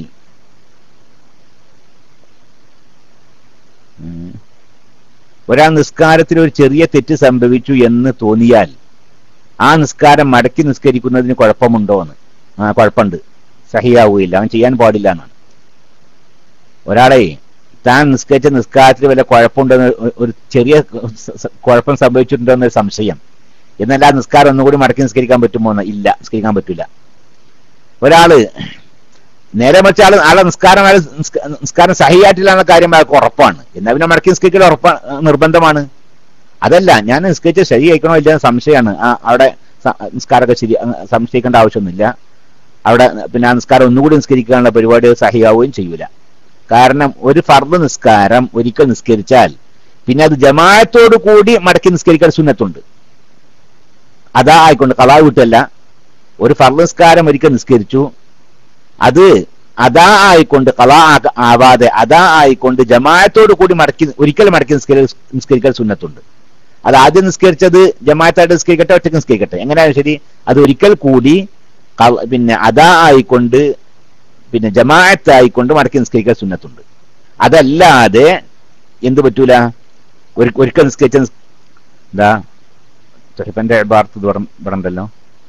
ഉം, ഒരാൾ നിസ്കാരത്തിൽ ഒരു ചെറിയ തെറ്റ് സംഭവിച്ചു എന്ന് തോന്നിയാൽ ആ നിസ്കാരം മടക്കി നിസ്കരിക്കുന്നതിന് കുഴപ്പമുണ്ടോ എന്ന് ആ കുഴപ്പമുണ്ട് സഹിയാവുകയില്ല അവൻ ചെയ്യാൻ പാടില്ല എന്നാണ് ഒരാളെ താൻ നിസ്കരിച്ച നിസ്കാരത്തിൽ വല്ല കുഴപ്പമുണ്ടെന്ന് ഒ- ഒരു ചെറിയ സ- സ- കുഴപ്പം സംഭവിച്ചിട്ടുണ്ടോ എന്നൊരു സംശയം എന്നല്ല ആ നിസ്കാരം ഒന്നുകൂടി മടക്കി നിസ്കരിക്കാൻ പറ്റുമോ എന്ന് ഇല്ല നിസ്കരിക്കാൻ പറ്റില്ല ഒരാള് നേരെ മറിച്ച് ആള് ആളെ നിസ്കാരം അയാൾ നിസ്ക- നിസ്കാരം സഹിയായിട്ടില്ല എന്ന കാര്യം അയാൾക്ക് ഉറപ്പാണ് എന്നാൽ പിന്നെ മടക്കി നിസ്കരിക്കൽ ഉറപ്പാണ് നിർബന്ധമാണ് അതല്ല ഞാൻ നിസ്കരിച്ച് ശരിയായിക്കണോ ഇല്ല എന്ന് സംശയമാണ് ആ അവിടെ സ- നിസ്കാരമൊക്കെ ശരി അ- സംശയിക്കേണ്ട ആവശ്യമൊന്നുമില്ല അവിടെ പിന്നെ ആ നിസ്കാരം ഒന്നുകൂടി നിസ്കരിക്കാനുള്ള പരിപാടി സഹിയാവുകയും ചെയ്യൂല കാരണം ഒരു ഫർദ് നിസ്കാരം ഒരിക്കൽ നിസ്കരിച്ചാൽ പിന്നെ അത് ജമാഅത്തോടു കൂടി മടക്കി നിസ്കരിക്കാൻ സുന്നത്തുണ്ട് അതാ ആയിക്കൊണ്ട് കളാ വിട്ടല്ല ഒരു ഫർദ് നിസ്കാരം ഒരിക്കൽ നിസ്കരിച്ചു അത് അതാ ആയിക്കൊണ്ട് കളാ ആക- ആവാതെ അതാ ആയിക്കൊണ്ട് ജമാഅത്തോടു കൂടി മടക്കി ഒരിക്കൽ മടക്കി നിസ്കരി നിസ്കരിക്കൽ സുന്നത്തുണ്ട് അത് ആദ്യം നിസ്കരിച്ചത് ജമാഅത്തായിട്ട് നിസ്കരിക്കട്ടെ ഒറ്റയ്ക്ക് നിസ്കരിക്കട്ടെ എങ്ങനെയാലും ശരി അത് ഒരിക്കൽ കൂടി ക- പിന്നെ അതാ ആയിക്കൊണ്ട് പിന്നെ ജമാഅത്തായിക്കൊണ്ട് മടക്കി നിസ്കരിക്കൽ സുന്നത്തുണ്ട് അതല്ലാതെ എന്ത് പറ്റൂല ഒരു- ഒരിക്കൽ നിസ്കരിച്ച നിസ്- എന്താ തൊഹിപ്പന്റെ ഭാരത്ത് ഇവിടെ ഉണ്ടല്ലോ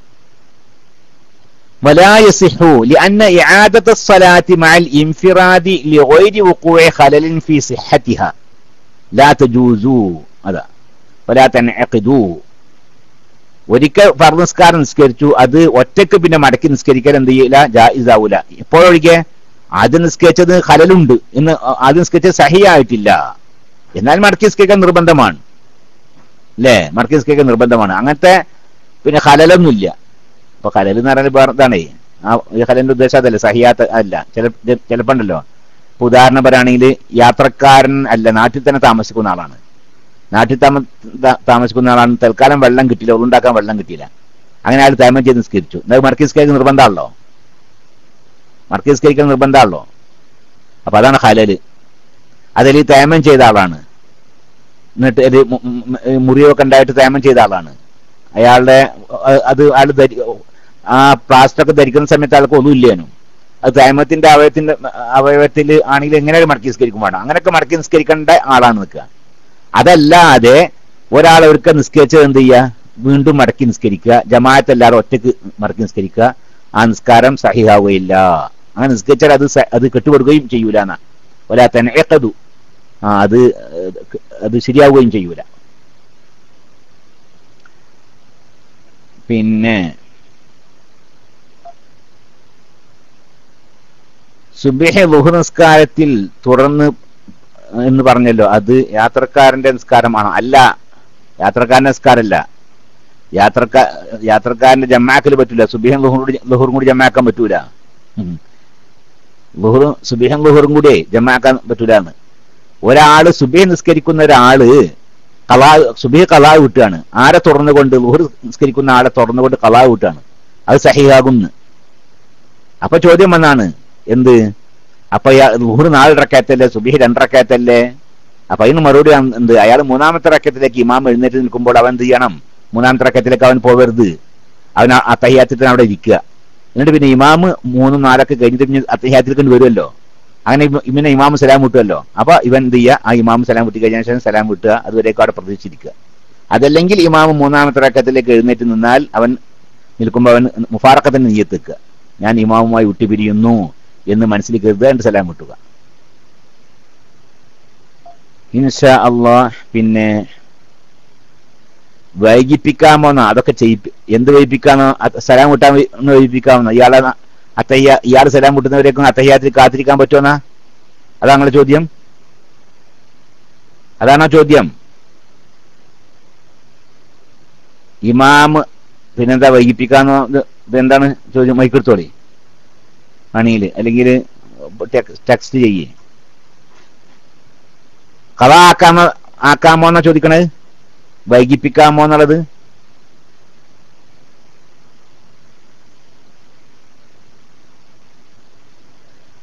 ولا يصح لأن إعادة الصلاة مع الانفراد لغير وقوع خلل في صحتها لا تجوز هذا ولا تنعقد ഒരിക്കൽ ഫർദ് നിസ്കാരം നിസ്കരിച്ചു അത് ഒറ്റയ്ക്ക് പിന്നെ മടക്കി നിസ്കരിക്കാൻ എന്ത് ചെയ്യില്ല ജായിസാവൂല ഇപ്പോഴൊഴികെ ആദ്യം നിസ്കരിച്ചത് ഹലലുണ്ട് എന്ന് ആദ്യം നിസ്കരിച്ചത് സഹിയായിട്ടില്ല എന്നാൽ മടക്കി നിസ്കരിക്കാൻ നിർബന്ധമാണ് അല്ലേ മടക്കി നിസ്കരിക്കാൻ നിർബന്ധമാണ് അങ്ങനത്തെ പിന്നെ ഹലലൊന്നുമില്ല ഇപ്പൊ ഹലൽ എന്ന് പറയുന്നത് വേറെ ഇതാണേ ആ ഈ ഹലലിന്റെ ഉദ്ദേശം അതല്ല സഹിയാത്ത അല്ല ചില ചിലപ്പോണ്ടല്ലോ ഇപ്പൊ ഉദാഹരണം പറയുകയാണെങ്കിൽ യാത്രക്കാരൻ അല്ല നാട്ടിൽ തന്നെ താമസിക്കുന്ന ആളാണ് നാട്ടിൽ താമ താ- താമസിക്കുന്ന ആളാണ് തൽക്കാലം വെള്ളം കിട്ടിയില്ല ഉരുണ്ടാക്കാൻ വെള്ളം കിട്ടിയില്ല അങ്ങനെ അയാൾ തേമം ചെയ്ത് നിസ്കരിച്ചു എന്നാൽ മടക്കി നിസ്കരിക്കാൻ നിർബന്ധമാണല്ലോ മടക്കി നിസ്കരിക്കാൻ നിർബന്ധമാണല്ലോ അപ്പൊ അതാണ് ഹലല് അതിൽ ഈ തേമം ചെയ്ത ആളാണ് എന്നിട്ട് ഇത് മു- മു- മുറിവൊക്കെ ഉണ്ടായിട്ട് തേമം ചെയ്ത ആളാണ് അയാളുടെ അഹ് അത് അയാൾ ധരി ആ പ്ലാസ്റ്റർ ഒക്കെ ധരിക്കുന്ന സമയത്ത് അയാൾക്ക് ഒന്നും ഇല്ലേനും അത് തേമത്തിന്റെ അവയവത്തിന്റെ അവയവത്തിൽ ആണെങ്കിൽ എങ്ങനെ മടക്കി നിസ്കരിക്കും വേണം അങ്ങനെയൊക്കെ മടക്കി നിസ്കരിക്കേണ്ട ആളാണ് നിൽക്കുക അതല്ലാതെ ഒരാൾ ഒരിക്കൽ നിസ്കരിച്ചത് എന്ത് ചെയ്യുക വീണ്ടും മടക്കി നിസ്കരിക്കുക ജമാഅത്ത് അല്ലാതെ ഒറ്റക്ക് മടക്കി നിസ്കരിക്കുക ആ നിസ്കാരം സഹിയാവുകയില്ല അങ്ങനെ നിസ്കരിച്ചാൽ അത് സ- അത് കെട്ടുകൊടുക്കുകയും ചെയ്യൂല എന്നാ ഒരാ തന്നെ ഏക്കതു ആ അത് ഏഹ്, അത് ശരിയാവുകയും ചെയ്യൂല പിന്നെ സുബിഹ ലുഹു നിസ്കാരത്തിൽ തുറന്ന് എന്ന് പറഞ്ഞല്ലോ അത് യാത്രക്കാരന്റെ നിസ്കാരമാണോ അല്ല യാത്രക്കാരന്റെ നിസ്കാരമല്ല യാത്രക്കാ യാത്രക്കാരന്റെ ജമാക്കൽ പറ്റൂല സുബിഹൻ ലുഹുറും കൂടി ലുഹുറും കൂടി ജമാക്കാൻ പറ്റൂല ഉം. ലുഹുറും സുബിഹൻ ലുഹുറും കൂടി ജമാക്കാൻ പറ്റൂല എന്ന് ഒരാള് സുബിഹ നിസ്കരിക്കുന്ന ഒരാള് കലാ സുബിഹ കലാ വിട്ടുകയാണ് ആരെ തുറന്നുകൊണ്ട് ലുഹുർ നിസ്കരിക്കുന്ന ആളെ തുറന്നുകൊണ്ട് കലാ വിട്ടുകയാണ് അത് സഹിയാകുന്നു അപ്പൊ ചോദ്യം വന്നാണ് എന്ത് അപ്പൊ ലുഹുർ നാല് റക്കാത്തല്ലേ സുബിഹ് രണ്ടറക്കാത്തല്ലേ അപ്പൊ അതിന് മറുപടി ആണ് എന്ത് അയാൾ മൂന്നാമത്തെ റക്കത്തിലേക്ക് ഇമാം എഴുന്നേറ്റ് നിൽക്കുമ്പോൾ അവൻ എന്ത് ചെയ്യണം മൂന്നാമത്തെ റക്കത്തിലേക്ക് അവൻ പോകരുത് അവൻ ആ അത്തഹ്യാത്തിൽ അവിടെ ഇരിക്കുക എന്നിട്ട് പിന്നെ ഇമാമ് മൂന്നും നാലൊക്കെ കഴിഞ്ഞിട്ട് പിന്നെ അത്തഹ്യാത്തിലേക്ക് വരുമല്ലോ അങ്ങനെ ഇവ- ഇവനെ ഇമാമ് സലാം വിട്ടുമല്ലോ അപ്പൊ ഇവൻ എന്ത് ചെയ്യുക ആ ഇമാമ് സലാം വിട്ടി കഴിഞ്ഞ ശേഷം സലാം വിട്ടുക അതുവരേക്കും അവിടെ പ്രതീക്ഷിച്ചിരിക്കുക അതല്ലെങ്കിൽ ഇമാമ് മൂന്നാമത്തെ റക്കത്തിലേക്ക് എഴുന്നേറ്റ് നിന്നാൽ അവൻ നിൽക്കുമ്പോൾ അവൻ മുഫാറക്കത്തിന് നീയത്തിക്കുക ഞാൻ ഇമാമുമായി വിട്ടുപിരിയുന്നു എന്ന് മനസ്സിൽ കരുതുക എന്നിട്ട് സലാം വിട്ടുക ഇൻഷാ അള്ളാഹ് പിന്നെ വൈകിപ്പിക്കാമോന്നോ അതൊക്കെ ചെയ്യിപ്പി എന്ത് വൈകിപ്പിക്കാന്നോ അത് സലാം വിട്ടാൻ വൈ- ഒന്ന് വൈകിപ്പിക്കാമെന്നോ ഇയാളെ ന- അത്തയ്യ ഇയാൾ സലാം വിട്ടുന്നവരേക്കും അത്തയ്യാത്തിൽ കാത്തിരിക്കാൻ പറ്റുമെന്നാ അതാ നിങ്ങളുടെ ചോദ്യം അതാണോ ചോദ്യം ഇമാം പിന്നെന്താ വൈകിപ്പിക്കാന്നോ ഇത് ഇതെന്താണ് ചോദ്യം മൈക്കെടുത്തോളി അണിയിൽ അല്ലെങ്കിൽ ടെക്സ്റ്റ് ചെയ്യേ കള ആക്കാമോ ആക്കാമോ എന്നാ ചോദിക്കണത് വൈകിപ്പിക്കാമോ എന്നുള്ളത്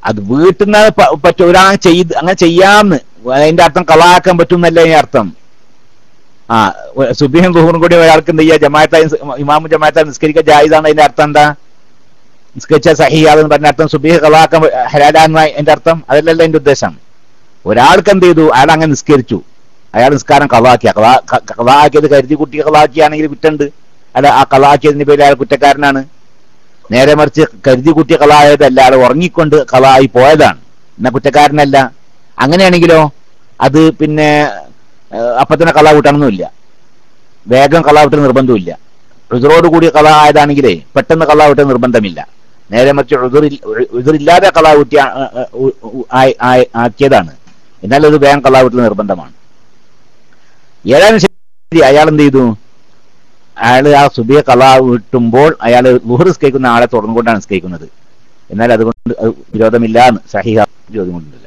അത് വീട്ടിൽ നിന്ന് പറ്റും ഒരാൾ ചെയ്ത് അങ്ങനെ ചെയ്യാന്ന് അതിന്റെ അർത്ഥം കളാക്കാൻ പറ്റും എന്നല്ല ഈ അർത്ഥം ആ സുബിയും ദുഹൂറും കൂടി ഒരാൾക്ക് എന്ത് ചെയ്യുക ജമാഅത്തായി ഇമാമും ജമാഅത്തായി നിസ്കരിക്കാൻ ജായിദാണ് അതിന്റെ അർത്ഥം എന്താ നിസ്കരിച്ച സഹിയാതെന്ന് പറഞ്ഞ അർത്ഥം സുബിഹ് കളാക്കാൻ ഹലാലാന്ന് അതിന്റെ അർത്ഥം അതല്ലല്ലോ അതിന്റെ ഉദ്ദേശം ഒരാൾക്ക് എന്ത് ചെയ്തു അയാൾ അങ്ങനെ നിസ്കരിച്ചു അയാൾ നിസ്കാരം കളാക്കിയ കളാക്കിയത് കരുതി കുട്ടി കളാക്കിയാണെങ്കിൽ കുറ്റുണ്ട് അല്ല ആ കളാക്കിയതിന്റെ പേരിൽ അയാൾ കുറ്റക്കാരനാണ് നേരെ മറിച്ച് കരുതി കുട്ടി കളായതല്ല അയാൾ ഉറങ്ങിക്കൊണ്ട് കളായി പോയതാണ് എന്നാ കുറ്റക്കാരനല്ല അങ്ങനെയാണെങ്കിലോ അത് പിന്നെ അപ്പൊ തന്നെ കള കൂട്ടണമെന്നില്ല വേഗം കള വിട്ട് നിർബന്ധമില്ല ഋതുറോട് കൂടി കള ആയതാണെങ്കിലേ പെട്ടെന്ന് കള വിട്ട് നിർബന്ധമില്ല നേരെ മറിച്ച് ഋതുറില്ലാതെ കള കൂട്ടി ആക്കിയതാണ് എന്നാൽ അത് വേഗം കള വിട്ട് നിർബന്ധമാണ് ഏതായാലും ശരി അയാൾ എന്ത് ചെയ്തു അയാൾ ആ സുബിയെ കള വിട്ടുമ്പോൾ അയാൾ ലുഹർ നിസ്കരിക്കുന്ന ആളെ തുറന്നുകൊണ്ടാണ് നിസ്കരിക്കുന്നത് എന്നാൽ അതുകൊണ്ട് വിരോധമില്ല എന്ന് സഹിഹ ചോദ്യം കൊണ്ടല്ലേ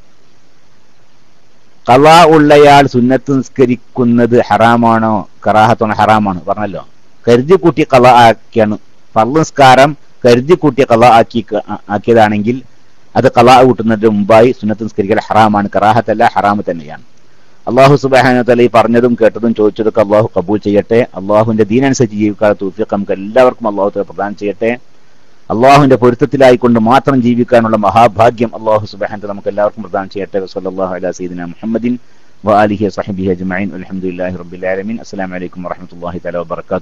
കള ഉള്ളയാൾ സുന്നത്ത് നിസ്കരിക്കുന്നത് ഹറാമാണോ കറാഹത്താണോ ഹറാമാണ് പറഞ്ഞല്ലോ കരുതി കൂട്ടി കള ആക്കിയാണ് ഫർള് നിസ്കാരം കരുതി കൂട്ടി കള ആക്കി ആക്കിയതാണെങ്കിൽ അത് കള കൂട്ടുന്നതിന് മുമ്പായി സുന്നത്ത് നിസ്കരിക്കൽ ഹറാമാണ് കറാഹത്തല്ല ഹറാമ് തന്നെയാണ് അള്ളാഹു സുബാന തല ഈ പറഞ്ഞതും കേട്ടതും ചോദിച്ചതൊക്കെ അള്ളാഹു കബൂൽ ചെയ്യട്ടെ അള്ളാഹുവിന്റെ ദീനനുസരിച്ച് ജീവിക്കാനുള്ള തൂഫിയൊക്കെ നമുക്ക് എല്ലാവർക്കും അള്ളാഹു തല പ്രദാനം ചെയ്യട്ടെ അള്ളാഹുവിന്റെ പൊരുത്തത്തിലായിക്കൊണ്ട് മാത്രം ജീവിക്കാനുള്ള മഹാഭാഗ്യം അള്ളാഹു സുബാൻ നമുക്ക് എല്ലാവർക്കും പ്രദാനം ചെയ്യട്ടെ വസല്ലാഹു അല സീദിന മുഹമ്മദിൻ وآله وصحبه أجمعين والحمد لله رب العالمين السلام عليكم ورحمة الله تعالى وبركاته